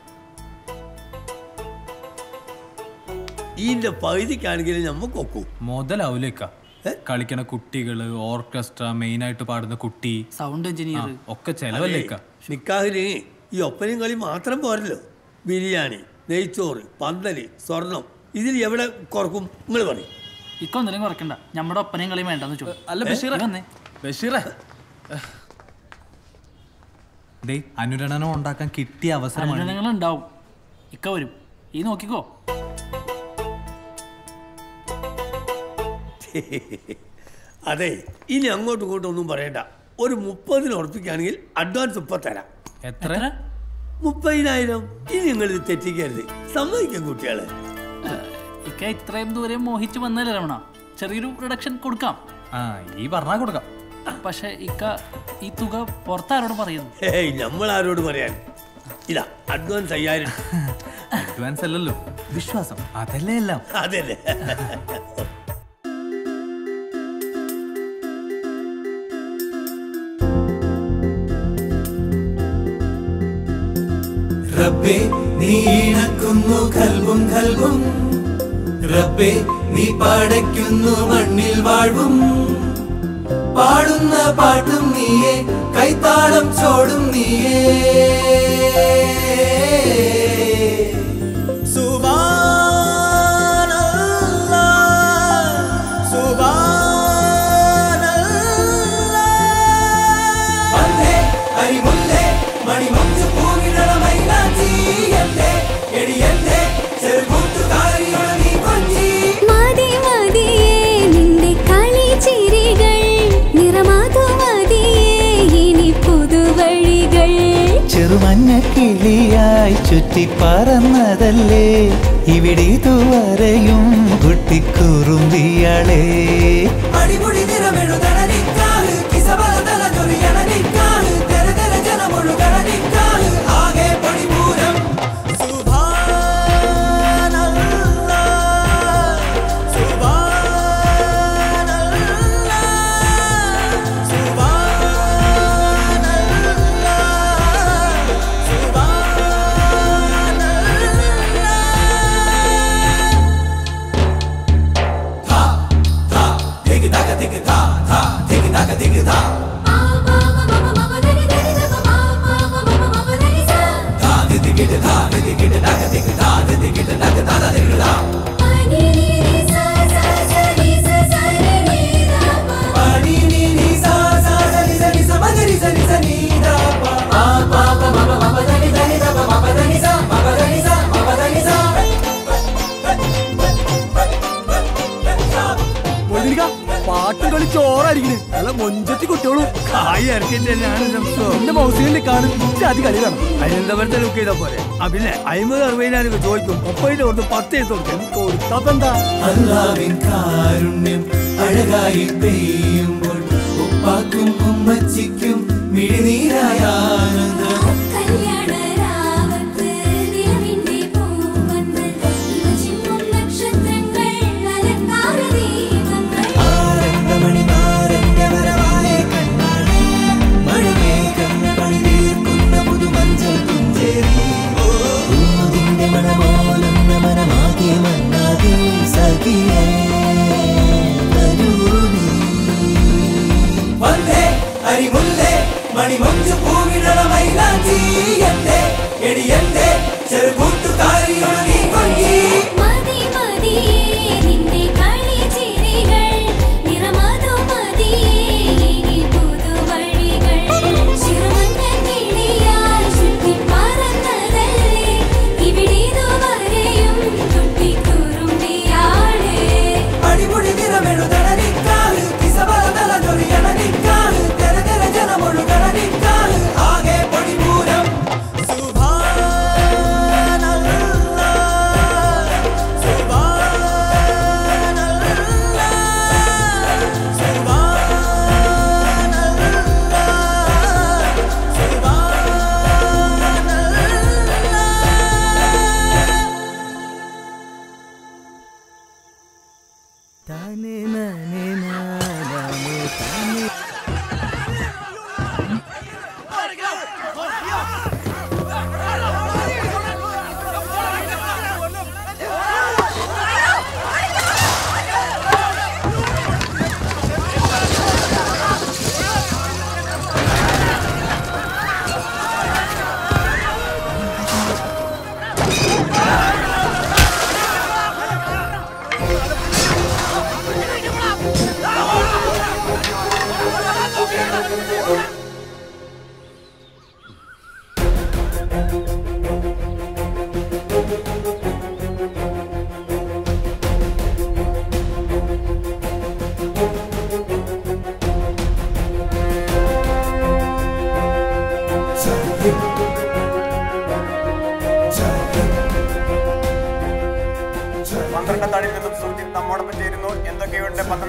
ഇതിന്റെ പകുതിക്കാണെങ്കിൽ നമുക്ക് ഒക്കും മുതലാവൂലേക്ക കളിക്കണ കുട്ടികള് ഓർക്കസ്ട്ര മെയിൻ ആയിട്ട് പാടുന്ന കുട്ടി സൗണ്ട് എഞ്ചിനീയർ ഒക്കെ ചെലവല്ലേക്ക നിക്കാഹിന് ഈ ഒപ്പനയും കളി മാത്രം പോരല്ലോ ബിരിയാണി നെയ്ച്ചോറ് പന്തല് സ്വർണം ഇതിൽ എവിടെ കുറക്കും നിങ്ങൾ പറയും ഇക്ക ഒന്നിനും കുറക്കണ്ട നമ്മുടെ ഒപ്പനയും കളിയും വേണ്ടെന്ന് ചോദിച്ചു അല്ല ബഷീറ ബഷീറ ദേ അനുരണനം ഉണ്ടാക്കാൻ കിട്ടിയ അവസരമാണ് അനുരണനങ്ങൾ ഉണ്ടാവും ഇക്ക വരും ഈ നോക്കിക്കോ അതെ ഇനി അങ്ങോട്ടും ഇങ്ങോട്ടും ഒന്നും പറയണ്ട ഒരു മുപ്പതിന് ഉറപ്പിക്കുകയാണെങ്കിൽ അഡ്വാൻസ് ഇപ്പൊ തരാം എത്ര മുപ്പതിനായിരം ഇനി നിങ്ങൾ ഇത് തെറ്റിക്കരുത് സമ്മതിക്കും കുട്ടികളെ ഇക്ക ഇത്രയും ദൂരം മോഹിച്ച് വന്നല്ലേ രമണ ചെറിയൊരു റിഡക്ഷൻ കൊടുക്കാം ആ ഈ പറഞ്ഞാ കൊടുക്കാം പക്ഷെ ഇക്ക ഈ തുക പുറത്താരോട് പറയുന്നു ഏയ് നമ്മൾ ആരോട് പറയാൻ ഇതാ അഡ്വാൻസ് അയ്യായിരം അഡ്വാൻസ് അല്ലല്ലോ വിശ്വാസം അതല്ലേ എല്ലാം അതല്ലേ റബ്ബേ നീ ഇണക്കുന്നു കൽവും കൽവും റബ്ബേ നീ പടയ്ക്കുന്നു മണ്ണിൽ വാഴ്വും പാടുന്ന പാട്ടും നീയേ കൈത്താളം ചോടും നീയേ വന്നേ അരിമുല്ലേ മണിമഞ്ചു പൂവിടണ മൈനാഞ്ചിയല്ലേ എടിയല്ലേ ചെറുകൂട്ടുകാരിയുള്ള നീ കൊഞ്ചി മതി മതിയേ നിന്റെ കളിച്ചിരികൾ നിറമാതു മതിയേ ഇനി പുതുവഴികൾ ചെറുമഞ്ഞ കിളിയായി ചുറ്റി പറന്നതല്ലേ ഇവിടെ ഇതുവരെയും കുട്ടിക്കുറുമ്പിയാളേ അടിപൊളി നിറമെഴുതണ നിക്കാഹ് കിസബല തല ചൊറിയണ നിക്കാഹ് തെര തെര ജനമൊഴുകണ നിക്കാഹ് ആകെ പൊടിപൂരം പാട്ടും കളി ചോറായിരിക്കണ് നല്ല മൊഞ്ചത്തി കുട്ടികളും കായ് ഇറക്കിട്ടാണ് എന്റെ മൗസിലിന്റെ കാണും അത് കളി വേണം അതിനെന്താ വെറുതെ ലുക്ക് ചെയ്താ പോരെ ആ പിന്നെ അമ്പത് അറുപതിനായിരം ചോദിക്കും മുപ്പതിന്റെ കൊടുത്ത് പത്ത് എഴുത്ത് കൊടുക്കും കൊടുത്താപ്പെന്താ അല്ലാവിൻ കാരുണ്യം അഴകായി പെയ്യുമ്പോൾ ഉപ്പാക്കും ഉമ്മച്ചിക്കും മിഴിനീരായ ആനന്ദം കല്യാണരാവത്ത് നിലവിന്റെ പൂവന്ന് ഇവ ചിമ്മും നക്ഷത്രങ്ങൾ അലങ്കാര ദീപങ്ങൾ ആനന്ദമണിമാരന്റെ വരവായ കണ്ണാടി മഴമേഘം പണിതീർക്കുന്ന പുതുമഞ്ചൽ പുഞ്ചേരി പൂതിന്റെ മണമോലുന്ന മനമാകെ മണ്ണാകെ സഖിയേ വരൂ നീ. വന്നേ അരിമുല്ലേ മണിമഞ്ചു പൂവിടണ മൈലാഞ്ചി എന്റെ എടിയന്റെ ചെറുകൂട്ടുകാരിയുള്ള നീ കൊഞ്ചി മതി മതിയേ നിന്റെ കളിച്ചിരികൾ നിറമാതു മതിയേ ഇനി പുതുവഴികൾ ചിറുമഞ്ഞ കിളിയാൽ ചുറ്റി പറന്നതല്ലേ ഇവിടെ ഇതുവരെയും കുട്ടിക്കുറുമ്പിയാളേ അടിപൊളി നിറമെഴുതണ നിക്കാഹ് കിസബല തല ചൊറിയണ നിക്കാഹ് തെര തെര ജനമൊഴുകണ നിക്കാഹ് ആകെ പൊടിപൂരം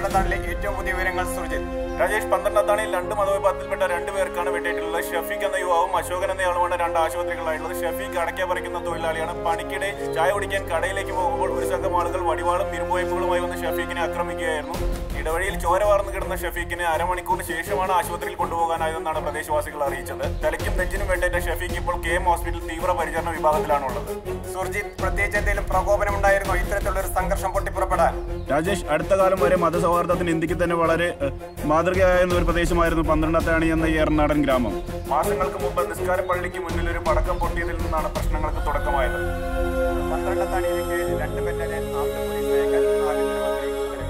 പന്ത്രണ്ടാണിലെ ഏറ്റവും പുതിയ വിവരങ്ങൾ സുർജിത് രാജേഷ് പന്ത്രണ്ടാത്താണിയിൽ രണ്ട് മതവിഭാഗത്തിൽപ്പെട്ട രണ്ട് പേർക്കാണ് വെട്ടേറ്റുള്ളത് ഷഫീഖ് എന്ന യുവാവും അശോകൻ എന്നയാളുമാണ് രണ്ട് ആശുപത്രികളായിട്ടുള്ളത് ഷഫീഖ് അടയ്ക്ക പറിക്കുന്ന തൊഴിലാളിയാണ് പണിക്കിടെ ചായ കുടിക്കാൻ കടയിലേക്ക് പോകുമ്പോൾ ഒരു സംഘം ആളുകൾ വടിവാളും ഇരുമ്പുവയ്പ്പുകളുമായി വന്ന് ഷഫീഖിനെ ആക്രമിക്കുകയായിരുന്നു ഇടവഴിയിൽ ചോര വാർന്നു കിടന്ന ഷഫീഖിനെ അരമണിക്കൂറിന് ശേഷമാണ് ആശുപത്രിയിൽ കൊണ്ടുപോകാനായതെന്നാണ് പ്രദേശവാസികൾ അറിയിച്ചത് തലയ്ക്കും നെഞ്ചിനും വേണ്ടേറ്റ ഷഫീഖ് ഇപ്പോൾ കെ എം ഹോസ്പിറ്റൽ തീവ്ര പരിചരണ വിഭാഗത്തിലാണുള്ളത് സുർജിത് പ്രത്യേകിച്ച് എന്തെങ്കിലും പ്രകോപനം ഉണ്ടായിരുന്നോ ഇത്തരത്തിലുള്ള ഒരു സംഘർഷം പൊട്ടിപ്പുറപ്പെടാൻ രാജേഷ് അടുത്ത കാലം വരെ മതസൗഹാർദ്ദത്തിന് ഇന്ത്യക്ക് തന്നെ വളരെ ഏഹ്, മാതൃകയായിരുന്ന ഒരു പ്രദേശമായിരുന്നു പന്ത്രണ്ടാത്താണി എന്ന ഈ ഏറനാടൻ ഗ്രാമം മാസങ്ങൾക്ക് മുമ്പ് നിസ്കാര പള്ളിക്ക് മുന്നിൽ ഒരു പടക്കം പൊട്ടിയതിൽ നിന്നാണ് പ്രശ്നങ്ങൾക്ക് തുടക്കമായത് പന്ത്രണ്ടാത്താണിയിലേക്ക് രണ്ട് ബറ്റാലിയൻ ആംഡ് പോലീസ് അയക്കാൻ ആഭ്യന്തരമന്ത്രി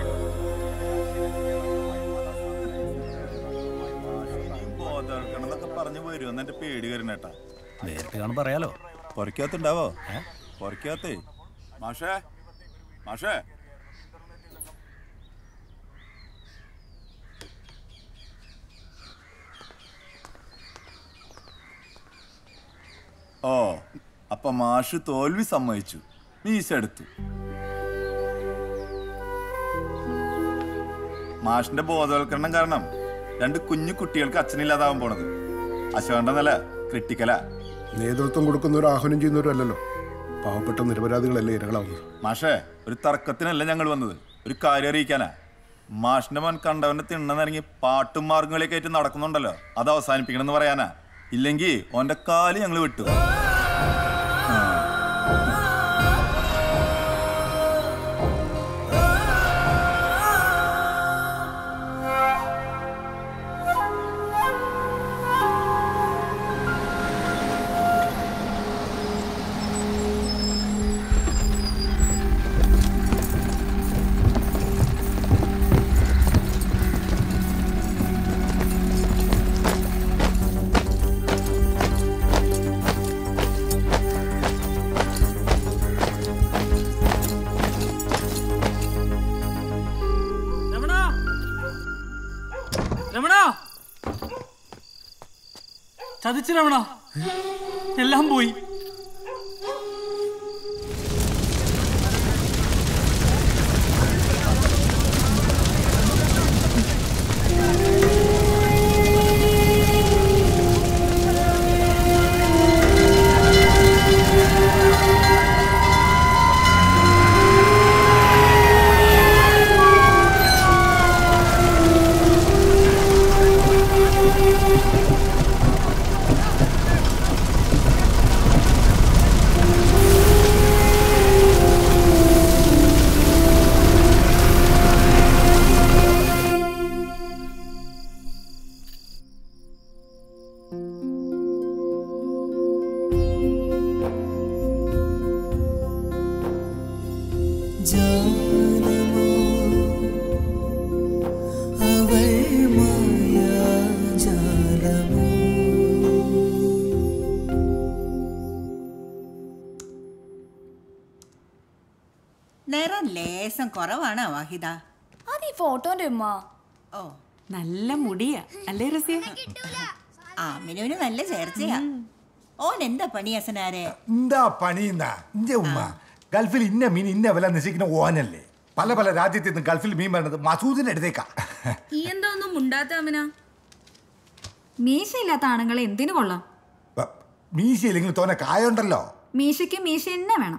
ബോധവൽക്കരണം പറഞ്ഞു വരും എന്നെ പേടി കരുന്നേട്ടാ നേരിട്ട് കാണുമ്പോ അറിയാലോ പുറക്കകത്തുണ്ടാവോ പുറക്കകത്തേ മാഷേ മാഷേ ഓ അപ്പൊ മാഷ് തോൽവി സമ്മതിച്ചു മീശ എടുത്തു മാഷിന്റെ ബോധവൽക്കരണം കാരണം രണ്ട് കുഞ്ഞു കുട്ടികൾക്ക് അച്ഛനില്ലാതാവാൻ പോണത് അശോകന്റെ നില ക്രിട്ടിക്കലാ നേതൃത്വം കൊടുക്കുന്നവരും ആഹ്വാനം ചെയ്യുന്നവരും അല്ലല്ലോ പാവപ്പെട്ട നിരപരാധികളല്ലേ ഇരകളാവുന്നത് മാഷേ ഒരു തർക്കത്തിനല്ല ഞങ്ങൾ വന്നത് ഒരു കാര്യം അറിയിക്കാനാ മാഷിന്റെ മോൻ കണ്ടവന്റെ തിണ്ണെന്നിറങ്ങി പാട്ടും മാർഗങ്ങളൊക്കെ ആയിട്ട് നടക്കുന്നുണ്ടല്ലോ അത് അവസാനിപ്പിക്കണം എന്ന് പറയാനാ ഇല്ലെങ്കിൽ ഓന്റെ കാല് ഞങ്ങൾ വിട്ടു രമണ രമണ ചതിച്ചു രമണ എല്ലാം പോയി ജാലമോ അവൾ മായാജാലമോ നിറം ലേശം കുറവാണ് വാഹിദ അത് ഈ ഫോട്ടോന്റെ ഉമ്മ ഓ നല്ല മുടിയാ അല്ലേ റസിയ ആമിനുവിന് നല്ല ചേർച്ചയാ ഓൻ എന്താ പണി അസനാരെ എന്താ പണിയുന്ന ഇന്റെ ഉമ്മ ഗൾഫിൽ ഇന്ന മീൻ ഇന്ന വില നിശ്ചയിക്കുന്ന ഓനല്ലേ പല പല രാജ്യത്തിൽ നിന്ന് ഗൾഫിൽ മീൻ വരുന്നത് മസൂദിന്റെ അടുത്തേക്കാ ഈ എന്താ ഒന്നും മുണ്ടാത്ത അമിന മീശയില്ലാത്ത ആണുങ്ങളെ എന്തിനു കൊള്ളാം മീശയില്ലെങ്കിൽ തോന്നെ കായുണ്ടല്ലോ മീശയ്ക്ക് മീശ തന്നെ വേണം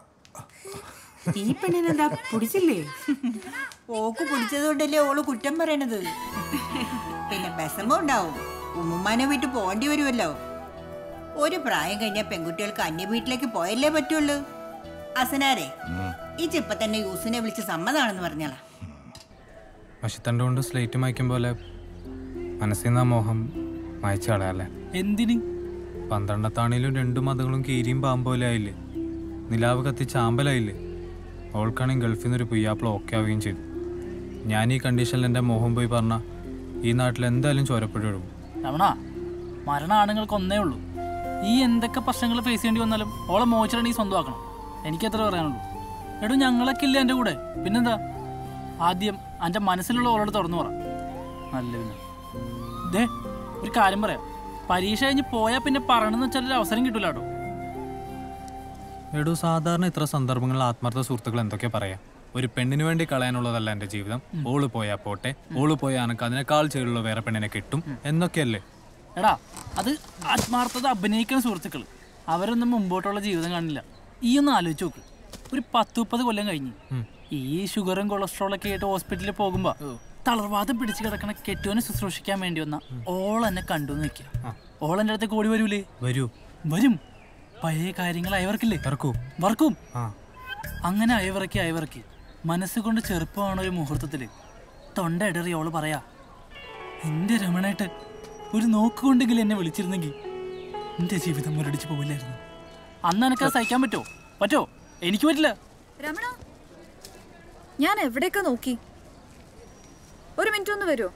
ഈ പെണ്ണിനെന്താ പിടിച്ചില്ലേ ഓക്ക് പിടിച്ചതുകൊണ്ടല്ലേ ഓള് കുറ്റം പറയണത് പിന്നെ വിഷമം ഉണ്ടാവും ഉമ്മുമ്മാനെ വിട്ട് പോകേണ്ടി വരുമല്ലോ ഒരു പ്രായം കഴിഞ്ഞാൽ പെൺകുട്ടികൾക്ക് അന്യ വീട്ടിലേക്ക് പോയല്ലേ പറ്റുള്ളൂ അസനാരെ ഈ ഇപ്പൊ തന്നെ യൂസിനെ വിളിച്ച് സമ്മതാണെന്ന് പറഞ്ഞാളാ മഷിത്തണ്ട് കൊണ്ട് സ്ലേറ്റ് മായ്ക്കും പോലെ മനസ്സിൽ നിന്ന് ആ മോഹം മായ്ച്ചു കളയാല്ലേ എന്തിന് പന്ത്രണ്ടത്താണിലും രണ്ടു മതങ്ങളും കീരിയും പാമ്പോലെ ആയില്ലേ നിലാവ് കത്തി ചാമ്പലായില്ലേ അവൾക്കാണെങ്കിൽ ഗൾഫിൽ നിന്നൊരു പുയ്യാപ്പിള ഓക്കെ ആവുകയും ചെയ്തു ഞാൻ ഈ കണ്ടീഷനിൽ എൻ്റെ മോഹം പോയി പറഞ്ഞ ഈ നാട്ടിൽ എന്തായാലും ചോരപ്പുഴ ഒഴുകും രമണ മരണ ആണുങ്ങൾക്ക് ഒന്നേ ഉള്ളൂ ഈ എന്തൊക്കെ പ്രശ്നങ്ങൾ ഫേസ് ചെയ്യേണ്ടി വന്നാലും ഓളെ മോച്ചിലാണ് ഈ സ്വന്തമാക്കണം എനിക്കത്ര പറയാനുള്ളൂ എടോ ഞങ്ങളൊക്കെ ഇല്ല എൻ്റെ കൂടെ പിന്നെന്താ ആദ്യം എൻ്റെ മനസ്സിലുള്ള ഓളോട് തുറന്നു പറ നല്ല പിന്നെ ദേ ഒരു കാര്യം പറയാം പരീക്ഷ കഴിഞ്ഞ് പോയാൽ പിന്നെ പറയണമെന്ന് വെച്ചാൽ ഒരു അവസരം കിട്ടൂല കേട്ടോ എടോ സാധാരണ ഇത്ര സന്ദർഭങ്ങളിൽ ആത്മാർത്ഥ സുഹൃത്തുക്കൾ എന്തൊക്കെ പറയാം ഒരു പെണ്ണിന് വേണ്ടി കളയാനുള്ളതല്ല എൻ്റെ ജീവിതം ഓള് പോയാ പോട്ടെ ഓള് പോയാ എനക്ക് അതിനേക്കാൾ ചെയ്തുള്ള വേറെ പെണ്ണിനെ കിട്ടും എന്നൊക്കെയല്ലേ എടാ അത് ആത്മാർത്ഥത അഭിനയിക്കുന്ന സുഹൃത്തുക്കൾ അവരൊന്നും മുമ്പോട്ടുള്ള ജീവിതം കാണില്ല ഈ ഒന്ന് ആലോചിച്ച് നോക്ക് ഒരു പത്ത് മുപ്പത് കൊല്ലം കഴിഞ്ഞ് ഈ ഷുഗറും കൊളസ്ട്രോളൊക്കെ ആയിട്ട് ഹോസ്പിറ്റലിൽ പോകുമ്പോ തളർവാദം പിടിച്ചു കിടക്കണ കെട്ടുവിനെ ശുശ്രൂഷിക്കാൻ വേണ്ടി വന്ന ഓൾ എന്നെ കണ്ടു നിൽക്കുക ഓൾ എൻ്റെ അടുത്തേക്ക് ഓടി വരൂലേ വരൂ വരും പഴയ കാര്യങ്ങൾ അയവർക്കില്ലേ വർക്കും വർക്കും ആ അങ്ങനെ അയവിറക്കി അയവിറക്കി മനസ്സുകൊണ്ട് ചെറുപ്പമാണ് ഒരു മുഹൂർത്തത്തില് തൊണ്ട ഇടറി അവള് പറയാ എന്റെ രമണേട്ട് ഒരു നോക്കുകൊണ്ടെങ്കിലും എന്നെ വിളിച്ചിരുന്നെങ്കിൽ എന്റെ ജീവിതം മുരടിച്ചു പോവില്ലായിരുന്നു അന്ന് എനക്ക് അത് സഹിക്കാൻ പറ്റോ പറ്റോ എനിക്ക് പറ്റില്ല രമണ ഞാൻ എവിടെയൊക്കെ നോക്കി ഒരു മിനിറ്റ് ഒന്ന് വരുമോ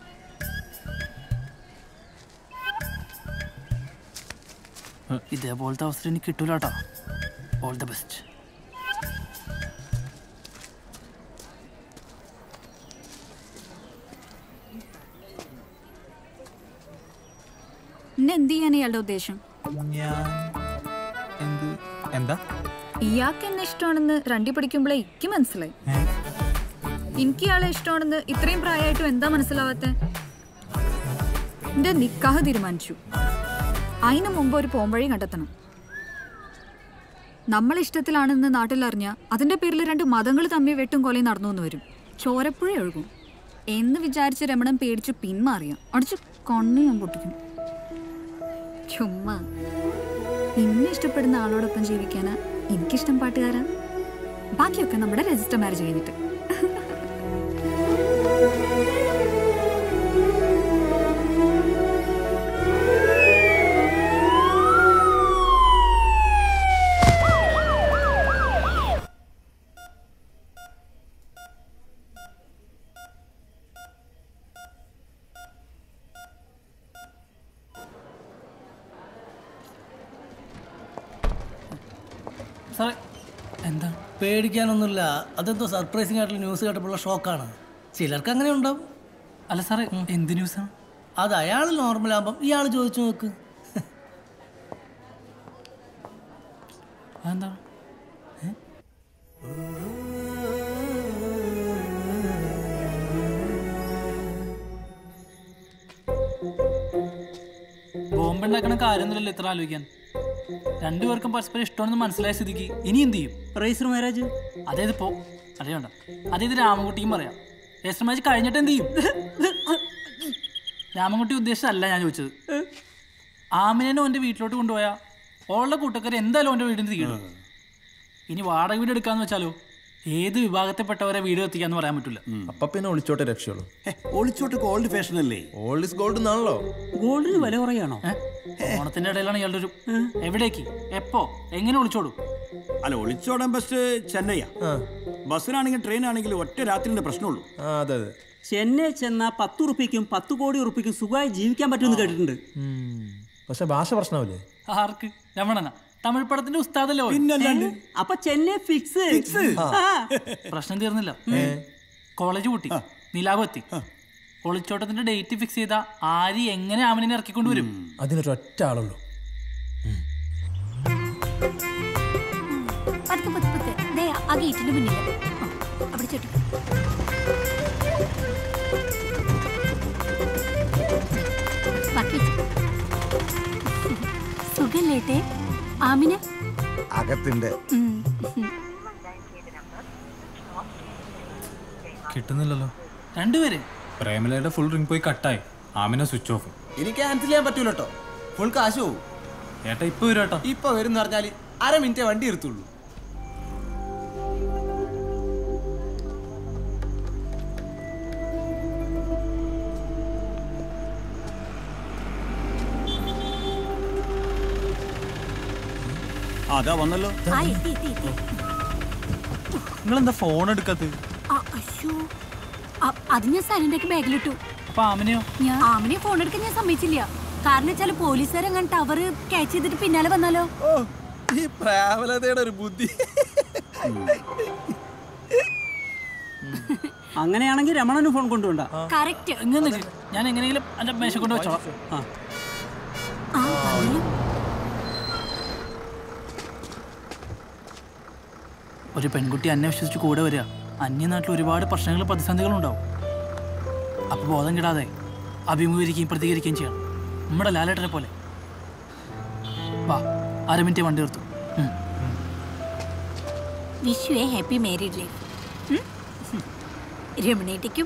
ഇതേപോലത്തെ അവസരം എനിക്ക് കിട്ടൂല കേട്ടോ ഓൾ ദ ബെസ്റ്റ് എന്നെ എന്ത് ചെയ്യാൻ ഇയാളുടെ ഉദ്ദേശം ഞാൻ എന്ത് എന്താ ഇയാൾക്ക് എന്നെ ഇഷ്ടമാണെന്ന് രണ്ടി പഠിക്കുമ്പോഴേ എനിക്ക് മനസ്സിലായി എനിക്ക് ഇയാളെ ഇഷ്ടമാണെന്ന് ഇത്രയും പ്രായമായിട്ടും എന്താ മനസ്സിലാവാത്ത എന്റെ നിക്കാഹ് തീരുമാനിച്ചു അതിനു മുമ്പ് ഒരു പോംവഴി കണ്ടെത്തണം നമ്മൾ ഇഷ്ടത്തിലാണെന്ന് നാട്ടിലറിഞ്ഞ അതിന്റെ പേരിൽ രണ്ട് മതങ്ങൾ തമ്മിൽ വെട്ടും കൊലയും നടന്നു എന്ന് വരും ചോരപ്പുഴ ഒഴുകും എന്ന് വിചാരിച്ച് രമണൻ പേടിച്ച് പിന്മാറിയ അടിച്ച് കണ്ണു ഞാൻ പൊട്ടിക്കും ചുമ്മാ നിന്നെ ഇഷ്ടപ്പെടുന്ന ആളോടൊപ്പം ജീവിക്കാനാ എനിക്കിഷ്ടം പാട്ടുകാരാ ബാക്കിയൊക്കെ നമ്മുടെ രജിസ്റ്റർ മാരേജ് കഴിഞ്ഞിട്ട് സാറേ എന്താ പേടിക്കാനൊന്നുമില്ല അതെന്തോ സർപ്രൈസിംഗ് ആയിട്ടുള്ള ന്യൂസ് കേട്ടപ്പോഴുള്ള ഷോക്കാണ് ചിലർക്ക് അങ്ങനെ ഉണ്ടാവും അല്ല സാറേ എന്ത് ന്യൂസാണ് അത് അയാൾ നോർമൽ ആകുമ്പം ഇയാൾ ചോദിച്ചു നോക്ക് അതെന്താ ബോംബുണ്ടാക്കണ കാര്യമൊന്നുമില്ലല്ലോ ഇത്ര ആലോചിക്കാൻ രണ്ടുപേർക്കും പരസ്പരം ഇഷ്ടമാണെന്ന് മനസ്സിലായ സ്ഥിതിക്ക് ഇനി എന്ത് ചെയ്യും രജിസ്റ്റർ മാരേജ് അതേത് പോ അറിയണ്ട അതേത് രാമൻകുട്ടിക്കും പറയാം രജിസ്റ്റർ മാരേജ് കഴിഞ്ഞിട്ട് എന്ത് ചെയ്യും രാമൻകുട്ടി ഉദ്ദേശിച്ചല്ല ഞാൻ ചോദിച്ചത് ആമിനെ ഓൻ്റെ വീട്ടിലോട്ട് കൊണ്ടുപോയാ ഓളുടെ കൂട്ടക്കാർ എന്തായാലും ഓൻ്റെ വീടിന് തീടും ഇനി വാടക വീട് എടുക്കാന്ന് വെച്ചാലോ ഏത് വിഭാഗത്തിൽപ്പെട്ടവരെ വീട് എത്തിക്കാന്ന് പറയാൻ പറ്റില്ല അപ്പൊ പിന്നെ ഒളിച്ചോട്ടെ രക്ഷയുള്ളൂ ഒളിച്ചോട്ട് ഗോൾഡ് ഫാഷൻ അല്ലേ ഓൾഡ് ഇസ് ഗോൾഡ് എന്നാണല്ലോ ഗോൾഡിന് വില കുറയാണോ ഓണത്തിന്റെ ഇടയിലാണ് ഇയാളുടെ ഒരു എവിടേക്ക് എപ്പോ എങ്ങനെ ഒളിച്ചോടും അല്ല ഒളിച്ചോടാൻ ബസ് ചെന്നൈയാ ബസ്സിനാണെങ്കിൽ ട്രെയിൻ ആണെങ്കിലും ഒറ്റ രാത്രിന്റെ പ്രശ്നമുള്ളൂ അതെ അതെ ചെന്നൈ ചെന്നാ പത്ത് ഉറുപ്പിക്കും പത്ത് കോടി ഉറുപ്പിക്കും സുഖമായി ജീവിക്കാൻ പറ്റുമെന്ന് കേട്ടിട്ടുണ്ട് പക്ഷെ ഭാഷ പ്രശ്നമില്ലേ ആർക്ക് രമണന തമിഴ് പടത്തിന്റെ ഉസ്താദല്ലോ പിന്നല്ലാണ്ട്. അപ്പൊ ചെന്നൈ ഫിക്സ് പ്രശ്നം തീർന്നില്ല കോളേജ് കൂട്ടി നിലാവ് എത്തി ഒളിച്ചോട്ടത്തിന്റെ ഡേറ്റ് ഫിക്സ് ചെയ്ത ആര് എങ്ങനെ ആമിനെ ഇറക്കിക്കൊണ്ട് വരും അതിനൊരു ഒറ്റ ആളുള്ളൂ പതുക്കെ പതുക്കെ പതുക്കെ. ദേ ആ ഗേറ്റിന്റെ മുന്നിൽ ആ, അവിടെ ചെട്ടി ബാക്കി വെച്ച്. സുഖല്ലേട്ടെ ആമിന അകത്തിന്റെ ഉം. കിട്ടുന്നില്ലല്ലോ രണ്ടുപേരെ പ്രേമലയുടെ ഫുൾ റിംഗ് പോയി കട്ടായി ആമിന സ്വിച്ച് ഓഫ് ഇനി ക്യാൻസൽ ചെയ്യാൻ പറ്റൂല കേട്ടോ ഫുൾ കാശ് പോവും ഏട്ടാ ഇപ്പൊ വരും ഏട്ടാ ഇപ്പൊ വരും പറഞ്ഞാല് അര മിനിറ്റ് വണ്ടി എടുത്തുള്ളൂ അതാ വന്നല്ലോ ആ എത്തി എത്തി എത്തി നിങ്ങളെന്താ ഫോൺ എടുക്കാത്തത് ആ, അയ്യോ അ- അത് ഞാൻ സൈലന്റൊക്കെ ബാഗിലിട്ടു അപ്പൊ ആമിനെയോ ഞാൻ ആമിനെ ഫോൺ എടുക്കാൻ ഞാൻ സമ്മതിച്ചില്ല കാരണം വെച്ചാൽ പോലീസുകാരെങ്ങനെ ടവർ ക്യാച്ച് ചെയ്തിട്ട് പിന്നാലെ വന്നാലോ ഈ പ്രേമലതയുടെ ഒരു ബുദ്ധി അങ്ങനെയാണെങ്കിൽ രമണന് ഫോൺ കൊണ്ടുപോണ്ട കറക്റ്റ് എങ്ങനെ ഞാൻ എങ്ങനെയെങ്കിലും എന്റെ മേശ കൊണ്ട് വെച്ചോളാം ആ പറഞ്ഞു ഒരു പെൺകുട്ടി എന്നെ വിശ്വസിച്ച് കൂടെ വരിക അന്യനാട്ടിൽ ഒരുപാട് പ്രശ്നങ്ങൾ പ്രതിസന്ധികളും ഉണ്ടാവും അപ്പോൾ ബോധം കിടാതെ അഭിമുഖീകരിക്കുകയും പ്രതികരിക്കുകയും ചെയ്യണം നമ്മുടെ ലാലേട്ടനെ പോലെ വാ അര മിനിറ്റ് വണ്ടി നിർത്തും wish you a happy married life രമണേട്ടിക്കും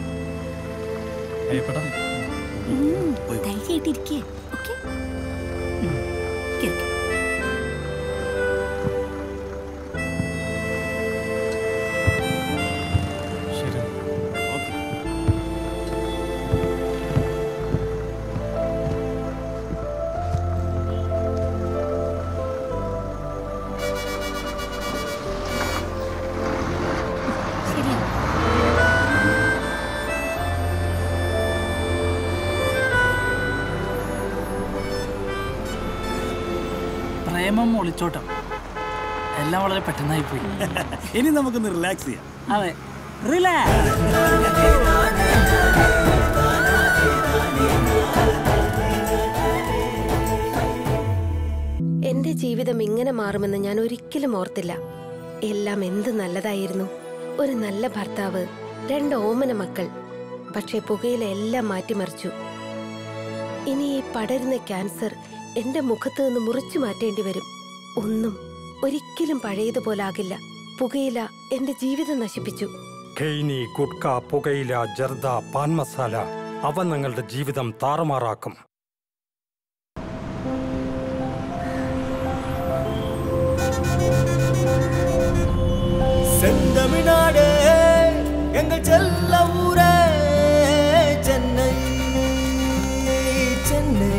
ധൈര്യമായിട്ടിരിക്കേ ഓക്കെ പ്രേമം ഒളിച്ചോട്ടം എല്ലാം വളരെ പെട്ടെന്നായി പോയി ഇനി നമുക്കൊന്ന് റിലാക്സ് ചെയ്യാം അതെ എന്റെ ജീവിതം ഇങ്ങനെ മാറുമെന്ന് ഞാൻ ഒരിക്കലും ഓർത്തില്ല എല്ലാം എന്ത് നല്ലതായിരുന്നു ഒരു നല്ല ഭർത്താവ് രണ്ട് ഓമന മക്കൾ പക്ഷെ പുകയില എല്ലാം മാറ്റിമറിച്ചു ഇനി ഈ പടരുന്ന ക്യാൻസർ എന്റെ മുഖത്ത് നിന്ന് മുറിച്ചു മാറ്റേണ്ടി വരും ഒന്നും ഒരിക്കലും പഴയതുപോലാകില്ല പുകയില എന്റെ ജീവിതം നശിപ്പിച്ചു ഖെയ്നി ഗുഡ്ക പുകയില ജർദ പാൻ മസാല അവ നിങ്ങളുടെ ജീവിതം താറുമാറാക്കും செந்தமிழ்நாடு எங்கள் செல்ல ஊரே சென்னை சென்னை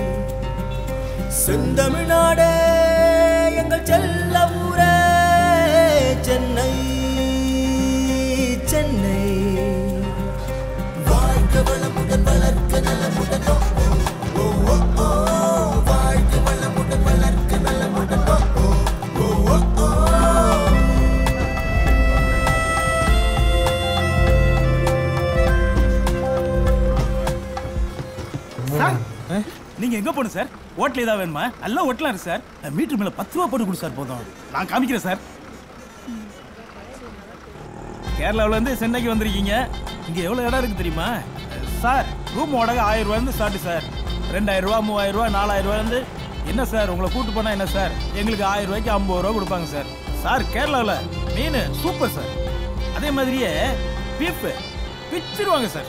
செந்தமிழ்நாடு எங்கள் செல்ல ஊரே சென்னை சென்னை வாழ்க வளமுடன் வளர்க்க நலமுடன் ஓ, ஓ, ஓ, ஓ. வாழ்க வளமுடன் வளர்க்க நலமுடன் ஓ, ஓ, ஓ, ஓ, ஓ. சார் நீங்க எங்க போகணும் சார் ஹோட்டல் ஏதாவது வேணுமா நல்லா ஹோட்டலா இருக்கு சார் மீட்டர் மேல பத்து ரூபா போட்டு கொடு சார் போதும் நான் காமிக்கிறேன் சார் கேரளாவுல இருந்து சென்னைக்கு வந்திருக்கீங்க இங்க எவ்வளவு இடம் இருக்கு தெரியுமா சார் ரூம் வாடகை ஆயிரம் ரூபாய் இருந்து ஸ்டார்ட் சார் ரெண்டாயிரம் ரூபா மூவாயிரம் ரூபா நாலாயிரம் ரூபாய் இருந்து என்ன சார் உங்களை கூட்டு போனா என்ன சார் எங்களுக்கு ஆயிரம் ரூபாய்க்கு ஐம்பது ரூபா கொடுப்பாங்க சார் சார் கேரளாவில் மீன் சூப்பர் சார் அதே மாதிரியே பீஃப் பிச்சிருவாங்க சார்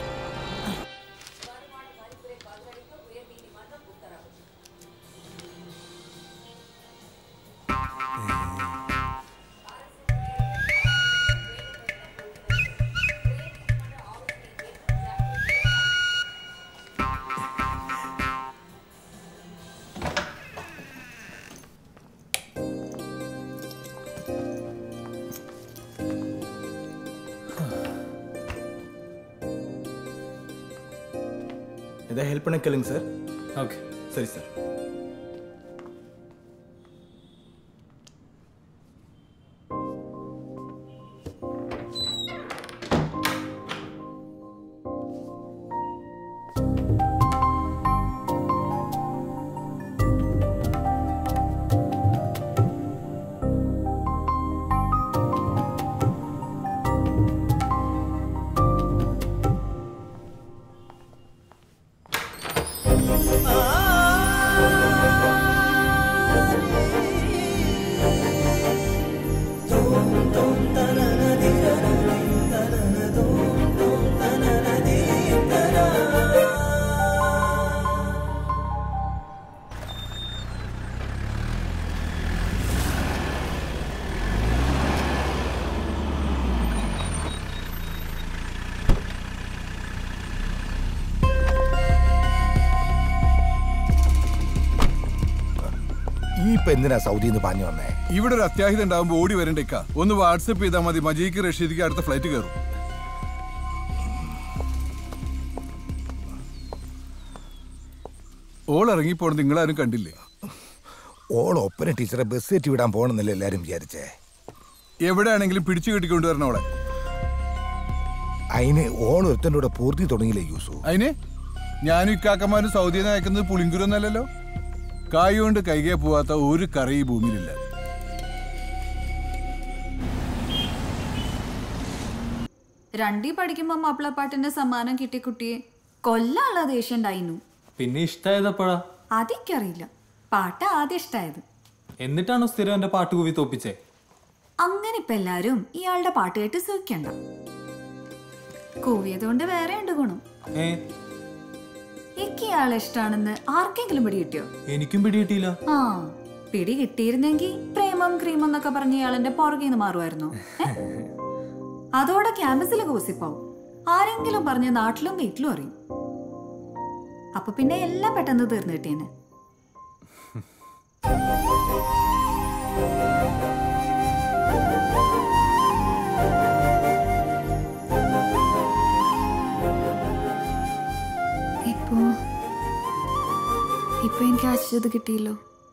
ஏதாவது ஹெல்ப் பண்ண கேளுங்க சார் ஓகே சரி சார் ഈ ഇപ്പൊ എന്തിനാ സൗദിയിൽ നിന്ന് പാഞ്ഞു വന്നേ ഇവിടെ ഒരു അത്യാഹിതം ഉണ്ടാകുമ്പോൾ ഓടി വരണ്ടേക്ക ഒന്ന് വാട്സപ്പ് ചെയ്താൽ മതി മജീക്ക് റഷീദിക്ക് അടുത്ത ഫ്ലൈറ്റ് കയറും ഓൾ ഇറങ്ങിപ്പോണത് നിങ്ങളാരും കണ്ടില്ലേ ഓൾ ഒപ്പന ടീച്ചറെ ബസ് കയറ്റി വിടാൻ പോകണമെന്നല്ലേ എല്ലാരും വിചാരിച്ചേ എവിടെയാണെങ്കിലും പിടിച്ചു കെട്ടിക്കൊണ്ടുവരണം അവളെ അതിന് ഓൾ ഒരുത്തൻ്റെ കൂടെ പൂർത്തി തുടങ്ങിയില്ലേ യൂസു അതിന് ഞാനും ഇക്കാക്കന്മാരും സൗദിയിൽ നിന്ന് അയക്കുന്നത് പുളിങ്കുരൊന്നല്ലല്ലോ കായ് കൊണ്ട് കൈകെ പോവാത്ത ഒരു കറി ഈ ഭൂമിയിലില്ല രണ്ടീ പഠിക്കുമ്പോ മാപ്പിളപ്പാട്ടിന്റെ സമ്മാനം കിട്ടിയ കുട്ടിയെ കൊല്ലാനുള്ള ദേഷ്യം ഉണ്ടായിരുന്നു പിന്നെ ഇഷ്ടായതപ്പോഴാ അതെനിക്കറിയില്ല പാട്ട് ആദ്യം ഇഷ്ടായത് എന്നിട്ടാണോ സ്ഥിരം എന്റെ പാട്ട് കൂവി തോപ്പിച്ചേ അങ്ങനെ ഇപ്പൊ എല്ലാരും ഇയാളുടെ പാട്ട് കേട്ട് സുഖിക്കണ്ട കൂവിയതുകൊണ്ട് വേറെ ഉണ്ട് ഗുണം ഏ എനിക്ക് ഇയാളെ ഇഷ്ടാണെന്ന് ആർക്കെങ്കിലും പിടി കിട്ടിയോ എനിക്കും പിടികിട്ടിയില്ല ആ പിടി കിട്ടിയിരുന്നെങ്കിൽ പ്രേമം ക്രീമം എന്നൊക്കെ പറഞ്ഞ് ഇയാളെന്റെ പുറകെന്ന് മാറുമായിരുന്നു അതോടെ ക്യാമ്പസിൽ ഗോസിപ്പാവും ആരെങ്കിലും പറഞ്ഞ് നാട്ടിലും വീട്ടിലും അറിയും അപ്പൊ പിന്നെ എല്ലാം പെട്ടെന്ന് തീർന്നു കിട്ടിയേനെ ഇപ്പോ ഇപ്പൊ എനിക്ക് ആശ്ചര്യം കിട്ടിയല്ലോ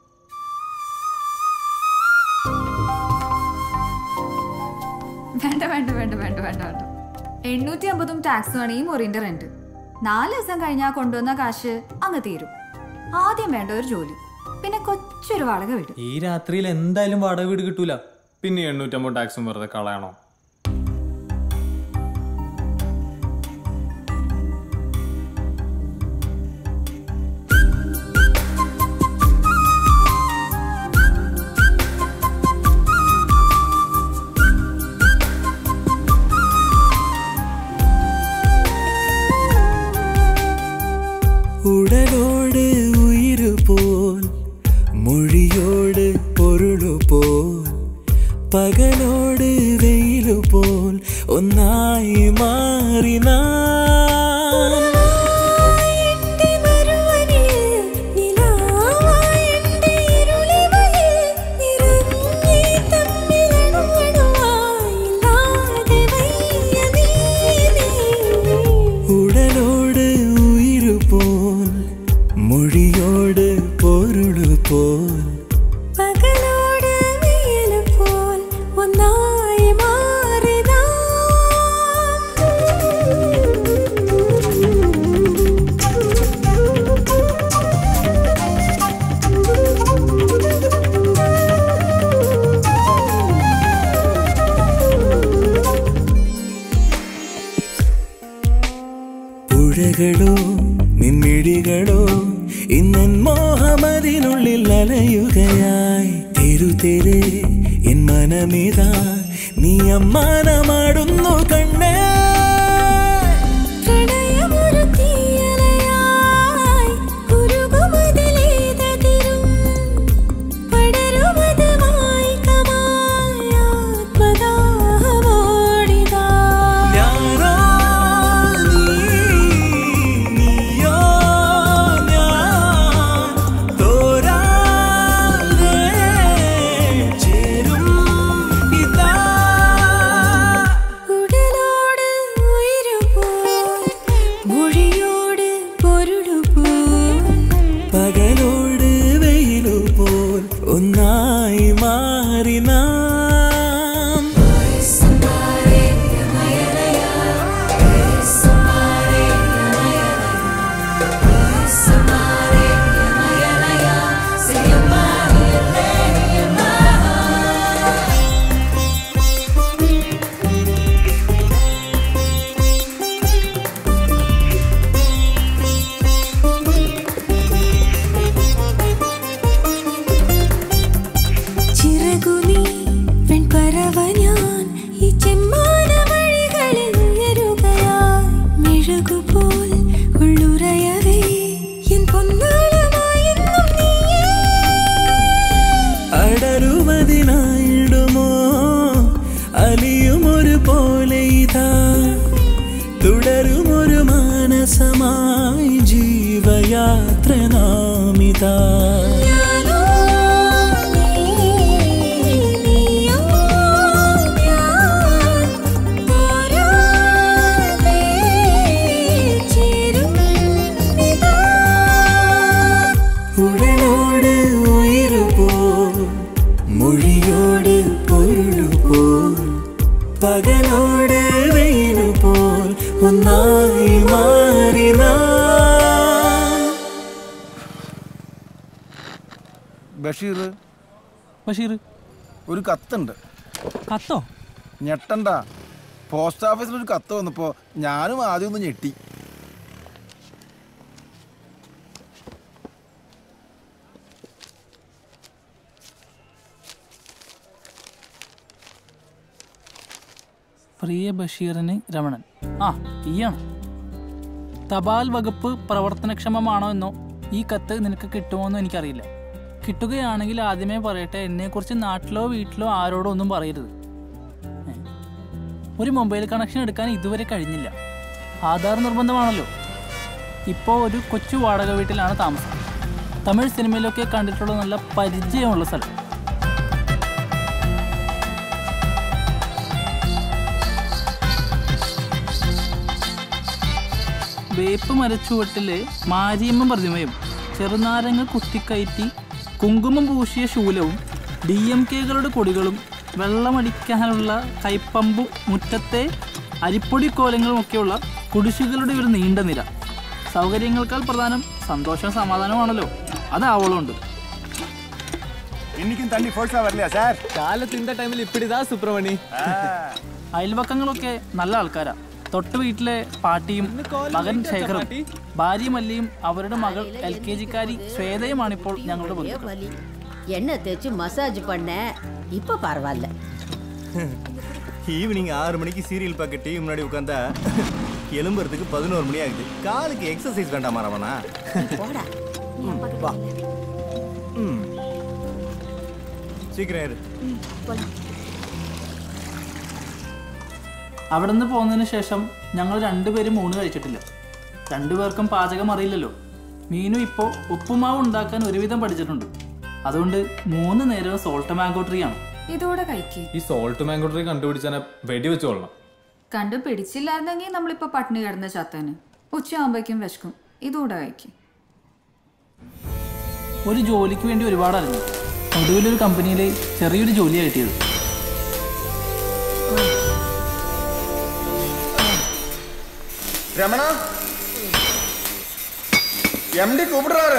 വേണ്ട വേണ്ട വേണ്ട വേണ്ട വേണ്ട വേണ്ട എണ്ണൂറ്റി അമ്പതും ടാക്സുമാണ് ഈ മുറിന്റെ റെന്റ് നാല് ദിവസം കഴിഞ്ഞാൽ കൊണ്ടുവന്ന കാശ് അങ്ങ് തീരും ആദ്യം വേണ്ട ഒരു ജോലി പിന്നെ കൊച്ചൊരു വാടക വീട് ഈ രാത്രിയിൽ എന്തായാലും വാടക വീട് കിട്ടൂല പിന്നെ എണ്ണൂറ്റമ്പത് ടാക്സും വെറുതെ കളയണോ ഉടലോട് ഉയിരു പോൽ മൊഴിയോട് പൊരുളു പോൽ പകലോട് വെയിലു പോൽ ഒന്നായി മാറി നാം. ഉടലോട് ഉയിരു പോൽ മൊഴിയോട് പൊരുളു പോൽ പകലോട് വെയില് പോൽ ഒന്നായി മാറിനാ പുഴകളോ നിൻമിഴികളോ ഇന്നൻ മോഹമതിനുള്ളിൽ അലയുകയായി തെരുതെരെ എൻ മനമിതാ നീ അമ്മാനമാടുന്നു കണ്ണേ പ്രണയമൊരു തീയലയായി ഉരുകുമതിലേതതിരും പടരുമത് മായികമായാത്മദാഹമോടിതാ ഞാനോ നീ നീയോ ഞാൻ തോരാതെ ചേരും ഇതാ ഉടലോട് ഉയരുപോൽ മൊഴിയോട് പൊരുളുപോൽ പകലോട് വെയിലു പോൽ ഒന്നായി മാറി നാം ചിറകുനീ വെൺപറവ ഞാൻ ഈ ചെമ്മാന വഴികളിൽ ഉയരുകയായി മെഴുകുപോൽ ഉള്ളുറയവേ എൻ പൊന്നാളമായെന്നും നീയേ അടരുമതിനായിടുമോ അലിയുമൊരു പോലെ ഇതാ തുടരുമൊരു മാനസമായി ജീവയാത്ര നാമിതാ ഞാനോ നീ നീയോ ഞാൻ പോരാതെ ചേരും ഇതാ ഉടലോട് ഉയിരു പോൽ മൊഴിയോട് പൊരുളു പോൽ പകലോട് വെയിലു പോൽ ഒന്നായി മാറി നാം ബഷീർ ബഷീർ ഒരു കത്തുണ്ട് കത്തോ ഞെട്ടണ്ട പോസ്റ്റ് ഓഫീസിൽ ഒരു കത്ത് വന്നപ്പോ ഞാനും ആദ്യം ഒന്ന് ഞെട്ടി പ്രിയ ബഷീറിന് രമണൻ ആ ഈയാണ് തപാൽ വകുപ്പ് പ്രവർത്തനക്ഷമമാണോ എന്നോ ഈ കത്ത് നിനക്ക് കിട്ടുമോ എന്നോ എനിക്കറിയില്ല കിട്ടുകയാണെങ്കിൽ ആദ്യമേ പറയട്ടെ എന്നെക്കുറിച്ച് നാട്ടിലോ വീട്ടിലോ ആരോടോ ഒന്നും പറയരുത് ഏ. ഒരു മൊബൈൽ കണക്ഷൻ എടുക്കാൻ ഇതുവരെ കഴിഞ്ഞില്ല ആധാർ നിർബന്ധമാണല്ലോ ഇപ്പോൾ ഒരു കൊച്ചു വാടക വീട്ടിലാണ് താമസം തമിഴ് സിനിമയിലൊക്കെ കണ്ടിട്ടുള്ള നല്ല പരിചയമുള്ള സ്ഥലം വേപ്പ് മരച്ചുവട്ടില് മാരിയമ്മ പ്രതിമയും ചെറുനാരങ്ങ കുത്തിക്കയറ്റി കുങ്കുമം പൂശിയ ശൂലവും ഡി എം കെകളുടെ കൊടികളും വെള്ളമടിക്കാനുള്ള കൈപ്പമ്പും മുറ്റത്തെ അരിപ്പൊടി കോലങ്ങളും ഒക്കെയുള്ള കുടിശികളുടെ ഒരു നീണ്ട നിര സൗകര്യങ്ങൾക്കാൾ പ്രധാനം സന്തോഷം സമാധാനമാണല്ലോ അതാവളുണ്ട് இன்னைக்கும் தண்ணி ஃபோர்ஸா வரலையா சார் കാലത്ത് ഇന്ന ടൈമിൽ ഇപ്പിടിതാ സുബ്രഹ്മണി അയൽവക്കങ്ങളൊക്കെ നല്ല ആൾക്കാരാ തൊട്ട് വീട്ടിലെ പാട്ടിയും മകൻ ശേഖറും ഭാര്യ മല്ലിയും അവരുടെ മകൾ എൽ കെ ജിക്കാരി ശ്വേതയുമാണിപ്പോൾ ഞങ്ങളുടെ ബന്ധുക്കൾ வலி எண்ணெய் தேய்ச்சி மசாஜ் பண்ணேன் இப்ப பரவாயில்ல ஈவினிங் ஆறு மணிக்கு சீரியல் பார்க்க டிவி முன்னாடி உட்காந்தா எலும்புறதுக்கு பதினோரு மணி ஆகுது காலுக்கு எக்ஸசைஸ் வேண்டாமா ரமணா போடா வா ம் சீக்கிரம் ஏறு അവിടെ നിന്ന് പോകുന്നതിന് ശേഷം ഞങ്ങൾ രണ്ടുപേരും ഊണ് കഴിച്ചിട്ടില്ല രണ്ടുപേർക്കും പാചകം അറിയില്ലല്ലോ മീനു ഇപ്പോൾ ഉപ്പുമാവ് ഉണ്ടാക്കാൻ ഒരുവിധം പഠിച്ചിട്ടുണ്ട് അതുകൊണ്ട് മൂന്ന് നേരവും സോൾട്ട് മാംഗോ ട്രീ ആണ് ഇതോടെ കഴിക്ക് ഈ സോൾട്ട് മാംഗോ ട്രീ കണ്ടുപിടിച്ചാൽ വെടി വെച്ചോളണം കണ്ടു പിടിച്ചില്ലായിരുന്നെങ്കിൽ നമ്മളിപ്പോ പട്ടിണി കിടന്ന ചത്താന് ഉച്ചയാകുമ്പോഴേക്കും വിശക്കും ഇതോടെ കഴിക്കും ഒരു ജോലിക്ക് വേണ്ടി ഒരുപാട് അറിഞ്ഞു ഒടുവിലൊരു കമ്പനിയിൽ ചെറിയൊരു ജോലിയാണ് കിട്ടിയത് ரமணா எம்டி கூப்பிடுறாரு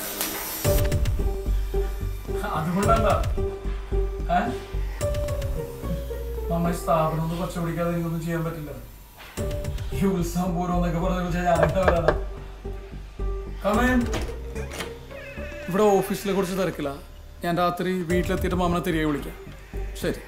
അതുകൊണ്ടാ നമ്മൾ സ്ഥാപനം ഒന്നും പച്ചപിടിക്കാതെ എനിക്കൊന്നും ചെയ്യാൻ പറ്റില്ല ഈ ഉത്സവം പൂരം എന്നൊക്കെ പറഞ്ഞു വെച്ചാൽ ഞാനെന്താ വരാനാ കമേൻ ഇവിടെ ഓഫീസിലെ കുറിച്ച് തിരക്കില്ല ഞാൻ രാത്രി വീട്ടിലെത്തിയിട്ട് മാമനെ തിരികെ വിളിക്കാം ശരി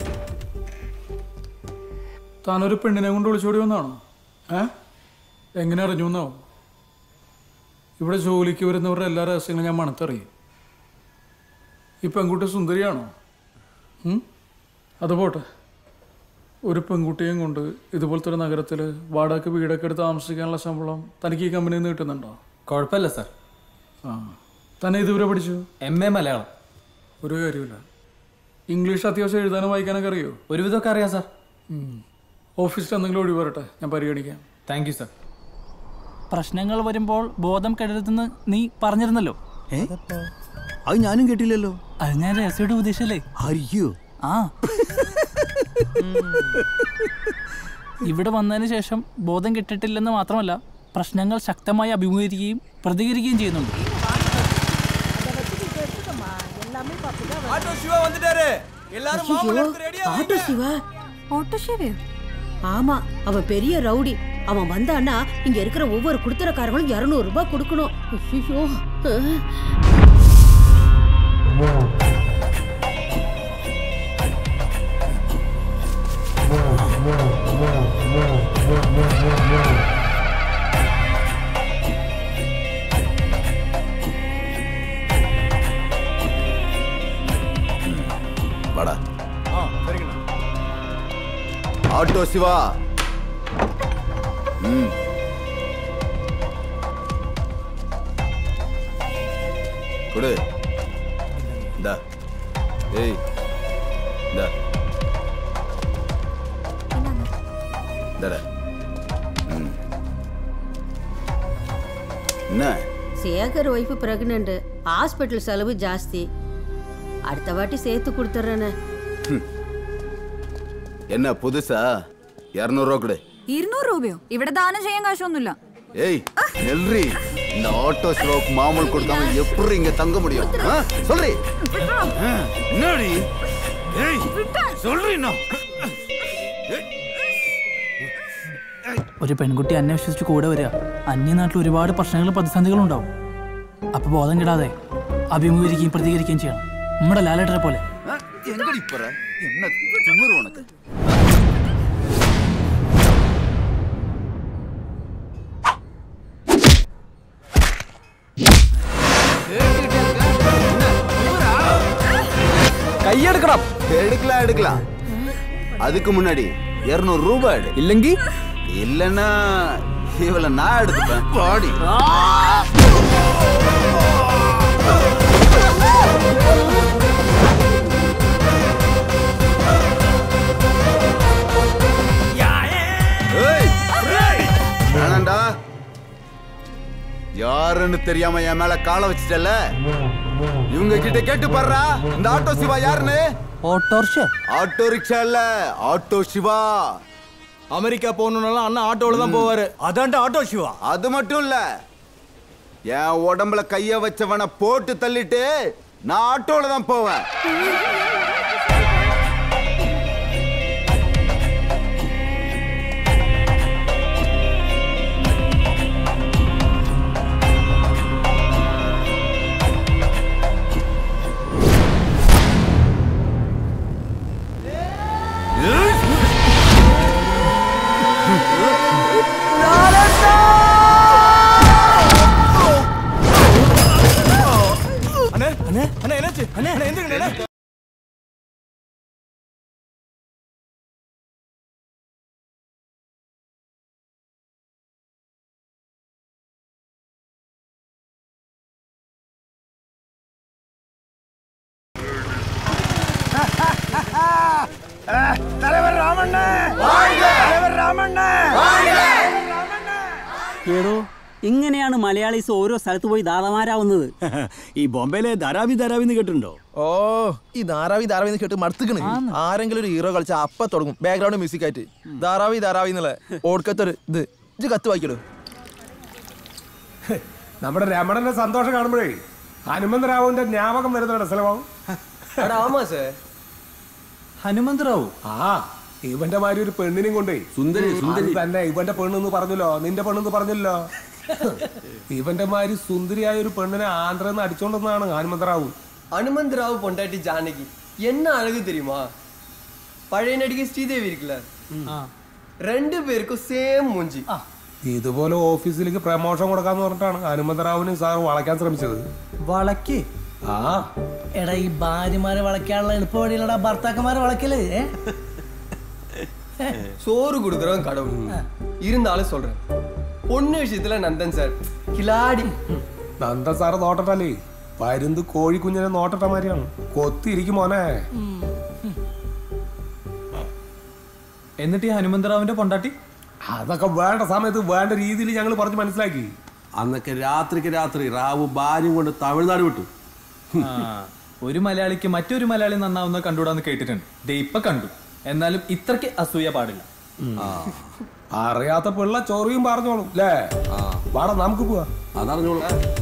താനൊരു പെണ്ണിനെ കൊണ്ട് വിളിച്ചോടി വന്നാണോ ഏ എങ്ങനെ അറിഞ്ഞു എന്നാവും ഇവിടെ ജോലിക്ക് വരുന്നവരുടെ എല്ലാ രഹസ്യങ്ങളും ഞാൻ മണത്തറിയും ഈ പെൺകുട്ടി സുന്ദരിയാണോ ഉം? അത് പോട്ടെ ഒരു പെൺകുട്ടിയെയും കൊണ്ട് ഇതുപോലത്തെ ഒരു നഗരത്തിൽ വാടക വീടൊക്കെ എടുത്ത് താമസിക്കാനുള്ള ശമ്പളം തനിക്ക് ഈ കമ്പനിയിൽ നിന്ന് കിട്ടുന്നുണ്ടോ കുഴപ്പമില്ല സാർ ആ തന്നെ ഇതുവരെ പഠിച്ചു എം എ മലയാളം ഒരു കാര്യമില്ല ഇംഗ്ലീഷ് അത്യാവശ്യം എഴുതാനും വായിക്കാനൊക്കെ അറിയോ ഒരുവിധമൊക്കെ അറിയാം സാർ ഓഫീസിൽ എന്തെങ്കിലും ഒഴിവ് വരട്ടെ ഞാൻ പരിഗണിക്കാം താങ്ക് യു സാർ പ്രശ്നങ്ങൾ വരുമ്പോൾ ബോധം കെടരുതെന്ന് നീ പറഞ്ഞിരുന്നല്ലോ അത് ഞാനും കേട്ടില്ലല്ലോ അത് ഞാൻ രഹസ്യമായിട്ട് ഉപദേശിച്ചല്ലേ അയ്യോ ആ ഇവിടെ വന്നതിന് ശേഷം ബോധം കിട്ടിയിട്ടില്ലെന്ന് മാത്രമല്ല പ്രശ്നങ്ങൾ ശക്തമായി അഭിമുഖീകരിക്കുകയും പ്രതികരിക്കുകയും ചെയ്യുന്നുണ്ട് ஆட்டோ சிவா வந்துட்டாரு எல்லாரும் மாமூல் எடுத்து ரெடியா ஆட்டோ சிவா ஆட்டோ சிவா ஆமா அவன் பெரிய ரவுடி அவன் வந்தான்னா இங்க இருக்கிற ஒவ்வொரு குடுத்தரக்காரங்களும் இருநூறு ரூபாய் கொடுக்கணும் ஐயோ வாடா ஆ சரிங்கண்ணா ஆட்டோ சிவா ம் கொடு இந்தா ஏய் இந்தா இந்தாடா ம் என்ன சேகர் ஒய்ஃபு பிரெக்னென்ட் ஹாஸ்பிட்டல் செலவு ஜாஸ்தி அடுத்த வாட்டி சேர்த்து கொடுத்துட்றேண்ணே என்ன புதுசா இரநூறுவா கொடு ഇരുന്നൂറ് രൂപയോ ഇവിടെ ദാനം ചെയ്യാൻ കാശൊന്നുമില്ല ஏய் நெல்றி இந்த ஆட்டோ சிவாவுக்கு மாமூல் கொடுக்காம எப்படி இங்க தங்க முடியும் ஆ? சொல்றி ஆ, என்னடி ஏய் சொல்றி ഒരു പെൺകുട്ടി അന്നെ വിശ്വസിച്ച് കൂടെ വരിക അന്യനാട്ടിൽ ഒരുപാട് പ്രശ്നങ്ങളും പ്രതിസന്ധികളും ഉണ്ടാവും അപ്പൊ ബോധം കിടാതെ അഭിമുഖീകരിക്കുകയും പ്രതികരിക്കുകയും ചെയ്യണം നമ്മുടെ ലാലേട്ടനെ പോലെ எங்கடி போற என்ன திமிரு உனக்கு கையெடுக்கணும் எடுக்கலாம் எடுக்கலாம் அதுக்கு முன்னாடி இருநூறு ரூபாய் எடு இல்லங்கி இல்லைன்னா இவளை நான் எடுத்துப்பேன் பாடி ஏய், வேணாண்டா யாருன்னு தெரியாம என் மேல காலை வச்சிட்டல இவங்க கிட்ட கேட்டு பாடுறா இந்த ஆட்டோ சிவா யாருன்னு ஆட்டோ ரிக்ஷா ஆட்டோ ரிக்ஷா இல்ல ஆட்டோ சிவா அமெரிக்கா போகணும்னாலும் அண்ணா ஆட்டோல தான் போவாரு அதான்டா ஆட்டோ சிவா அது மட்டும் இல்ல என் உடம்புல கைய வச்சவனை போட்டு தள்ளிட்டு நான் ஆட்டோல தான் போவேன் அண்ணே அண்ணே அண்ணே என்னாச்சு அண்ணே அண்ணே எந்திரிங்க அண்ணே தலைவர் ராமண்ண தலைவர் ராമണ്ണ ഏടോ ഇങ്ങനെയാണ് മലയാളീസ് ഓരോ സ്ഥലത്ത് പോയി ദാതാമാരാവുന്നത് ഈ ബോംബെയിലെ ധാരാവി ധാരാവി എന്ന് കേട്ടിട്ടുണ്ടോ ഓ ഈ ധാരാവി ധാരാവി എന്ന് കേട്ട് മടുത്തുക്കണ് ആരെങ്കിലും ഒരു ഹീറോ കളിച്ച അപ്പ തുടങ്ങും ബാക്ക്ഗ്രൗണ്ട് മ്യൂസിക് ആയിട്ട് ധാരാവി ധാരാവി എന്നുള്ള ഓടുക്കത്തൊരു ഇത് ഇത് കത്ത് വായിക്കടോ നമ്മുടെ രമണന്റെ സന്തോഷം കാണുമ്പോഴേ ഹനുമന്തറാവുവിന്റെ ജ്ഞാപകം വരുന്നുണ്ട് സ്ഥലമാവും ഹനുമന്തറാവു ആ ഇവന്റെ മാതിരി ഒരു പെണ്ണിനെയും കൊണ്ടേ സുന്ദരി, സുന്ദരി. അത് തന്നെ ഇവന്റെ പെണ്ണെന്ന് പറഞ്ഞല്ലോ നിന്റെ പെണ്ണെന്ന് പറഞ്ഞല്ലോ ഇവന്റെ മാതിരി സുന്ദരിയായ ഒരു പെണ്ണിനെ ആന്ധ്രന്ന് അടിച്ചോണ്ടെന്നാണ് ഹനുമന്തറാവു அனுமந்த் ராவ் பொண்டாட்டி ஜானகி என்ன அழகு தெரியுமா பழைய நடிகை ஸ்ரீதேவி இருக்குல்ல ரெண்டு பேருக்கும் சேம் மூஞ்சி ഇതുപോലെ ഓഫീസിലേക്ക് പ്രമോഷൻ കൊടുക്കാന്ന് പറഞ്ഞിട്ടാണ് ഹനുമന്തറാവുവിന് സാർ വളയ്ക്കാൻ ശ്രമിച്ചത് വളക്ക് ആ എടാ ഈ ഭാര്യമാരെ വളയ്ക്കാനുള്ള എളുപ്പ വഴിയിലടാ ഭർത്താക്കന്മാരെ വളക്കല് ഏ? சோறு கொடுக்குறவன் கடவுள் இருந்தாலும் சொல்றேன் பொண்ணு விஷயத்துல நந்தன் சார் கிலாடி നന്ദ സാറ് നോട്ടട്ടല്ലേ പരുന്ത് കോഴിക്കുഞ്ഞിനെ നോട്ടട്ട മാതിരിയാണ് കൊത്തിയിരിക്കും മോനെ എന്നിട്ട് ഈ ഹനുമന്തറാവിന്റെ പൊണ്ടാട്ടി അതൊക്കെ വേണ്ട സമയത്ത് വേണ്ട രീതിയിൽ ഞങ്ങൾ പറഞ്ഞ് മനസ്സിലാക്കി അന്നൊക്കെ രാത്രിക്ക് രാത്രി റാവു ഭാര്യയും കൊണ്ട് തമിഴ്നാട് വിട്ടു ആ, ഒരു മലയാളിക്ക് മറ്റൊരു മലയാളി നന്നാവുന്ന കണ്ടുകൂടാന്ന് കേട്ടിട്ടുണ്ട് ദേ ഇപ്പൊ കണ്ടു എന്നാലും ഇത്രക്ക് അസൂയ പാടില്ല അറിയാത്ത പിള്ള ചൊറിയും പറഞ്ഞോളും അല്ലേ വാടാ നമുക്ക് പോവാ അതറിഞ്ഞോളൂ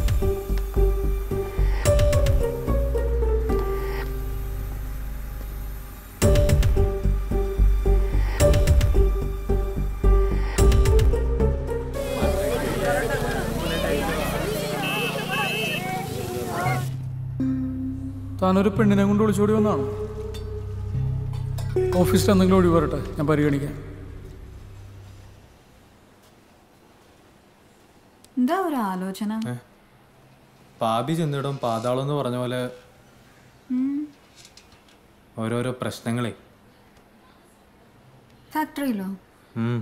താനൊരു പെണ്ണിനെ കൊണ്ട് ഒളിച്ചോടി വന്നാണ് ഓഫീസിൽ എന്തെങ്കിലും ഒഴിവ് വരട്ടെ ഞാൻ പരിഗണിക്കാം എന്താ ഒരു ആലോചന പാപി ചെന്നിടും പാതാളം എന്ന് പറഞ്ഞ പോലെ ഉം. ഓരോരോ പ്രശ്നങ്ങളെ ഫാക്ടറിയിലോ ഉം.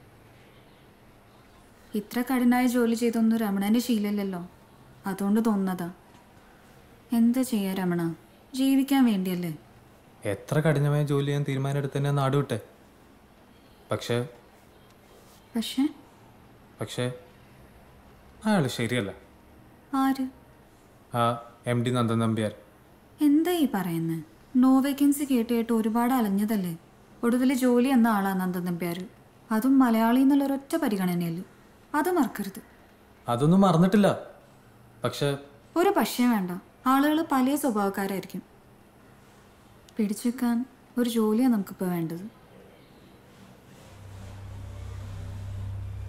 ഇത്ര കഠിനായ ജോലി ചെയ്തൊന്നും രമണന്റെ ശീലമില്ലല്ലോ അതുകൊണ്ട് തോന്നുന്നതാ എന്താ ചെയ്യാ രമണ ജീവിക്കാൻ വേണ്ടിയല്ലേ എത്ര കഠിനമായ ജോലി ചെയ്യാൻ തീരുമാനം തന്നെ നാട് വിട്ടെ പക്ഷേ പക്ഷെ പക്ഷേ അയാൾ ശരിയല്ല ആര് ആ എം ഡി നന്ദൻ നമ്പ്യാർ എന്താ ഈ പറയുന്നത് നോ വേക്കൻസി കേട്ട് കേട്ട് ഒരുപാട് അലഞ്ഞതല്ലേ ഒടുവിൽ ജോലി എന്ന ആളാ നന്ദൻ നമ്പ്യാർ അതും മലയാളി എന്നുള്ള ഒരൊറ്റ പരിഗണനയല്ലേ അത് മറക്കരുത് അതൊന്നും മറന്നിട്ടില്ല പക്ഷെ ഒരു പക്ഷേ വേണ്ട ആളുകൾ പല സ്വഭാവക്കാരായിരിക്കും പിടിച്ചെക്കാൻ ഒരു ജോലിയാണ് നമുക്കിപ്പോൾ വേണ്ടത്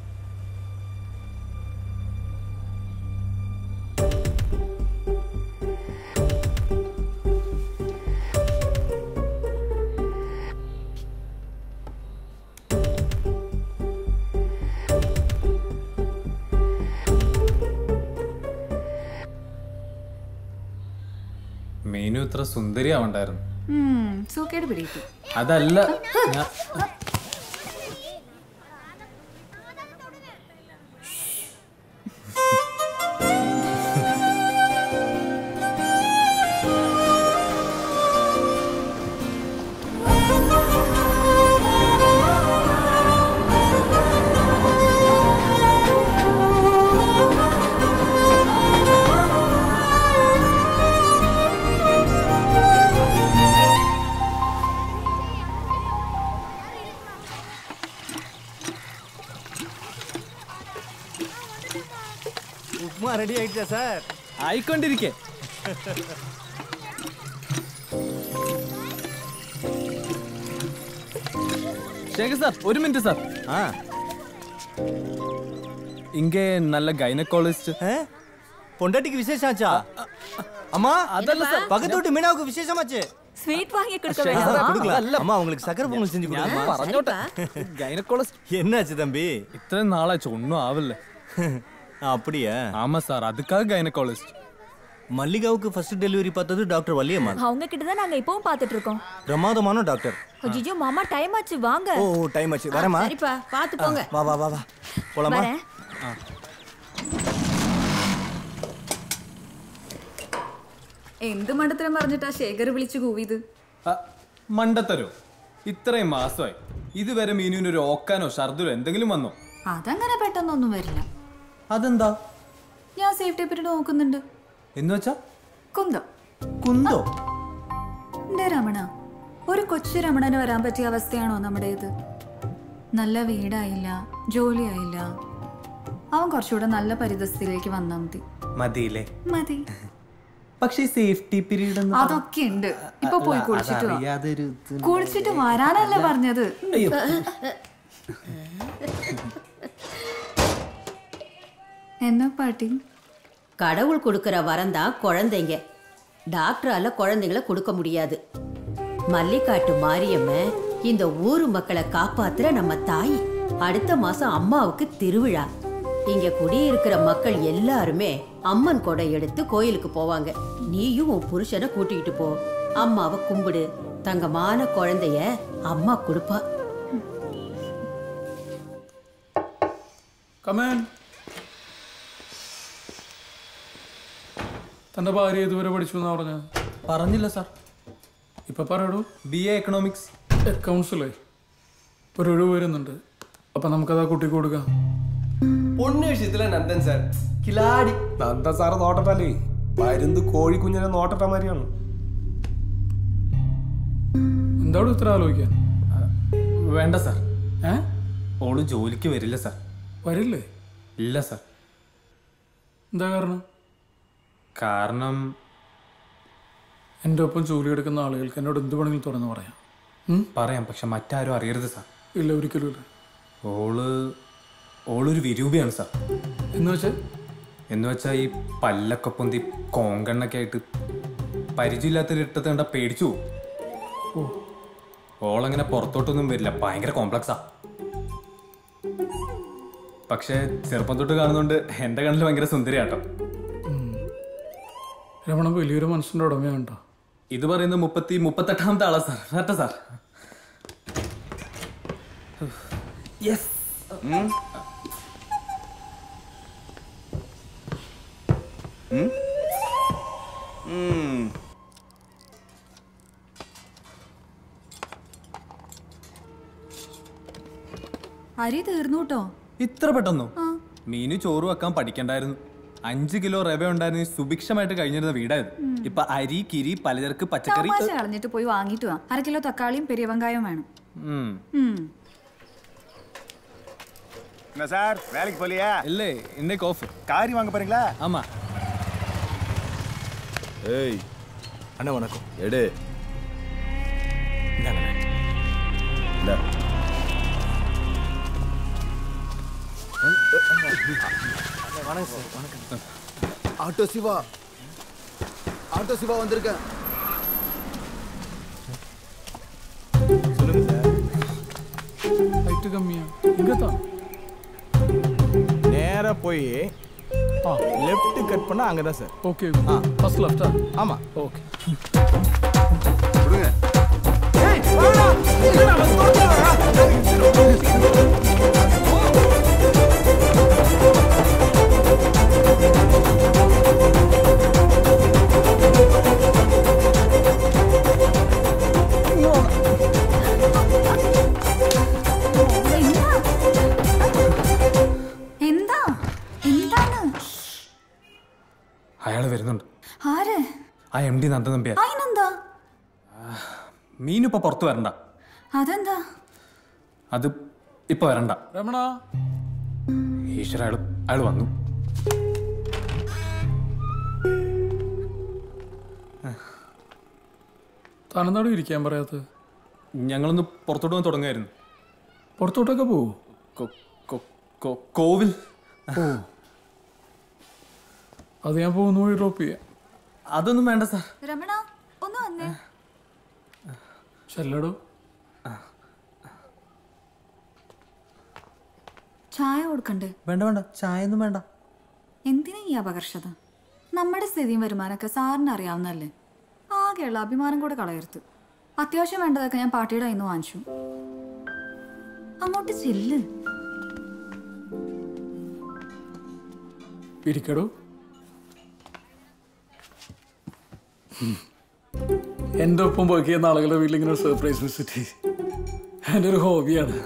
മീനു ഇത്ര സുന്ദരിയാവണ്ടായിരുന്നു സൂക്കേട് പിടിയിട്ടു അതല്ല ഞാൻ ഉപ്മാ റെഡി ആയിട്ടാ സാർ ആയിക്കൊണ്ടിരിക്കേ ശേഖർ സാർ ഒരു മിനിറ്റ് സാർ ആ ഇங்கே நல்ல கைனகாலஜிஸ்ட் பொண்டாட்டிக்கு விசேஷாச்சா அம்மா அதல்ல சார். பக்கத்து வீட்டு மீனாவுக்கு விசேஷமாச்சு ஸ்வீட் வாங்கி கொடுக்க சரி, வேண்டாமா? கொடுக்கலாம் அம்மா உங்களுக்கு சக்கரை பொங்கல் செஞ்சு கொடுக்கமா പറഞ്ഞോട്ടെ கைனகாலஜிஸ்ட் என்னாச்சு தம்பி இத்தனை நாளாச்சு ஒன்றும் ஆகல அப்படியா ஆமா சார் அதுக்காக கைனகாலஜிஸ்ட் மல்லிகாவுக்கு ஃபர்ஸ்ட் டெலிவரி பார்த்தது டாக்டர் வள்ளியம்மா அவங்க கிட்ட தான் நாங்க இப்பவும் பாத்துட்டு இருக்கோம் பிரமாதமான டாக்டர் அஜிஜோ மாமா டைம் ஆச்சு வாங்க ஓ டைம் ஆச்சு வரமா சரிப்பா பார்த்து போங்க வா வா வா வா போலாமா வரேன். എന്ത് മണ്ടത്തരം പറഞ്ഞിട്ടാ ശേഖർ വിളിച്ചു കൂവിയത് മണ്ടത്തരോ ഇത്രയും മാസമായി ഇതുവരെ മീനുവിന് ഒരു ഓക്കാനോ ഷർദിലോ എന്തെങ്കിലും വന്നോ അതങ്ങനെ പെട്ടെന്നൊന്നും വരില്ല അതെന്താ ഞാൻ സേഫ്റ്റി പീരീഡ് നോക്കുന്നുണ്ട് എന്ന് വെച്ചാ കുന്തം കുന്തോ എന്റെ രമണ ഒരു കൊച്ചു രമണന് വരാൻ പറ്റിയ അവസ്ഥയാണോ നമ്മുടേത് നല്ല വീടായില്ല ജോലിയായില്ല അവൻ കുറച്ചുകൂടെ നല്ല പരിതസ്ഥിതിയിലേക്ക് വന്നാൽ മതി മതിയില്ലേ മതി പക്ഷേ സേഫ്റ്റി പീരീഡ് അതൊക്കെ ഉണ്ട് ഇപ്പൊ പോയി കുളിച്ചിട്ട് വാ. കുളിച്ചിട്ട് വരാനല്ലേ പറഞ്ഞത് എന്നാ പാട്ടി கடவுள் கொடுக்கிற வரம் தான் குழந்தைங்க டாக்டரால குழந்தைங்கள கொடுக்க முடியாது மல்லிகாட்டு மாரியம்ம இந்த ஊரு மக்களை காப்பாத்துற நம்ம தாய் அடுத்த மாசம் அம்மாவுக்கு திருவிழா இங்க குடியிருக்கிற மக்கள் எல்லாருமே அம்மன் கொடை எடுத்து கோயிலுக்கு போவாங்க நீயும் உன் புருஷனை கூட்டிகிட்டு போ அம்மாவை கும்பிடு தங்கமான குழந்தைய அம்மா கொடுப்பா കമാൻ തന്റെ ഭാര്യ ഇതുവരെ പഠിച്ചു എന്നാ പറഞ്ഞ പറഞ്ഞില്ല സാർ ഇപ്പൊ പറയടൂ ബി എ എക്കണോമിക്സ് അക്കൗണ്ട്സിലേ ഒരു ഒഴിവ് വരുന്നുണ്ട് അപ്പൊ നമുക്കത് ആ കുട്ടിക്ക് കൊടുക്കാം പൊണ്ണു വിഷയത്തിലെ നന്ദൻ സാർ കിലാടി നന്ദ സാറ് നോട്ടട്ടല്ലേ പരുന്ത് കോഴിക്കുഞ്ഞിനെ നോട്ടട്ട മാതിരിയാണ് എന്താടോ ഇത്ര ആലോചിക്കാൻ വേണ്ട സാർ ഏ ഓള് ജോലിക്ക് വരില്ല സാർ വരില്ലേ ഇല്ല സാർ എന്താ കാരണം കാരണം എൻ്റെ ഒപ്പം ജോലി എടുക്കുന്ന ആളുകൾക്ക് എന്നോട് എന്ത് വേണമെങ്കിലും തുറന്ന് പറയാം പറയാം പക്ഷെ മറ്റാരും അറിയരുത് സാർ ഇല്ല ഒരിക്കലും ഇല്ല ഓള് ഓളൊരു വിരൂപിയാണ് സാർ എന്ന് വെച്ചാൽ എന്ന് വെച്ചാൽ ഈ പല്ലൊക്കെ പൊന്തി കോങ്കണ്ണൊക്കെ ആയിട്ട് പരിചയമില്ലാത്തൊരു ഇട്ടത്ത് കണ്ട പേടിച്ചു പോകും ഓളങ്ങനെ പുറത്തോട്ടൊന്നും വരില്ല ഭയങ്കര കോംപ്ലക്സാ പക്ഷേ ചെറുപ്പം തൊട്ട് കാണുന്നോണ്ട് എൻ്റെ കണ്ണിൽ ഭയങ്കര സുന്ദരിയാട്ടോ രമണ വലിയൊരു മനസ്സിൻ്റെ ഉടമയുണ്ടോ ഇത് പറയുന്നത് മുപ്പത്തി മുപ്പത്തെട്ടാമത്തെ ആളാ സാർ വരട്ടെ സാർ യെസ് അരി തീർന്നു കേട്ടോ ഇത്ര പെട്ടെന്നോ മീന് ചോറ് വെക്കാൻ പഠിക്കണ്ടായിരുന്നു അഞ്ച് കിലോ റവ ഉണ്ടായിരുന്ന സുഭിക്ഷമായിട്ട് കഴിഞ്ഞിരുന്ന വീടായത് ഇപ്പൊ അരി കിരി പലചരക്ക് പച്ചക്കറി തമാശ കളഞ്ഞിട്ട് പോയി വാങ്ങിട്ട് വാ അര കിലോ തക്കാളിയും പെരിയ വെങ്കായവും വേണം ഉം. ഉം. என்ன சார் வேலைக்கு போலியா இல்லே இன்னைக்கு ஆஃப் காரி வாங்க போறீங்களா ஆமா ஏய் அண்ணா வணக்கம் எடு இந்தா. வணக்கம் சார் வணக்கம் ஆட்டோ சிவா ஆட்டோ சிவா வந்திருக்கேன் ഹൈറ്റ് കമ്മിയാ ഇങ്ങത്താ நேரா போய் லெஃப்ட் கட் பண்ணா அங்கே தான் சார் ஓகே ஃபர்ஸ்ட் லெஃப்டா ஆமாம் ஓகே എന്താ എന്താണ് അയാൾ വരുന്നുണ്ട് ആര് ആ എം ഡി നന്ദ നമ്പ്യാർ അതിനെന്താ മീനിപ്പോ പുറത്ത് വരണ്ട അതെന്താ അത് ഇപ്പൊ വരണ്ട രമണ ഈശ്വര അയാൾ അയാൾ വന്നു തനന്നാട് ഇരിക്കാൻ പറയാത്തത് ഞങ്ങളൊന്ന് പുറത്തോട്ട് വന്ന് തുടങ്ങായിരുന്നു പുറത്തോട്ടൊക്കെ പോവോ കോവിൽ ഓ അത് ഞാൻ പോകുന്ന വഴി ഡ്രോപ്പ് ചെയ്യാം അതൊന്നും വേണ്ട സാർ രമണ ഒന്ന് വന്നേ ചെല്ലടോ ചായ കൊടുക്കണ്ടേ വേണ്ട വേണ്ട ചായ ഒന്നും വേണ്ട എന്തിനാ ഈ അപകർഷത നമ്മുടെ സ്ഥിതിയും വരുമാനമൊക്കെ സാറിന് അറിയാവുന്നതല്ലേ ആകെയുള്ള അഭിമാനം കൂടെ കളയരുത് അത്യാവശ്യം വേണ്ടതൊക്കെ ഞാൻ പാർട്ടിയുടെ കയ്യിൽ നിന്ന് വാങ്ങിച്ചു അങ്ങോട്ട് ചെല്ല് ഇരിക്കടോ എൻ്റെ ഒപ്പം വർക്ക് ചെയ്യുന്ന ആളുകളുടെ വീട്ടിൽ ഇങ്ങനെ ഒരു സർപ്രൈസ് വിസിറ്റ് എൻ്റെ ഒരു ഹോബിയാണ്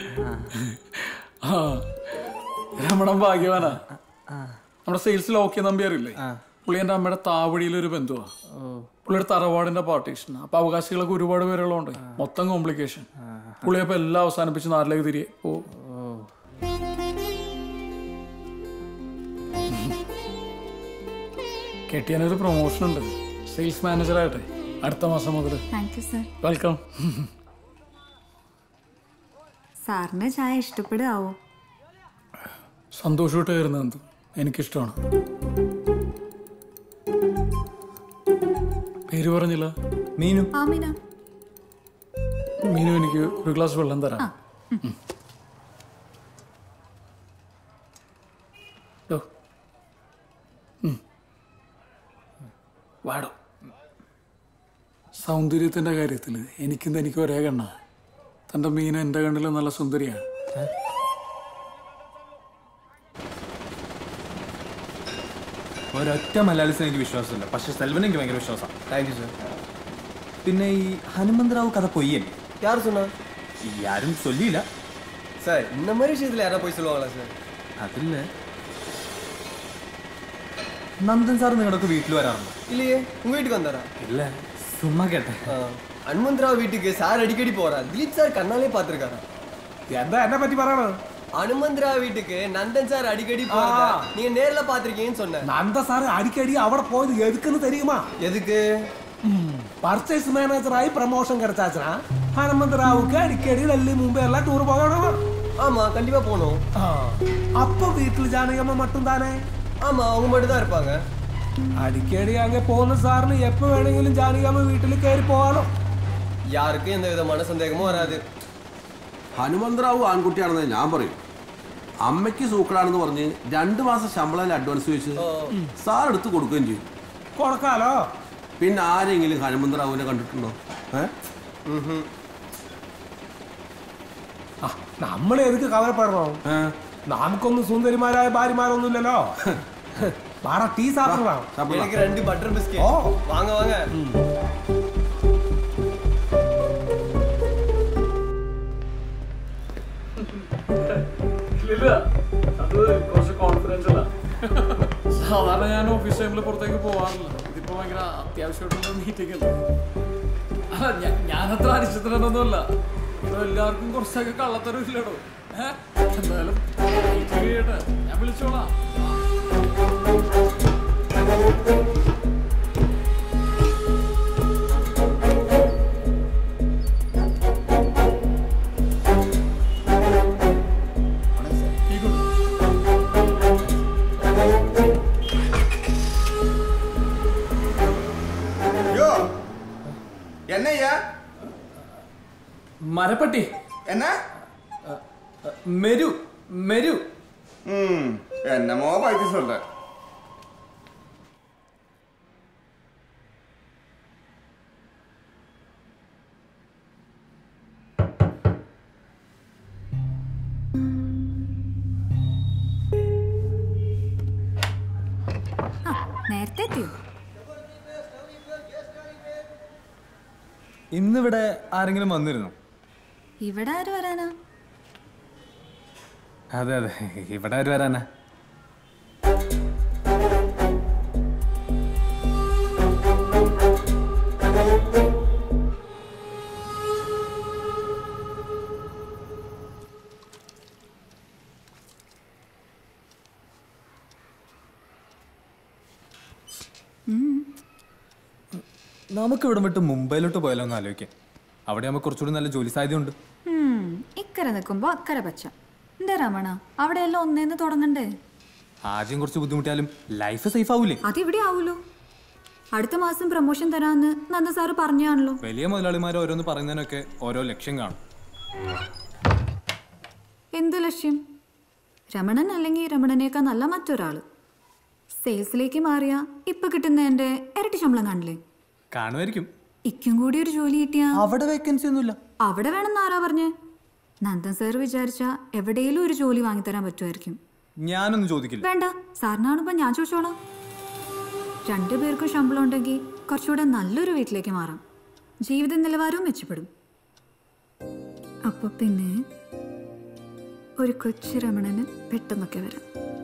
ആ രമണം ഭാഗ്യവാനാ നമ്മുടെ സെയിൽസിൽ ഓക്കെ നമ്പിയാറില്ലേ പുള്ളി എൻ്റെ അമ്മയുടെ താവഴിയിലെ ഒരു ബന്ധുവാ പുള്ളിയുടെ തറവാടിന്റെ പാർട്ടീഷൻ അപ്പൊ അവകാശികളൊക്കെ ഒരുപാട് പേരുള്ളതുകൊണ്ട് മൊത്തം കോംപ്ലിക്കേഷൻ പുള്ളി അപ്പൊ എല്ലാം അവസാനിപ്പിച്ച് നാട്ടിലേക്ക് തിരികെ ഓ കെട്ടിയാനൊരു പ്രൊമോഷൻ ഉണ്ട് സെയിൽസ് മാനേജറായിട്ടെ അടുത്ത മാസം മുതൽ താങ്ക് യു സർ വെൽക്കം സാറിന് ചായ ഇഷ്ടപ്പെടുകയാവോ സന്തോഷമായിട്ട് കയറുന്നത് എന്ത് എനിക്കിഷ്ടമാണ് പേര് പറഞ്ഞില്ല മീനു ആമിന മീനു എനിക്ക് ഒരു ഗ്ലാസ് വെള്ളം തരാം ഉം. ഡോ. ഉം. വാടോ സൗന്ദര്യത്തിന്റെ കാര്യത്തിൽ എനിക്കും തനിക്ക് ഒരേ കണ്ണ തന്റെ മീൻ എന്റെ കണ്ണിൽ നല്ല സുന്ദരിയാണ് ഒരൊറ്റ മലയാളിസിന് എനിക്ക് വിശ്വാസമില്ല പക്ഷെ സെൽവൻ എനിക്ക് ഭയങ്കര വിശ്വാസമാണ് താങ്ക് യു സർ പിന്നെ ഈ ഹനുമന്തറാവ് കഥ പൊയ്യല്ലേ யார் சொன்னா ഈ ആരും ചൊല്ലിയില്ല சார் இந்த மாதிரி விஷயத்துல யாரா போய் சொல்லுவாங்களா சார் അതില്ല നന്ദൻ സാർ നിങ്ങളുടെ വീട്ടിൽ വരാറുണ്ടോ இல்லையே உங்க வீட்டுக்கு வந்தாரா ഇല്ല സുമ്മാ കേട്ടെ ஹனுமந்த்ராவ் வீட்டுக்கு சார் அடிக்கடி போறார் திலீப் சார் கண்ணாலே பாத்துருக்காரா എന്താ എന്നെ പറ്റി പറയണത് ஹனுமந்த்ரா வீட்டுக்கு நந்தன் சார் அடிக்கடி போறதா நீங்க நேர்ல பாத்திருக்கீங்கன்னு சொன்னேன் നന്ദ സാറ് അടിക്കടി അവിടെ പോയത് എതുക്കെന്ന് தெரியுமா எதுக்கு പർച്ചേസ് മാനേജറായി പ്രൊമോഷൻ கிடைச்சாச்சுனா ஹனுமந்த் ராவுக்கு அடிக்கடி டெல்லி மும்பை எல்லாம் டூர் போகணும் ஆமா கண்டிப்பா போகணும் அப்ப வீட்டில் ஜானகம்மா மட்டும் தானே ஆமா அவங்க மட்டும் தான் இருப்பாங்க അടിക്കടി അങ്ങ് പോകുന്ന സാറിന് എപ്പോ വേണമെങ്കിലും ജാനകിയമ്മ വീട്ടിൽ കയറി പോകാലോ யாருக்கும் எந்த விதமான சந்தேகமும் வராது ഹനുമന്തറാവു ആൺകുട്ടിയാണെന്ന് ഞാൻ പറയും അമ്മയ്ക്ക് സൂക്കടാണെന്ന് പറഞ്ഞ് രണ്ടു മാസം ശമ്പളം അഡ്വാൻസ് ചോദിച്ച് സാർ എടുത്ത് കൊടുക്കുകയും ചെയ്യും കൊടുക്കാലോ പിന്നെ ആരെങ്കിലും ഹനുമന്തറാവുവിനെ കണ്ടിട്ടുണ്ടോ ഏ നമ്മൾ എതുക്ക് കവലപ്പെടണോ നമുക്കൊന്നും സുന്ദരിമാരായ ഭാര്യമാരൊന്നുമില്ലല്ലോ വാടാ ടീ സാപ്പിടണം எனக்கு ரெண்டு பட்டர் பிஸ்கெட் வாங்க வாங்க ഇല്ല അത് കുറച്ച് കോൺഫിഡൻസ് അല്ല സാധാരണ ഞാൻ ഓഫീസ് ടൈമിൽ പുറത്തേക്ക് പോവാറില്ല ഇതിപ്പോ ഭയങ്കര അത്യാവശ്യമായിട്ടുള്ള മീറ്റിംഗ് അല്ലേ അല്ല ഞാ- ഞാനത്ര അരിച്ചത്തിനൊന്നുമല്ല ഇത് എല്ലാവർക്കും കുറച്ചൊക്കെ കള്ളത്തരം ഇല്ലടോ ഏഹ്? എന്തായാലും meeting കഴിയട്ടെ. ഞാൻ വിളിച്ചോളാം யோ என்னய்யா മരപ്പട്ടി என்ன മെരു മെരു ம் என்னமோ பைத்தி சொல்ற നേരത്തെ എത്തിയോ ഇന്നിവിടെ ആരെങ്കിലും വന്നിരുന്നു ഇവിടെ ആര് വരാനാ അതെ അതെ ഇവിടെ ആര് വരാനാ നമുക്ക് ഇവിടെ വിട്ട് മുംബൈയിലോട്ട് പോയാലോ എന്ന് ആലോചിക്കാം അവിടെ ആകുമ്പോൾ കുറച്ചുകൂടി നല്ല ജോലി സാധ്യതയുണ്ട് ഉം, ഇക്കരെ നിൽക്കുമ്പോ അക്കരെ പച്ച എന്താ രമണ അവിടെയെല്ലാം ഒന്നേന്ന് തുടങ്ങണ്ടേ ആദ്യം കുറച്ച് ബുദ്ധിമുട്ടിയാലും ലൈഫ് സേഫ് ആവൂലേ അതിവിടെ ആവൂലോ അടുത്ത മാസം പ്രൊമോഷൻ തരാന്ന് നന്ദ സാറ് പറഞ്ഞാണല്ലോ വലിയ മുതലാളിമാർ ഓരോന്ന് പറയുന്നതിനൊക്കെ ഓരോ ലക്ഷ്യം കാണും എന്ത് ലക്ഷ്യം രമണൻ അല്ലെങ്കിൽ രമണനേക്കാൾ നല്ല മറ്റൊരാള് സെയിൽസിലേക്ക് മാറിയ ഇപ്പൊ കിട്ടുന്നതിന്റെ ഇരട്ടി ശമ്പളം കാണില്ലേ കാണുമായിരിക്കും ഇക്കും കൂടി ഒരു ജോലി കിട്ടിയാ അവിടെ വേക്കൻസി ഒന്നുമില്ല അവിടെ വേണമെന്ന് ആരാ പറഞ്ഞേ നന്ദൻ സാർ വിചാരിച്ച എവിടെയെങ്കിലും ഒരു ജോലി വാങ്ങിത്തരാൻ പറ്റുമായിരിക്കും ഞാനൊന്നും ചോദിക്കില്ല വേണ്ട സാറിനാണിപ്പോ ഞാൻ ചോദിച്ചോളാം രണ്ടുപേർക്കും ശമ്പളം ഉണ്ടെങ്കിൽ കുറച്ചുകൂടെ നല്ലൊരു വീട്ടിലേക്ക് മാറാം ജീവിത നിലവാരവും മെച്ചപ്പെടും അപ്പൊ പിന്നെ ഒരു കൊച്ചു രമണന് പെട്ടെന്നൊക്കെ വരാം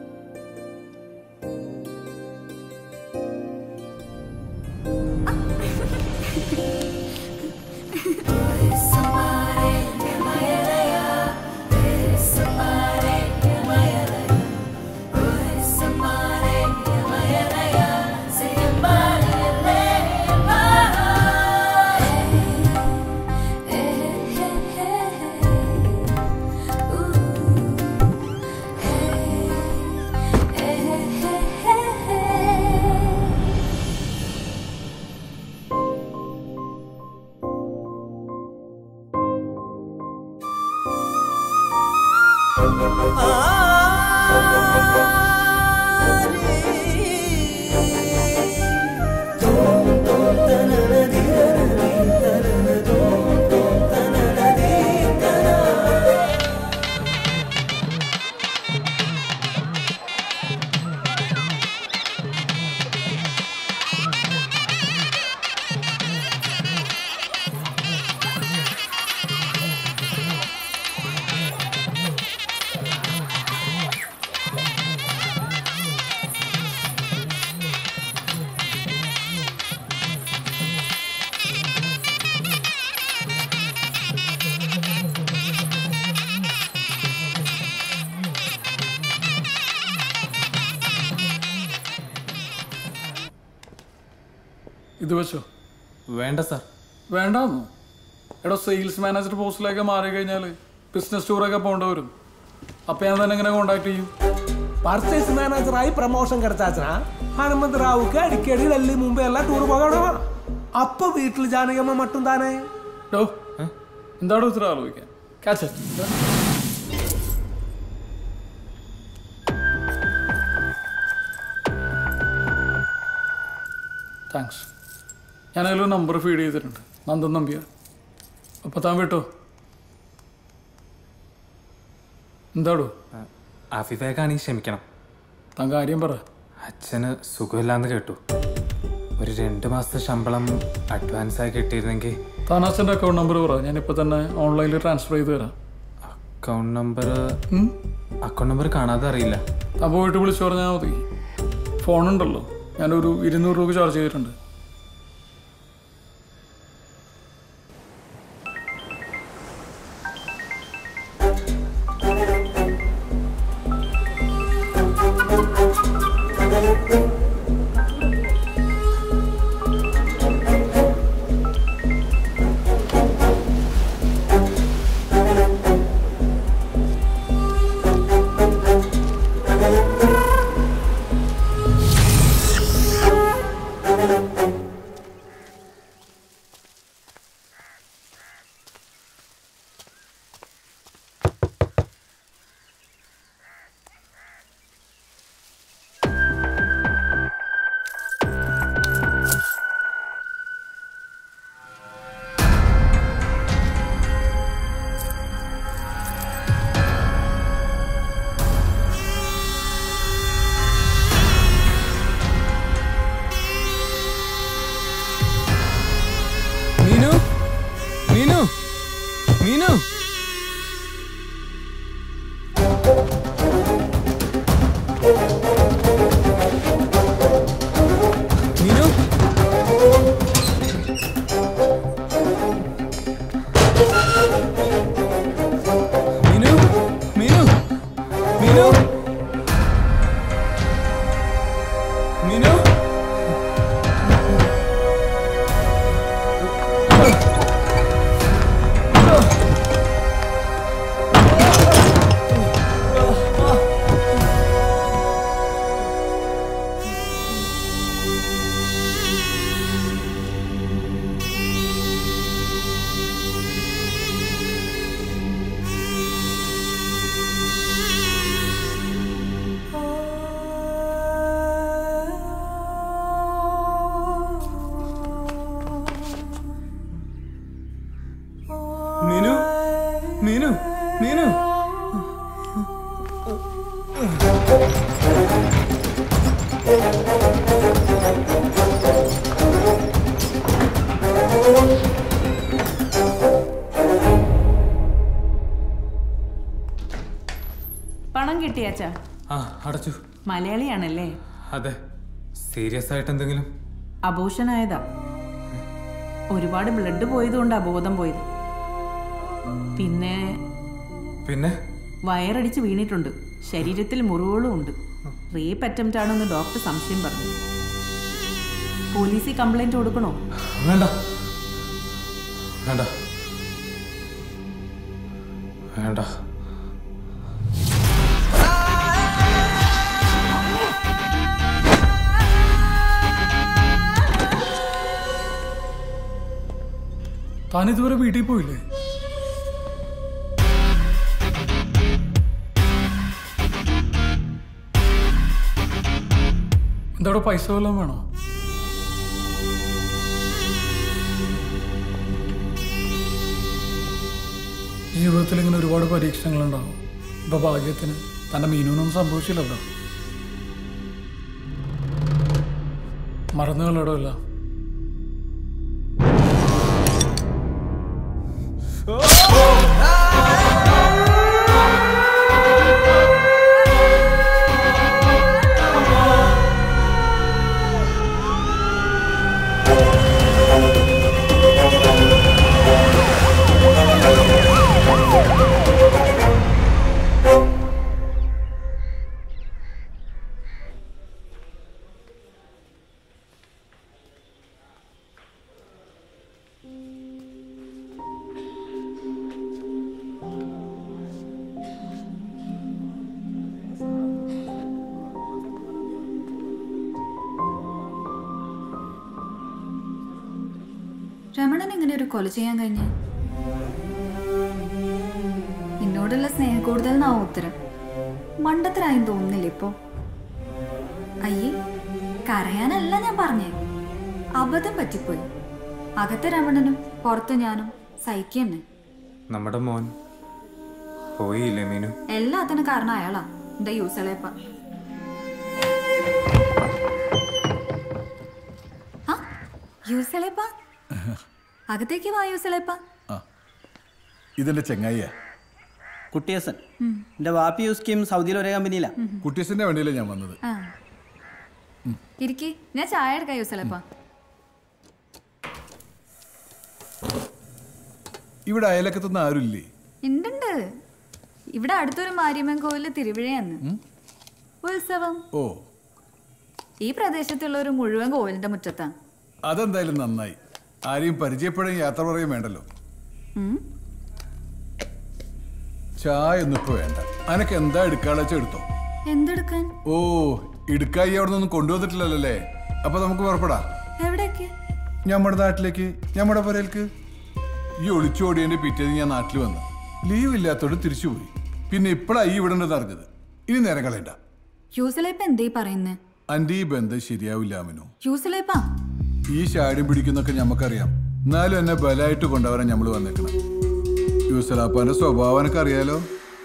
ഇത് വെച്ചോ വേണ്ട സാർ വേണ്ടാന്നോ എടോ സെയിൽസ് മാനേജർ പോസ്റ്റിലേക്ക് മാറി കഴിഞ്ഞാൽ ബിസിനസ് ടൂറൊക്കെ പോകേണ്ടി വരും അപ്പൊ ഞാൻ തന്നെ എങ്ങനെ കോണ്ടാക്ട് ചെയ്യും പർച്ചേസ് മാനേജറായി പ്രൊമോഷൻ കിടച്ചാച്ചാ ഹനുമന്ത് റാവുക്ക് അടിക്കടി ഡൽഹി മുംബൈ എല്ലാം ടൂർ പോകണമാ അപ്പൊ വീട്ടിൽ ജാനകിയമ്മ മട്ടും താനേ ഡോ എന്താടോ ഇത്ര ആലോചിക്കാൻ കാച്ച താങ്ക്സ് ഞാൻ അതിലൊരു നമ്പർ ഫീഡ് ചെയ്തിട്ടുണ്ട് നന്ദൻ നമ്പിയ അപ്പോൾ താൻ വിട്ടോ എന്താടോ ആഫിഫേക്കാണെങ്കിൽ ക്ഷമിക്കണം താൻ കാര്യം പറ അച്ഛന് സുഖമില്ലാന്ന് കേട്ടു ഒരു രണ്ട് മാസത്തെ ശമ്പളം അഡ്വാൻസ് ആയി കിട്ടിയിരുന്നെങ്കിൽ താൻ അച്ഛൻ്റെ അക്കൗണ്ട് നമ്പർ പറ ഞാനിപ്പോൾ തന്നെ ഓൺലൈനിൽ ട്രാൻസ്ഫർ ചെയ്ത് തരാം അക്കൗണ്ട് നമ്പർ അക്കൗണ്ട് നമ്പർ കാണാതെ അറിയില്ല താൻ പോയിട്ട് വിളിച്ചു പറഞ്ഞാൽ മതി ഫോണുണ്ടല്ലോ ഞാനൊരു ഇരുന്നൂറ് രൂപ ചാർജ് ചെയ്തിട്ടുണ്ട് Thank you. ആ അടച്ചു മലയാളിയാണല്ലേ അതെ സീരിയസ് ആയിട്ട് എന്തെങ്കിലും അബോഷനായതാ ഒരുപാട് ബ്ലഡ് പോയതുകൊണ്ട് അബോധം പോയത് പിന്നെ പിന്നെ വയറടിച്ച് വീണിട്ടുണ്ട് ശരീരത്തിൽ മുറിവുകളും ഉണ്ട് റേപ്പ് അറ്റംപ്റ്റ് ആണെന്ന് ഡോക്ടർ സംശയം പറഞ്ഞു പോലീസിൽ കംപ്ലൈന്റ് കൊടുക്കണോ വേണ്ട വേണ്ട വേണ്ട താൻ ഇതുവരെ വീട്ടിൽ പോയില്ലേ എന്താ പൈസ വല്ലതും വേണോ ജീവിതത്തിൽ ഇങ്ങനെ ഒരുപാട് പരീക്ഷണങ്ങളുണ്ടാവും ഇപ്പൊ ഭാഗ്യത്തിന് തന്റെ മീനൊന്നും സംഭവിച്ചില്ലല്ലോ മറന്നുകളിടല്ല രമണൻ ഇങ്ങനെ ഒരു കൊല ചെയ്യാൻ കഴിഞ്ഞ എന്നോടുള്ള സ്നേഹം കൂടുതൽ എന്നാവും ഉത്തരം മണ്ടത്തരായും തോന്നുന്നില്ല ഇപ്പോ അയ്യേ കരയാനല്ല ഞാൻ പറഞ്ഞേ അബദ്ധം പറ്റിപ്പോയി അകത്തെ രമണനും പുറത്ത് ഞാനും സഹിക്കന്നെ നമ്മുടെ മോൻ പോയില്ലേ മീനു എല്ലാത്തിനും കാരണം അയാളാ എന്റെ യൂസളേപ്പ ആ യൂസളേപ്പ അകത്തേക്ക് വാ യൂസളേപ്പ ഇതെന്റെ ചെങ്ങായിയാ കുട്ടിയസൻ എന്റെ വാപ്പി യൂസ് സ്കീം സൗദിയിൽ ഒരേ കമ്പനിയിലാ കുട്ടീസിന്റെ വണ്ടിയിലാ ഞാൻ വന്നത് ആ ഇരിക്കി ഞാൻ ചായ എടുക്കാം യൂസളേപ്പ ഇവിടെ അയലക്കത്തുനിന്ന് ആരുമില്ലേ ഉണ്ട് ഇവിടെ അടുത്തൊരു മാരിയമ്മൻ കോവില് തിരുവിഴയാന്ന് ഉത്സവം ഓ ഈ പ്രദേശത്തുള്ള ഒരു മുഴുവൻ കോവിലിന്റെ മുറ്റത്താ അതെന്തായാലും നന്നായി ആരെയും പരിചയപ്പെടുകയും യാത്ര പറയുകയും വേണ്ടല്ലോ ഉം. ചായ ഒന്നും ഇപ്പൊ വേണ്ട അനക്ക് എന്താ എടുക്കാളെ വെച്ചാ എടുത്തോ എന്തെടുക്കാൻ ഓ ഇടുക്കായി അവിടെ നിന്നൊന്നും കൊണ്ടുവന്നിട്ടില്ലല്ലോ അല്ലേ അപ്പൊ നമുക്ക് പുറപ്പെടാം എവിടേക്ക് നമ്മുടെ നാട്ടിലേക്ക് നമ്മുടെ പുരയിലേക്ക് ഈ ഒളിച്ചോടിയതിന്റെ പിറ്റേന്ന് ഞാൻ നാട്ടിൽ വന്നു ലീവ് ഇല്ലാത്തോട് തിരിച്ചുപോയി പിന്നെ ഇപ്പഴാ ഈ ഇവിടെ ഉണ്ടെന്ന് അറിഞ്ഞത് ഇനി നേരം കളയണ്ട യൂസലേപ്പ എന്തേ പറയുന്നേ അന്റെ ഈ ബന്ധം ശരിയാവില്ല അമിനു യൂസലേപ്പ ഈ ശാടിയും പിടിക്കുന്നൊക്കെ ഞമ്മക്കറിയാം എന്നാലും എന്നെ ബലായിട്ട് കൊണ്ടുവരാൻ ഞമ്മള് വന്നേക്കണം യൂസലാപ്പാന്റെ സ്വഭാവം എനക്ക് അറിയാലോ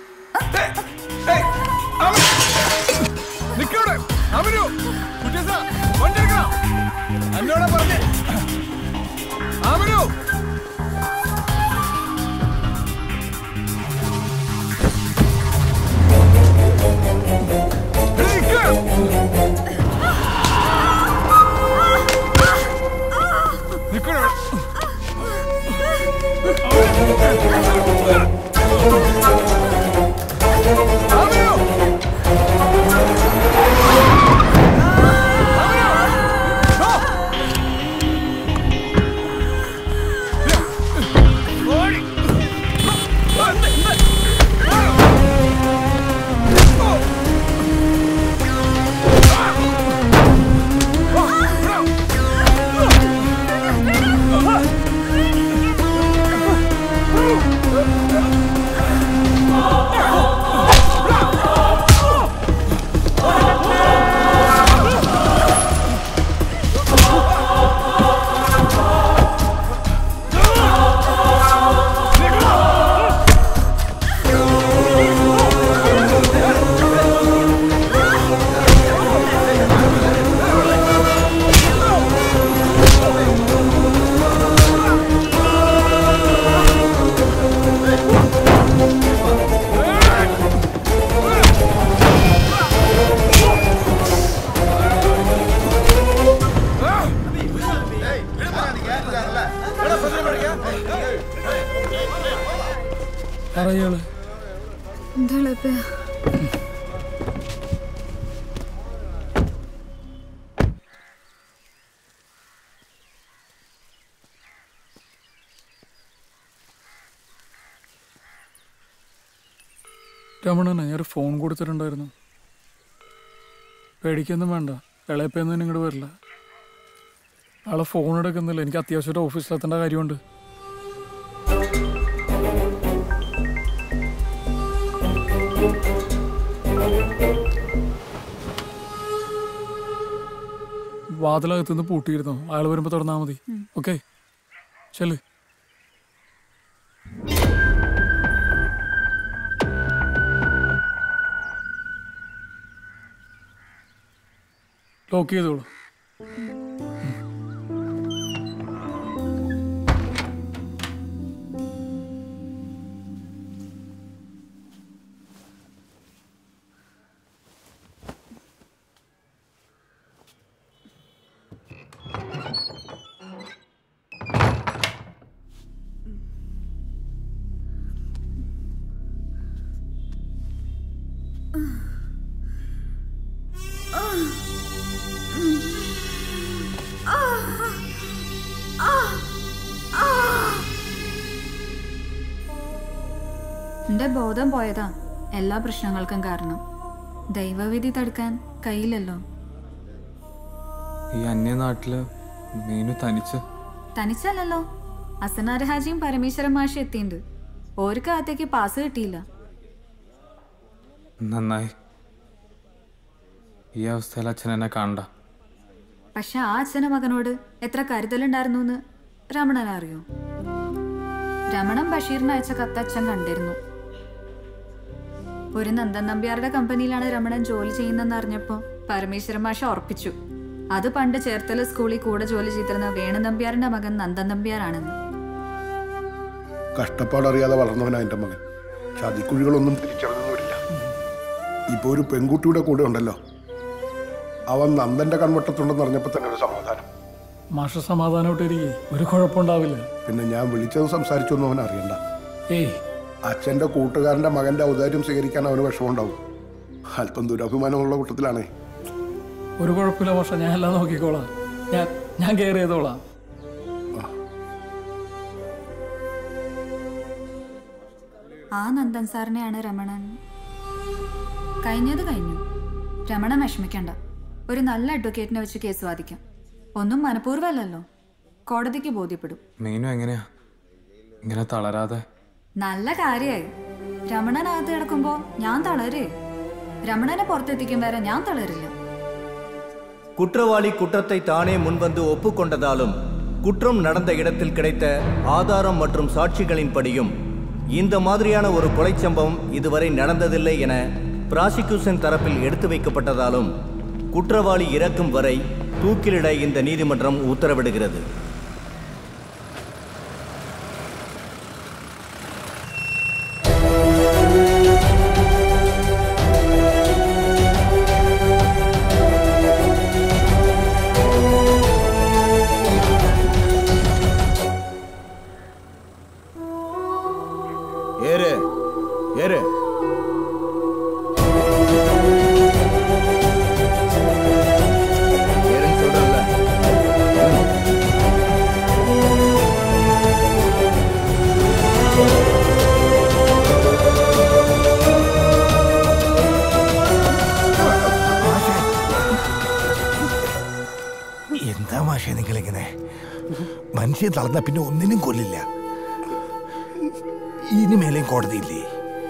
നിക്കവിടെ അവനു കുട്ടിയസ വണ്ടി എടുക്കണം എന്നോടാ പറഞ്ഞേ അവനു Oh! ആരാ ഇയാള് എന്താ എളുപ്പ രമണന് ഞാൻ ഒരു ഫോൺ കൊടുത്തിട്ടുണ്ടായിരുന്നു പേടിക്കൊന്നും വേണ്ട ഇളയപ്പൊന്നും ഇങ്ങോട്ട് വരില്ല ആളെ ഫോൺ എടുക്കുന്നില്ല എനിക്ക് അത്യാവശ്യമായിട്ട് ഓഫീസിലെത്തേണ്ട കാര്യമുണ്ട് വാതിലകത്തുനിന്ന് പൂട്ടിയിരുന്നു അയാൾ വരുമ്പോൾ തുറന്നാൽ മതി ഓക്കെ ചെല്ല് ലോക്ക് ചെയ്തോളൂ എന്റെ ബോധം പോയതാ എല്ലാ പ്രശ്നങ്ങൾക്കും കാരണം ദൈവവിധി തടുക്കാൻ കഴിയില്ലല്ലോ ഈ അന്യനാട്ടില് മീനു തനിച്ച് തനിച്ചല്ലല്ലോ അസനാർ ഹാജിയും പരമേശ്വരൻ മാഷി എത്തിയിട്ടുണ്ട് ഒരു കാലത്തേക്ക് പാസ് കിട്ടിയില്ല നന്നായി ഈ അവസ്ഥയിൽ അച്ഛൻ എന്നെ കാണണ്ട പക്ഷെ ആ അച്ഛന മകനോട് എത്ര കരുതലുണ്ടായിരുന്നു എന്ന് രമണൻ അറിയോ രമണൻ ബഷീറിന് അയച്ച കത്ത് അച്ഛൻ കണ്ടിരുന്നു ഒരു നന്ദൻ നമ്പ്യാരുടെ കമ്പനിയിലാണ് രമണൻ ജോലി ചെയ്യുന്നതെന്ന് അറിഞ്ഞപ്പോ പരമേശ്വരൻ മാഷ ഉറപ്പിച്ചു അത് പണ്ട് ചേർത്തല സ്കൂളിൽ കൂടെ ജോലി ചെയ്തിരുന്ന വേണു നമ്പ്യാറിന്റെ മകൻ നന്ദൻ നമ്പ്യാരാണെന്ന് കഷ്ടപ്പാടറിയാതെ വളർന്നവനാ എൻ്റെ മകൻ ചതിക്കുഴികളൊന്നും തിരിച്ചറിഞ്ഞൊന്നുമില്ല ഇപ്പൊ ഒരു പെൺകുട്ടിയുടെ കൂടെ ഉണ്ടല്ലോ അവൻ നന്ദന്റെ കൺവട്ടത്തുണ്ടെന്ന് അറിഞ്ഞപ്പോ തന്നെ ഒരു സമാധാനം മാഷ സമാധാനമായിട്ടിരിക്കേ ഒരു കുഴപ്പമുണ്ടാവില്ല പിന്നെ ഞാൻ വിളിച്ചത് സംസാരിച്ചൊന്നും അവൻ അറിയണ്ട ഏയ് അച്ഛന്റെ കൂട്ടുകാരന്റെ മകന്റെ ഔദാര്യം സ്വീകരിക്കാൻ അവന് വിഷമമുണ്ടാവും അല്പം ദുരഭിമാനമുള്ള കൂട്ടത്തിലാണേ ഒരു കുഴപ്പമില്ല മാഷ ഞാൻ എല്ലാം നോക്കിക്കോളാം ഞാൻ ഞാൻ കെയർ ചെയ്തോളാം ആ നന്ദൻ സാറിനെയാണ് രമണൻ കഴിഞ്ഞത് കഴിഞ്ഞു രമണൻ വിഷമിക്കണ്ട ഒരു നല്ല അഡ്വക്കേറ്റിനെ വെച്ച് കേസ് വാദിക്കാം ഒന്നും മനഃപൂർവ്വമല്ലല്ലോ കോടതിക്ക് ബോധ്യപ്പെടും മീനു എങ്ങനെയാ ഇങ്ങനെ തളരാതെ നല്ല കാര്യായി രമണനകത്ത് കിടക്കുമ്പോ ഞാൻ തളരേ രമണനെ പുറത്തെത്തിക്കും വരെ ഞാൻ തളരില്ല குற்றவாளி குற்றத்தை தானே முன்வந்து ஒப்புக்கொண்டதாலும் குற்றம் நடந்த இடத்தில் கிடைத்த ஆதாரம் மற்றும் சாட்சிகளின்படியும் இந்த மாதிரியான ஒரு கொலை சம்பவம் இதுவரை நடந்ததில்லை என பிராசிக்யூஷன் தரப்பில் எடுத்து வைக்கப்பட்டதாலும் குற்றவாளி இறக்கும் வரை தூக்கிலிட இந்த நீதிமன்றம் உத்தரவிடுகிறது ஏறு ஏறு ஏறுன்னு சொல்றேன்ல എന്താ മാഷേ നിങ്ങളിങ്ങനെ മനുഷ്യൻ തളർന്ന പിന്നെ ഒന്നിനും കൊല്ലില്ല ഇനി മേലെയും കോടതിയില്ലേ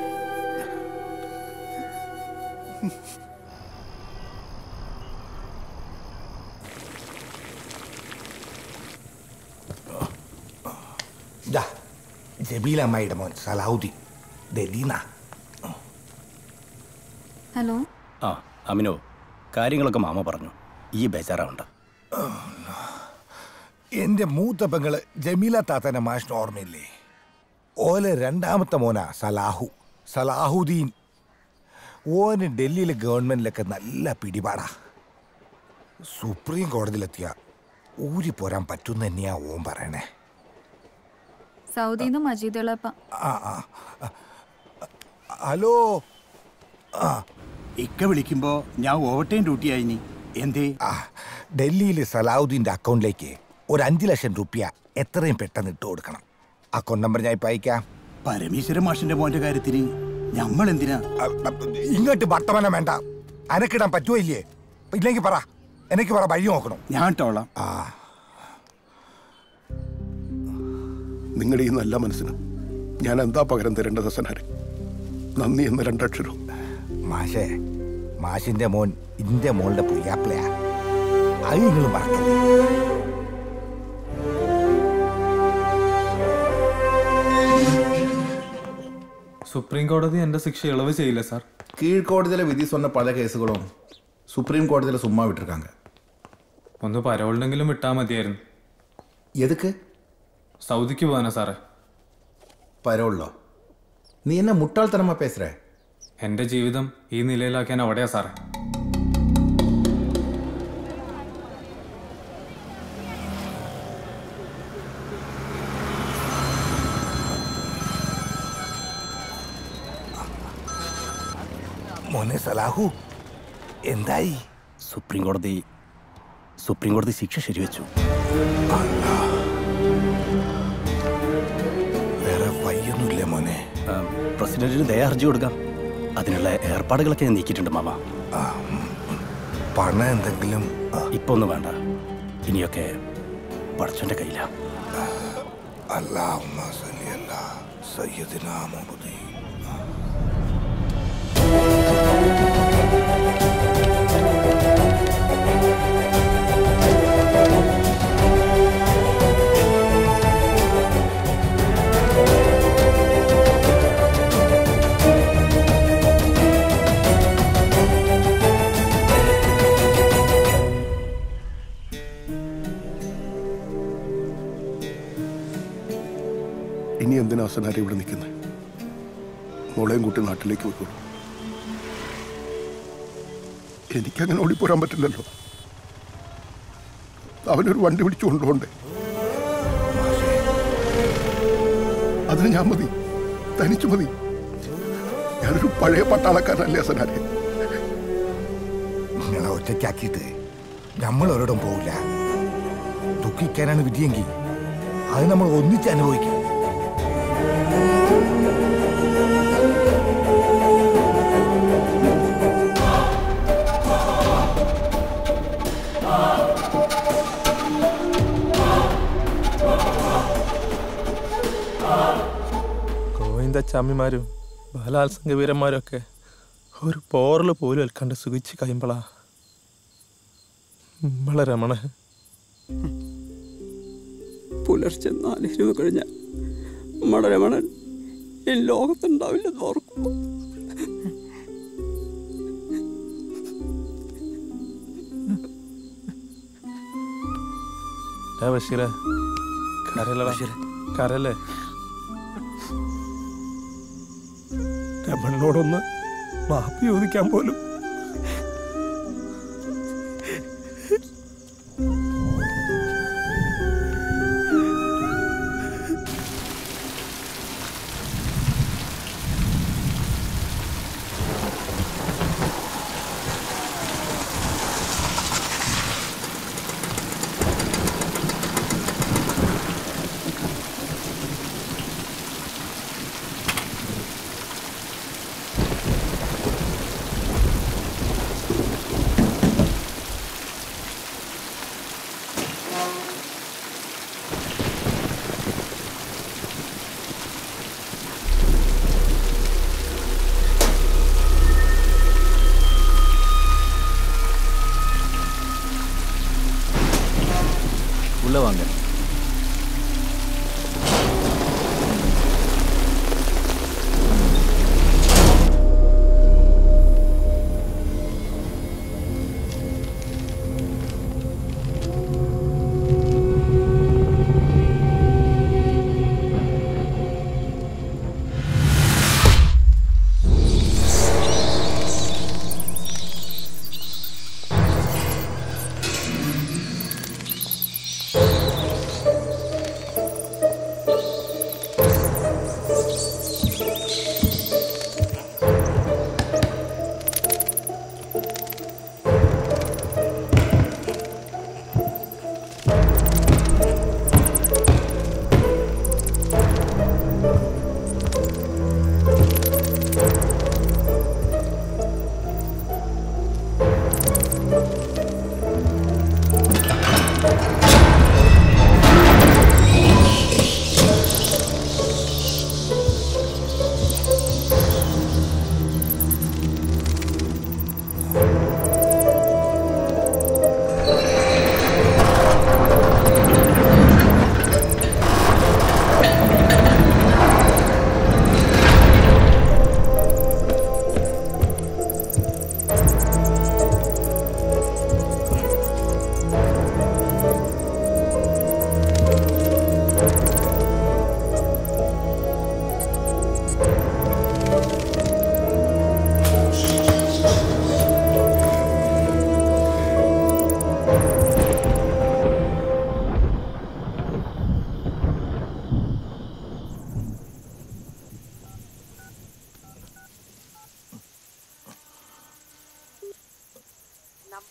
ദാ, ജമീല അമ്മായിയുടെ മോൻ സലാഹുദ്ദീൻ ഡൽഹിന്നാ ഹലോ ആ അമിനോ കാര്യങ്ങളൊക്കെ മാമ പറഞ്ഞു ഈ ബേജാറാവണ്ട എന്റെ മൂത്ത പെങ്ങള് ജമീല താത്തന്റെ മാഷിന് ഓർമ്മയില്ലേ ഓലെ രണ്ടാമത്തെ മോനാ സലാഹു സലാഹുദ്ദീൻ ഓന് ഡൽഹിയിലെ ഗവൺമെന്റിലൊക്കെ നല്ല പിടിപാടാ സുപ്രീം കോടതിയിലെത്തിയ ഊരി പോരാൻ പറ്റുന്ന തന്നെയാ ഓൻ പറയണേ സൗദിന്ന് മജീദ് എളപ്പ ആ ആ ആ. ഹലോ ഇക്ക വിളിക്കുമ്പോ ഞാൻ ഓവർ ടൈം ഡ്യൂട്ടി ആയിനി എന്തേ ഡൽഹിയിൽ സലാഹുദ്ദീൻ്റെ അക്കൗണ്ടിലേക്ക് ഒരു അഞ്ച് ലക്ഷം റുപ്യ എത്രയും പെട്ടെന്ന് ഇട്ട് കൊടുക്കണം അക്കൗണ്ട് നമ്പർ ഞാൻ ഇപ്പം അയക്കാം പരമേശ്വര മാഷിന്റെ മോന്റെ കാര്യത്തിന് നമ്മൾ എന്തിനാ ഇങ്ങോട്ട് വർത്തമാനം വേണ്ട അനക്കിടാൻ പറ്റുമോ ഇല്ലേ ഇല്ലെങ്കിൽ പറ എനിക്ക് പറ വഴി നോക്കണം ഞാൻ ഇട്ടോളാം ആ നിങ്ങളുടെ ഈ നല്ല മനസ്സിന് ഞാൻ എന്താ പകരം തരേണ്ടത് ഹസനാരെ നന്ദി എന്ന രണ്ടക്ഷരം മാഷേ മാഷിന്റെ മോൻ ഇന്റെ മോളുടെ പുയ്യാപ്പിളയാ അത് നിങ്ങൾ മറക്കല്ലേ സുപ്രീം കോടതി എന്റെ ശിക്ഷ ഇളവ് ചെയ്യില്ല സാർ கீழ்கோடதியில் விதி சொன்ன பல கேஸுகளும் சுப்ரீம் கோடதியில் சும்மா விட்டுருக்காங்க ഒന്ന് പരോളിനെങ്കിലും വിട്ടാ മതിയായിരുന്നു எதுக்கு സൗദിക്ക് പോകാനാ സാറേ പരോളിലോ നീ എന്നെ മുട്ടാൾത്തനമാ പേசுற എന്റെ ജീവിതം ഈ നിലയിലാക്കാൻ അവിടെയാ സാറേ മോനെ സലാഹു എന്തായി സുപ്രീം കോടതി സുപ്രീം കോടതി ശിക്ഷ ശരിവെച്ചു വേറെ വയ്യൊന്നുമില്ല മോനെ പ്രസിഡന്റിന് ദയ ഹർജി കൊടുക്കാം അതിനുള്ള ഏർപ്പാടുകളൊക്കെ ഞാൻ നീക്കിയിട്ടുണ്ട് മാമ പണം എന്തെങ്കിലും ഇപ്പൊ ഒന്നും വേണ്ട ഇനിയൊക്കെ പടച്ചോന്റെ കയ്യിലാ അല്ലാഹുമ്മ സല്ലി അലാ സയ്യിദിനാ മുഹമ്മദ് ഇനി എന്തിനാ ഹസനാരെ ഇവിടെ നിൽക്കുന്നത് മോളെയും കൂട്ടി നാട്ടിലേക്ക് പോയിക്കോളൂ എനിക്കങ്ങനെ ഓടിപ്പോരാൻ പറ്റില്ലല്ലോ അവനൊരു വണ്ടി പിടിച്ചു കൊണ്ടുപോണ്ടേ അതിന് ഞാൻ മതി തനിച്ചു മതി ഞാനൊരു പഴയ പട്ടാളക്കാരനല്ലേ ഹസനാരെ നിങ്ങളെ ഒറ്റയ്ക്കാക്കിയിട്ട് നമ്മൾ ഒരിടം പോവില്ല ദുഃഖിക്കാനാണ് വിധിയെങ്കിൽ അത് നമ്മൾ ഒന്നിച്ച് അനുഭവിക്കും ഗോവിന്ദച്ചാമിമാരും ബലാത്സംഗ വീരന്മാരും ഒക്കെ ഒരു പോറൽ പോലും ഏൽക്കാണ്ട് സുഖിച്ച് കഴിയുമ്പോളാ നമ്മളെ രമണ പുലർച്ചെ നാലിരുന്ന് കഴിഞ്ഞാൽ നമ്മുടെ രമണൻ ഈ ലോകത്തുണ്ടാവില്ലെന്ന് ഓർക്കുമ്പോൾ ഏ ബഷീറെ കരലടാ കരല്ലേ രമണനോടൊന്ന് മാപ്പ് ചോദിക്കാൻ പോലും உள்ள வாங்க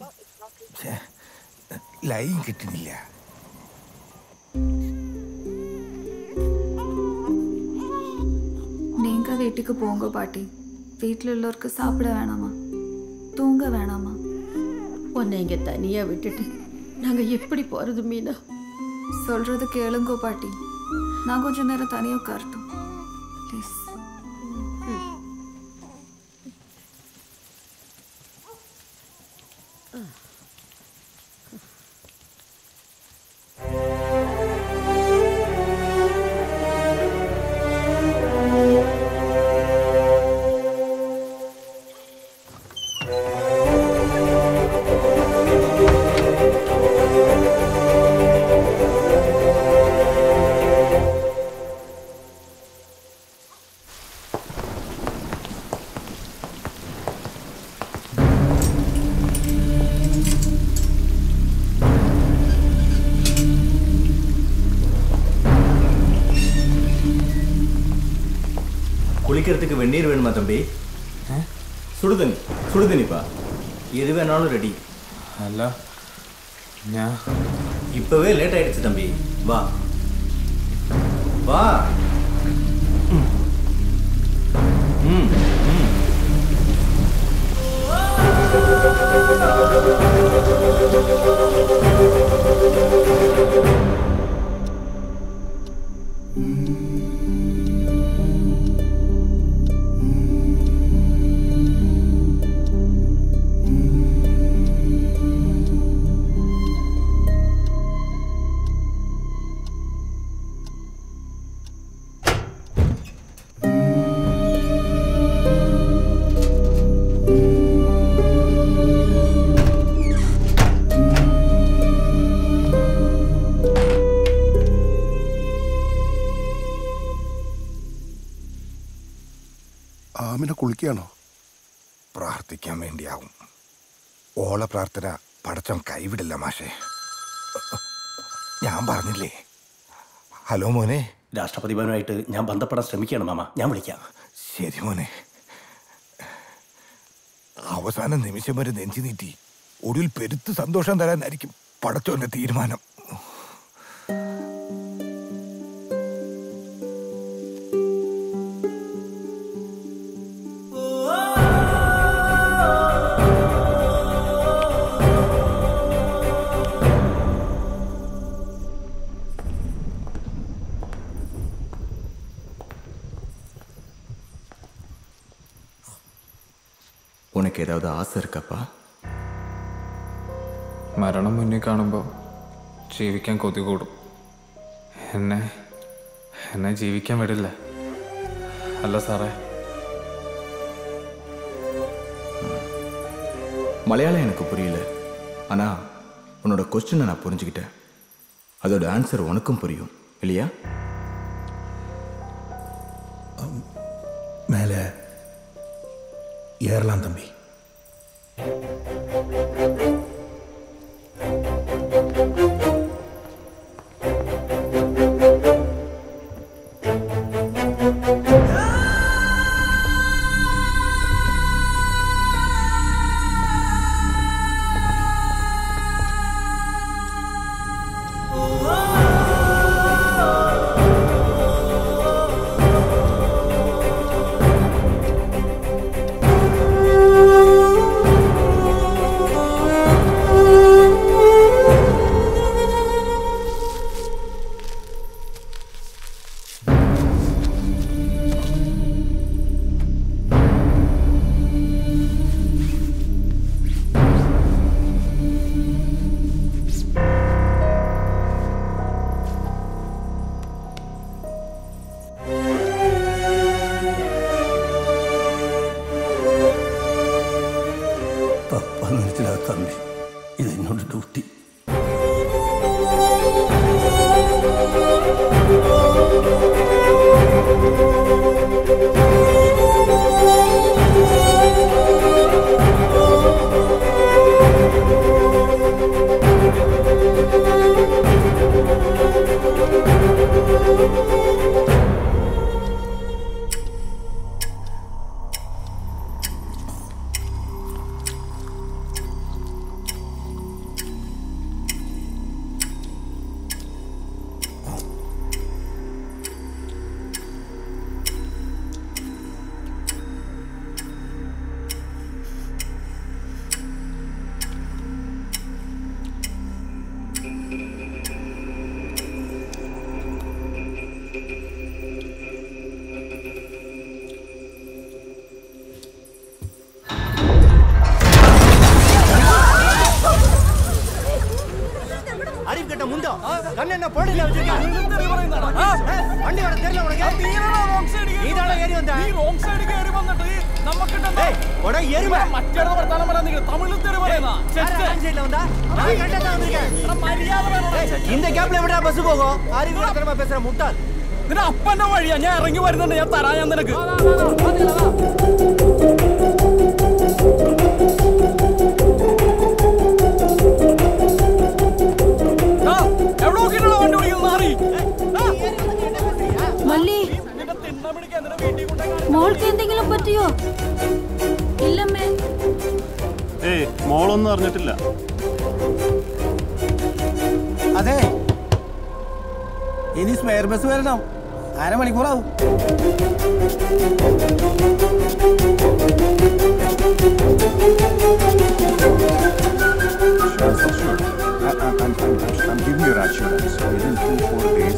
ഛേ, ലൈൻ കിട്ടുന്നില്ല நீங்க வீட்டுக்கு போங்க பாட்டி வீட்டில் உள்ளவருக்கு சாப்பிட வேணாமா தூங்க வேணாமா உன்னை இங்க தனியா விட்டுட்டு நாங்க எப்படி போறது மீனா சொல்றது கேளுங்கோ பாட்டி நான் கொஞ்ச நேரம் தனியா உட்காரட்டும் ப்ளீஸ் குளிக்கிறதுக்கு வெந்நீர் வேணுமா தம்பி சுடுதண்ணி சுடுதண்ணிப்பா எது வேணாலும் ரெடி അല്ല ഞാൻ இப்பவே லேட் ஆயிடுச்சு தம்பி வா வா ம். ம் ம் ആമിനെ കുളിക്കുകയാണോ പ്രാർത്ഥിക്കാൻ വേണ്ടിയാവും ഓള പ്രാർത്ഥന പടച്ചം കൈവിടില്ല മാഷേ ഞാൻ പറഞ്ഞില്ലേ ഹലോ മോനെ രാഷ്ട്രപതി ഭവനുമായിട്ട് ഞാൻ ബന്ധപ്പെടാൻ ശ്രമിക്കുകയാണ് മാമ ഞാൻ വിളിക്കാം ശരി മോനെ അവസാന നിമിഷം വരെ നെഞ്ചു നീട്ടി ഒടുവിൽ പെരുത്ത് സന്തോഷം തരാനായിരിക്കും പടച്ചോന്റെ തീരുമാനം உனக்கு ஏதாவது ஆசை இருக்காப்பா മരണം മുന്നിൽ കാണുമ്പോൾ ജീവിക്കാൻ കൊതി കൂടും എന്നെ എന്നെ ജീവിക്കാൻ വിടില്ല അല്ല സാറേ மலையாளம் எனக்கு புரியல ஆனா உன்னோட கொஸ்டினை நான் புரிஞ்சுக்கிட்டேன் அதோட ஆன்சர் உனக்கும் புரியும் இல்லையா மேலே ஏறலாம் தம்பி തപ്പാന്ന് മനസ്സിലാ തമ്പി ഇത് എന്നോട് ഡ്യൂട്ടി கட்ட முண்டோ கண்ணு என்ன போடல வச்சிருக்க வண்டி வர தெரியல உனக்கு நீதான ஏறி வந்த നീ റോങ് സൈഡ് കയറി വന്നിട്ട് നമുക്ക് உடனே எருமை മറ്റേത് വർത്താനം പറയാൻ നിങ്ങൾ തമിഴിൽ തെറി പറയുന്ന சைடுல வந்தா நான் கரெக்டா தான் வந்திருக்கேன் മര്യാദ വേണം இந்த கேப்ல விடா பஸ் போகும் அறிவு தரமா பேசுற முட்டாள் നിന്റെ അപ്പന്റെ വഴിയാ ഞാൻ ഇറങ്ങി വരുന്നുണ്ട് ഞാൻ തരാ ഞാൻ നിനക്ക് ആ, എവിടെ നോക്കിയിട്ടാണോ വണ്ടി ഓടിക്കുന്നത് മാറി മല്ലി മോൾക്ക് എന്തെങ്കിലും പറ്റിയോ ഇല്ലമ്മേ ഏയ് മോളൊന്നും അറിഞ്ഞിട്ടില്ല അതെ ഇനി സ്പെയർ ബസ് വരണം അരമണിക്കൂറാവും I'm giving you assurance. Within two, four days.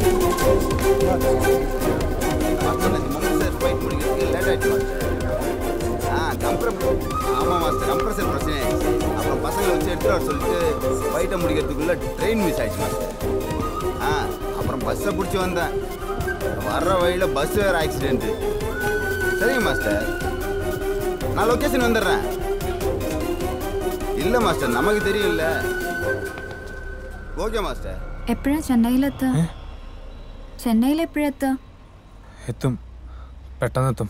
Late ஆயிடுச்சு மாஸ்டர் ஆ கம்ப்ரஸ் ஆமாம் மாஸ்டர் கம்ப்ரஸர் பிரச்சனை ஆயிடுச்சு அப்புறம் பசங்களை வச்சு எடுத்துட்டு வர சொல்லிட்டு ஃபைட்டை முடிக்கிறதுக்குள்ள ட்ரெயின் மிஸ் ஆயிடுச்சு மாஸ்டர் ஆ அப்புறம் பஸ்ஸை பிடிச்சி வந்தேன் வர்ற வழியில் பஸ் வேறு ஆக்சிடென்ட்டு சரிங்க மாஸ்டர் நான் லொக்கேஷன் வந்துடுறேன் இல்லை மாஸ்டர் நமக்கு தெரியும்ல ஓகே மாஸ்டர் എപ്പോഴാ ചെന്നൈയിലെത്തുക ചെന്നൈയിൽ എപ്പോഴാ എത്തുക എത്തും പെട്ടെന്നെത്തും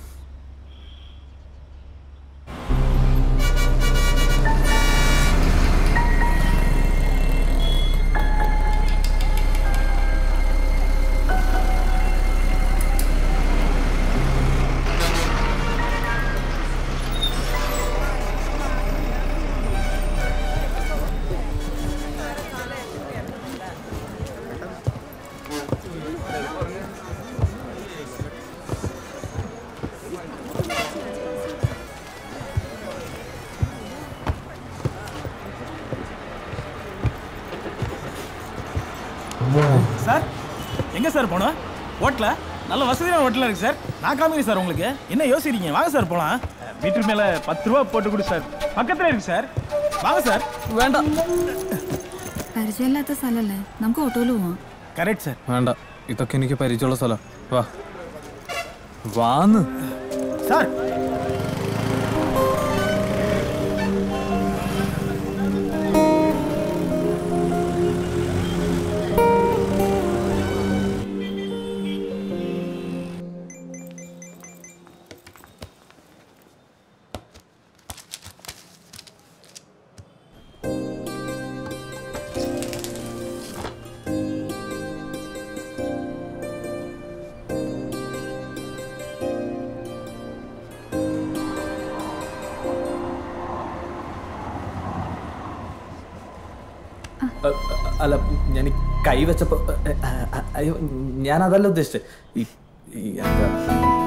சார் எங்க சார் போனோம் ஹோட்டல நல்ல வசதியான ஹோட்டலா இருக்கு சார் நான் காமிக்கிறேன் சார் உங்களுக்கு என்ன யோசிக்கிறீங்க வாங்க சார் போலாம் மீட்டர் மேல பத்து ரூபா போட்டு கொடு சார் பக்கத்துல இருக்கு சார் வாங்க சார் വേണ്ട പരിചയമില്ലാത്ത സ്ഥലല്ലേ നമുക്ക് ഓട്ടോയിൽ പോവാം കറക്റ്റ് സാർ വേണ്ട ഇതൊക്കെ എനിക്ക് പരിചയമുള്ള സ്ഥലം വാ വാന്ന് സാർ അല്ല ഞാൻ കൈ വെച്ചപ്പോ അയ്യോ ഞാൻ അതല്ല ഉദ്ദേശിച്ചത് ഈ ഈ എന്താ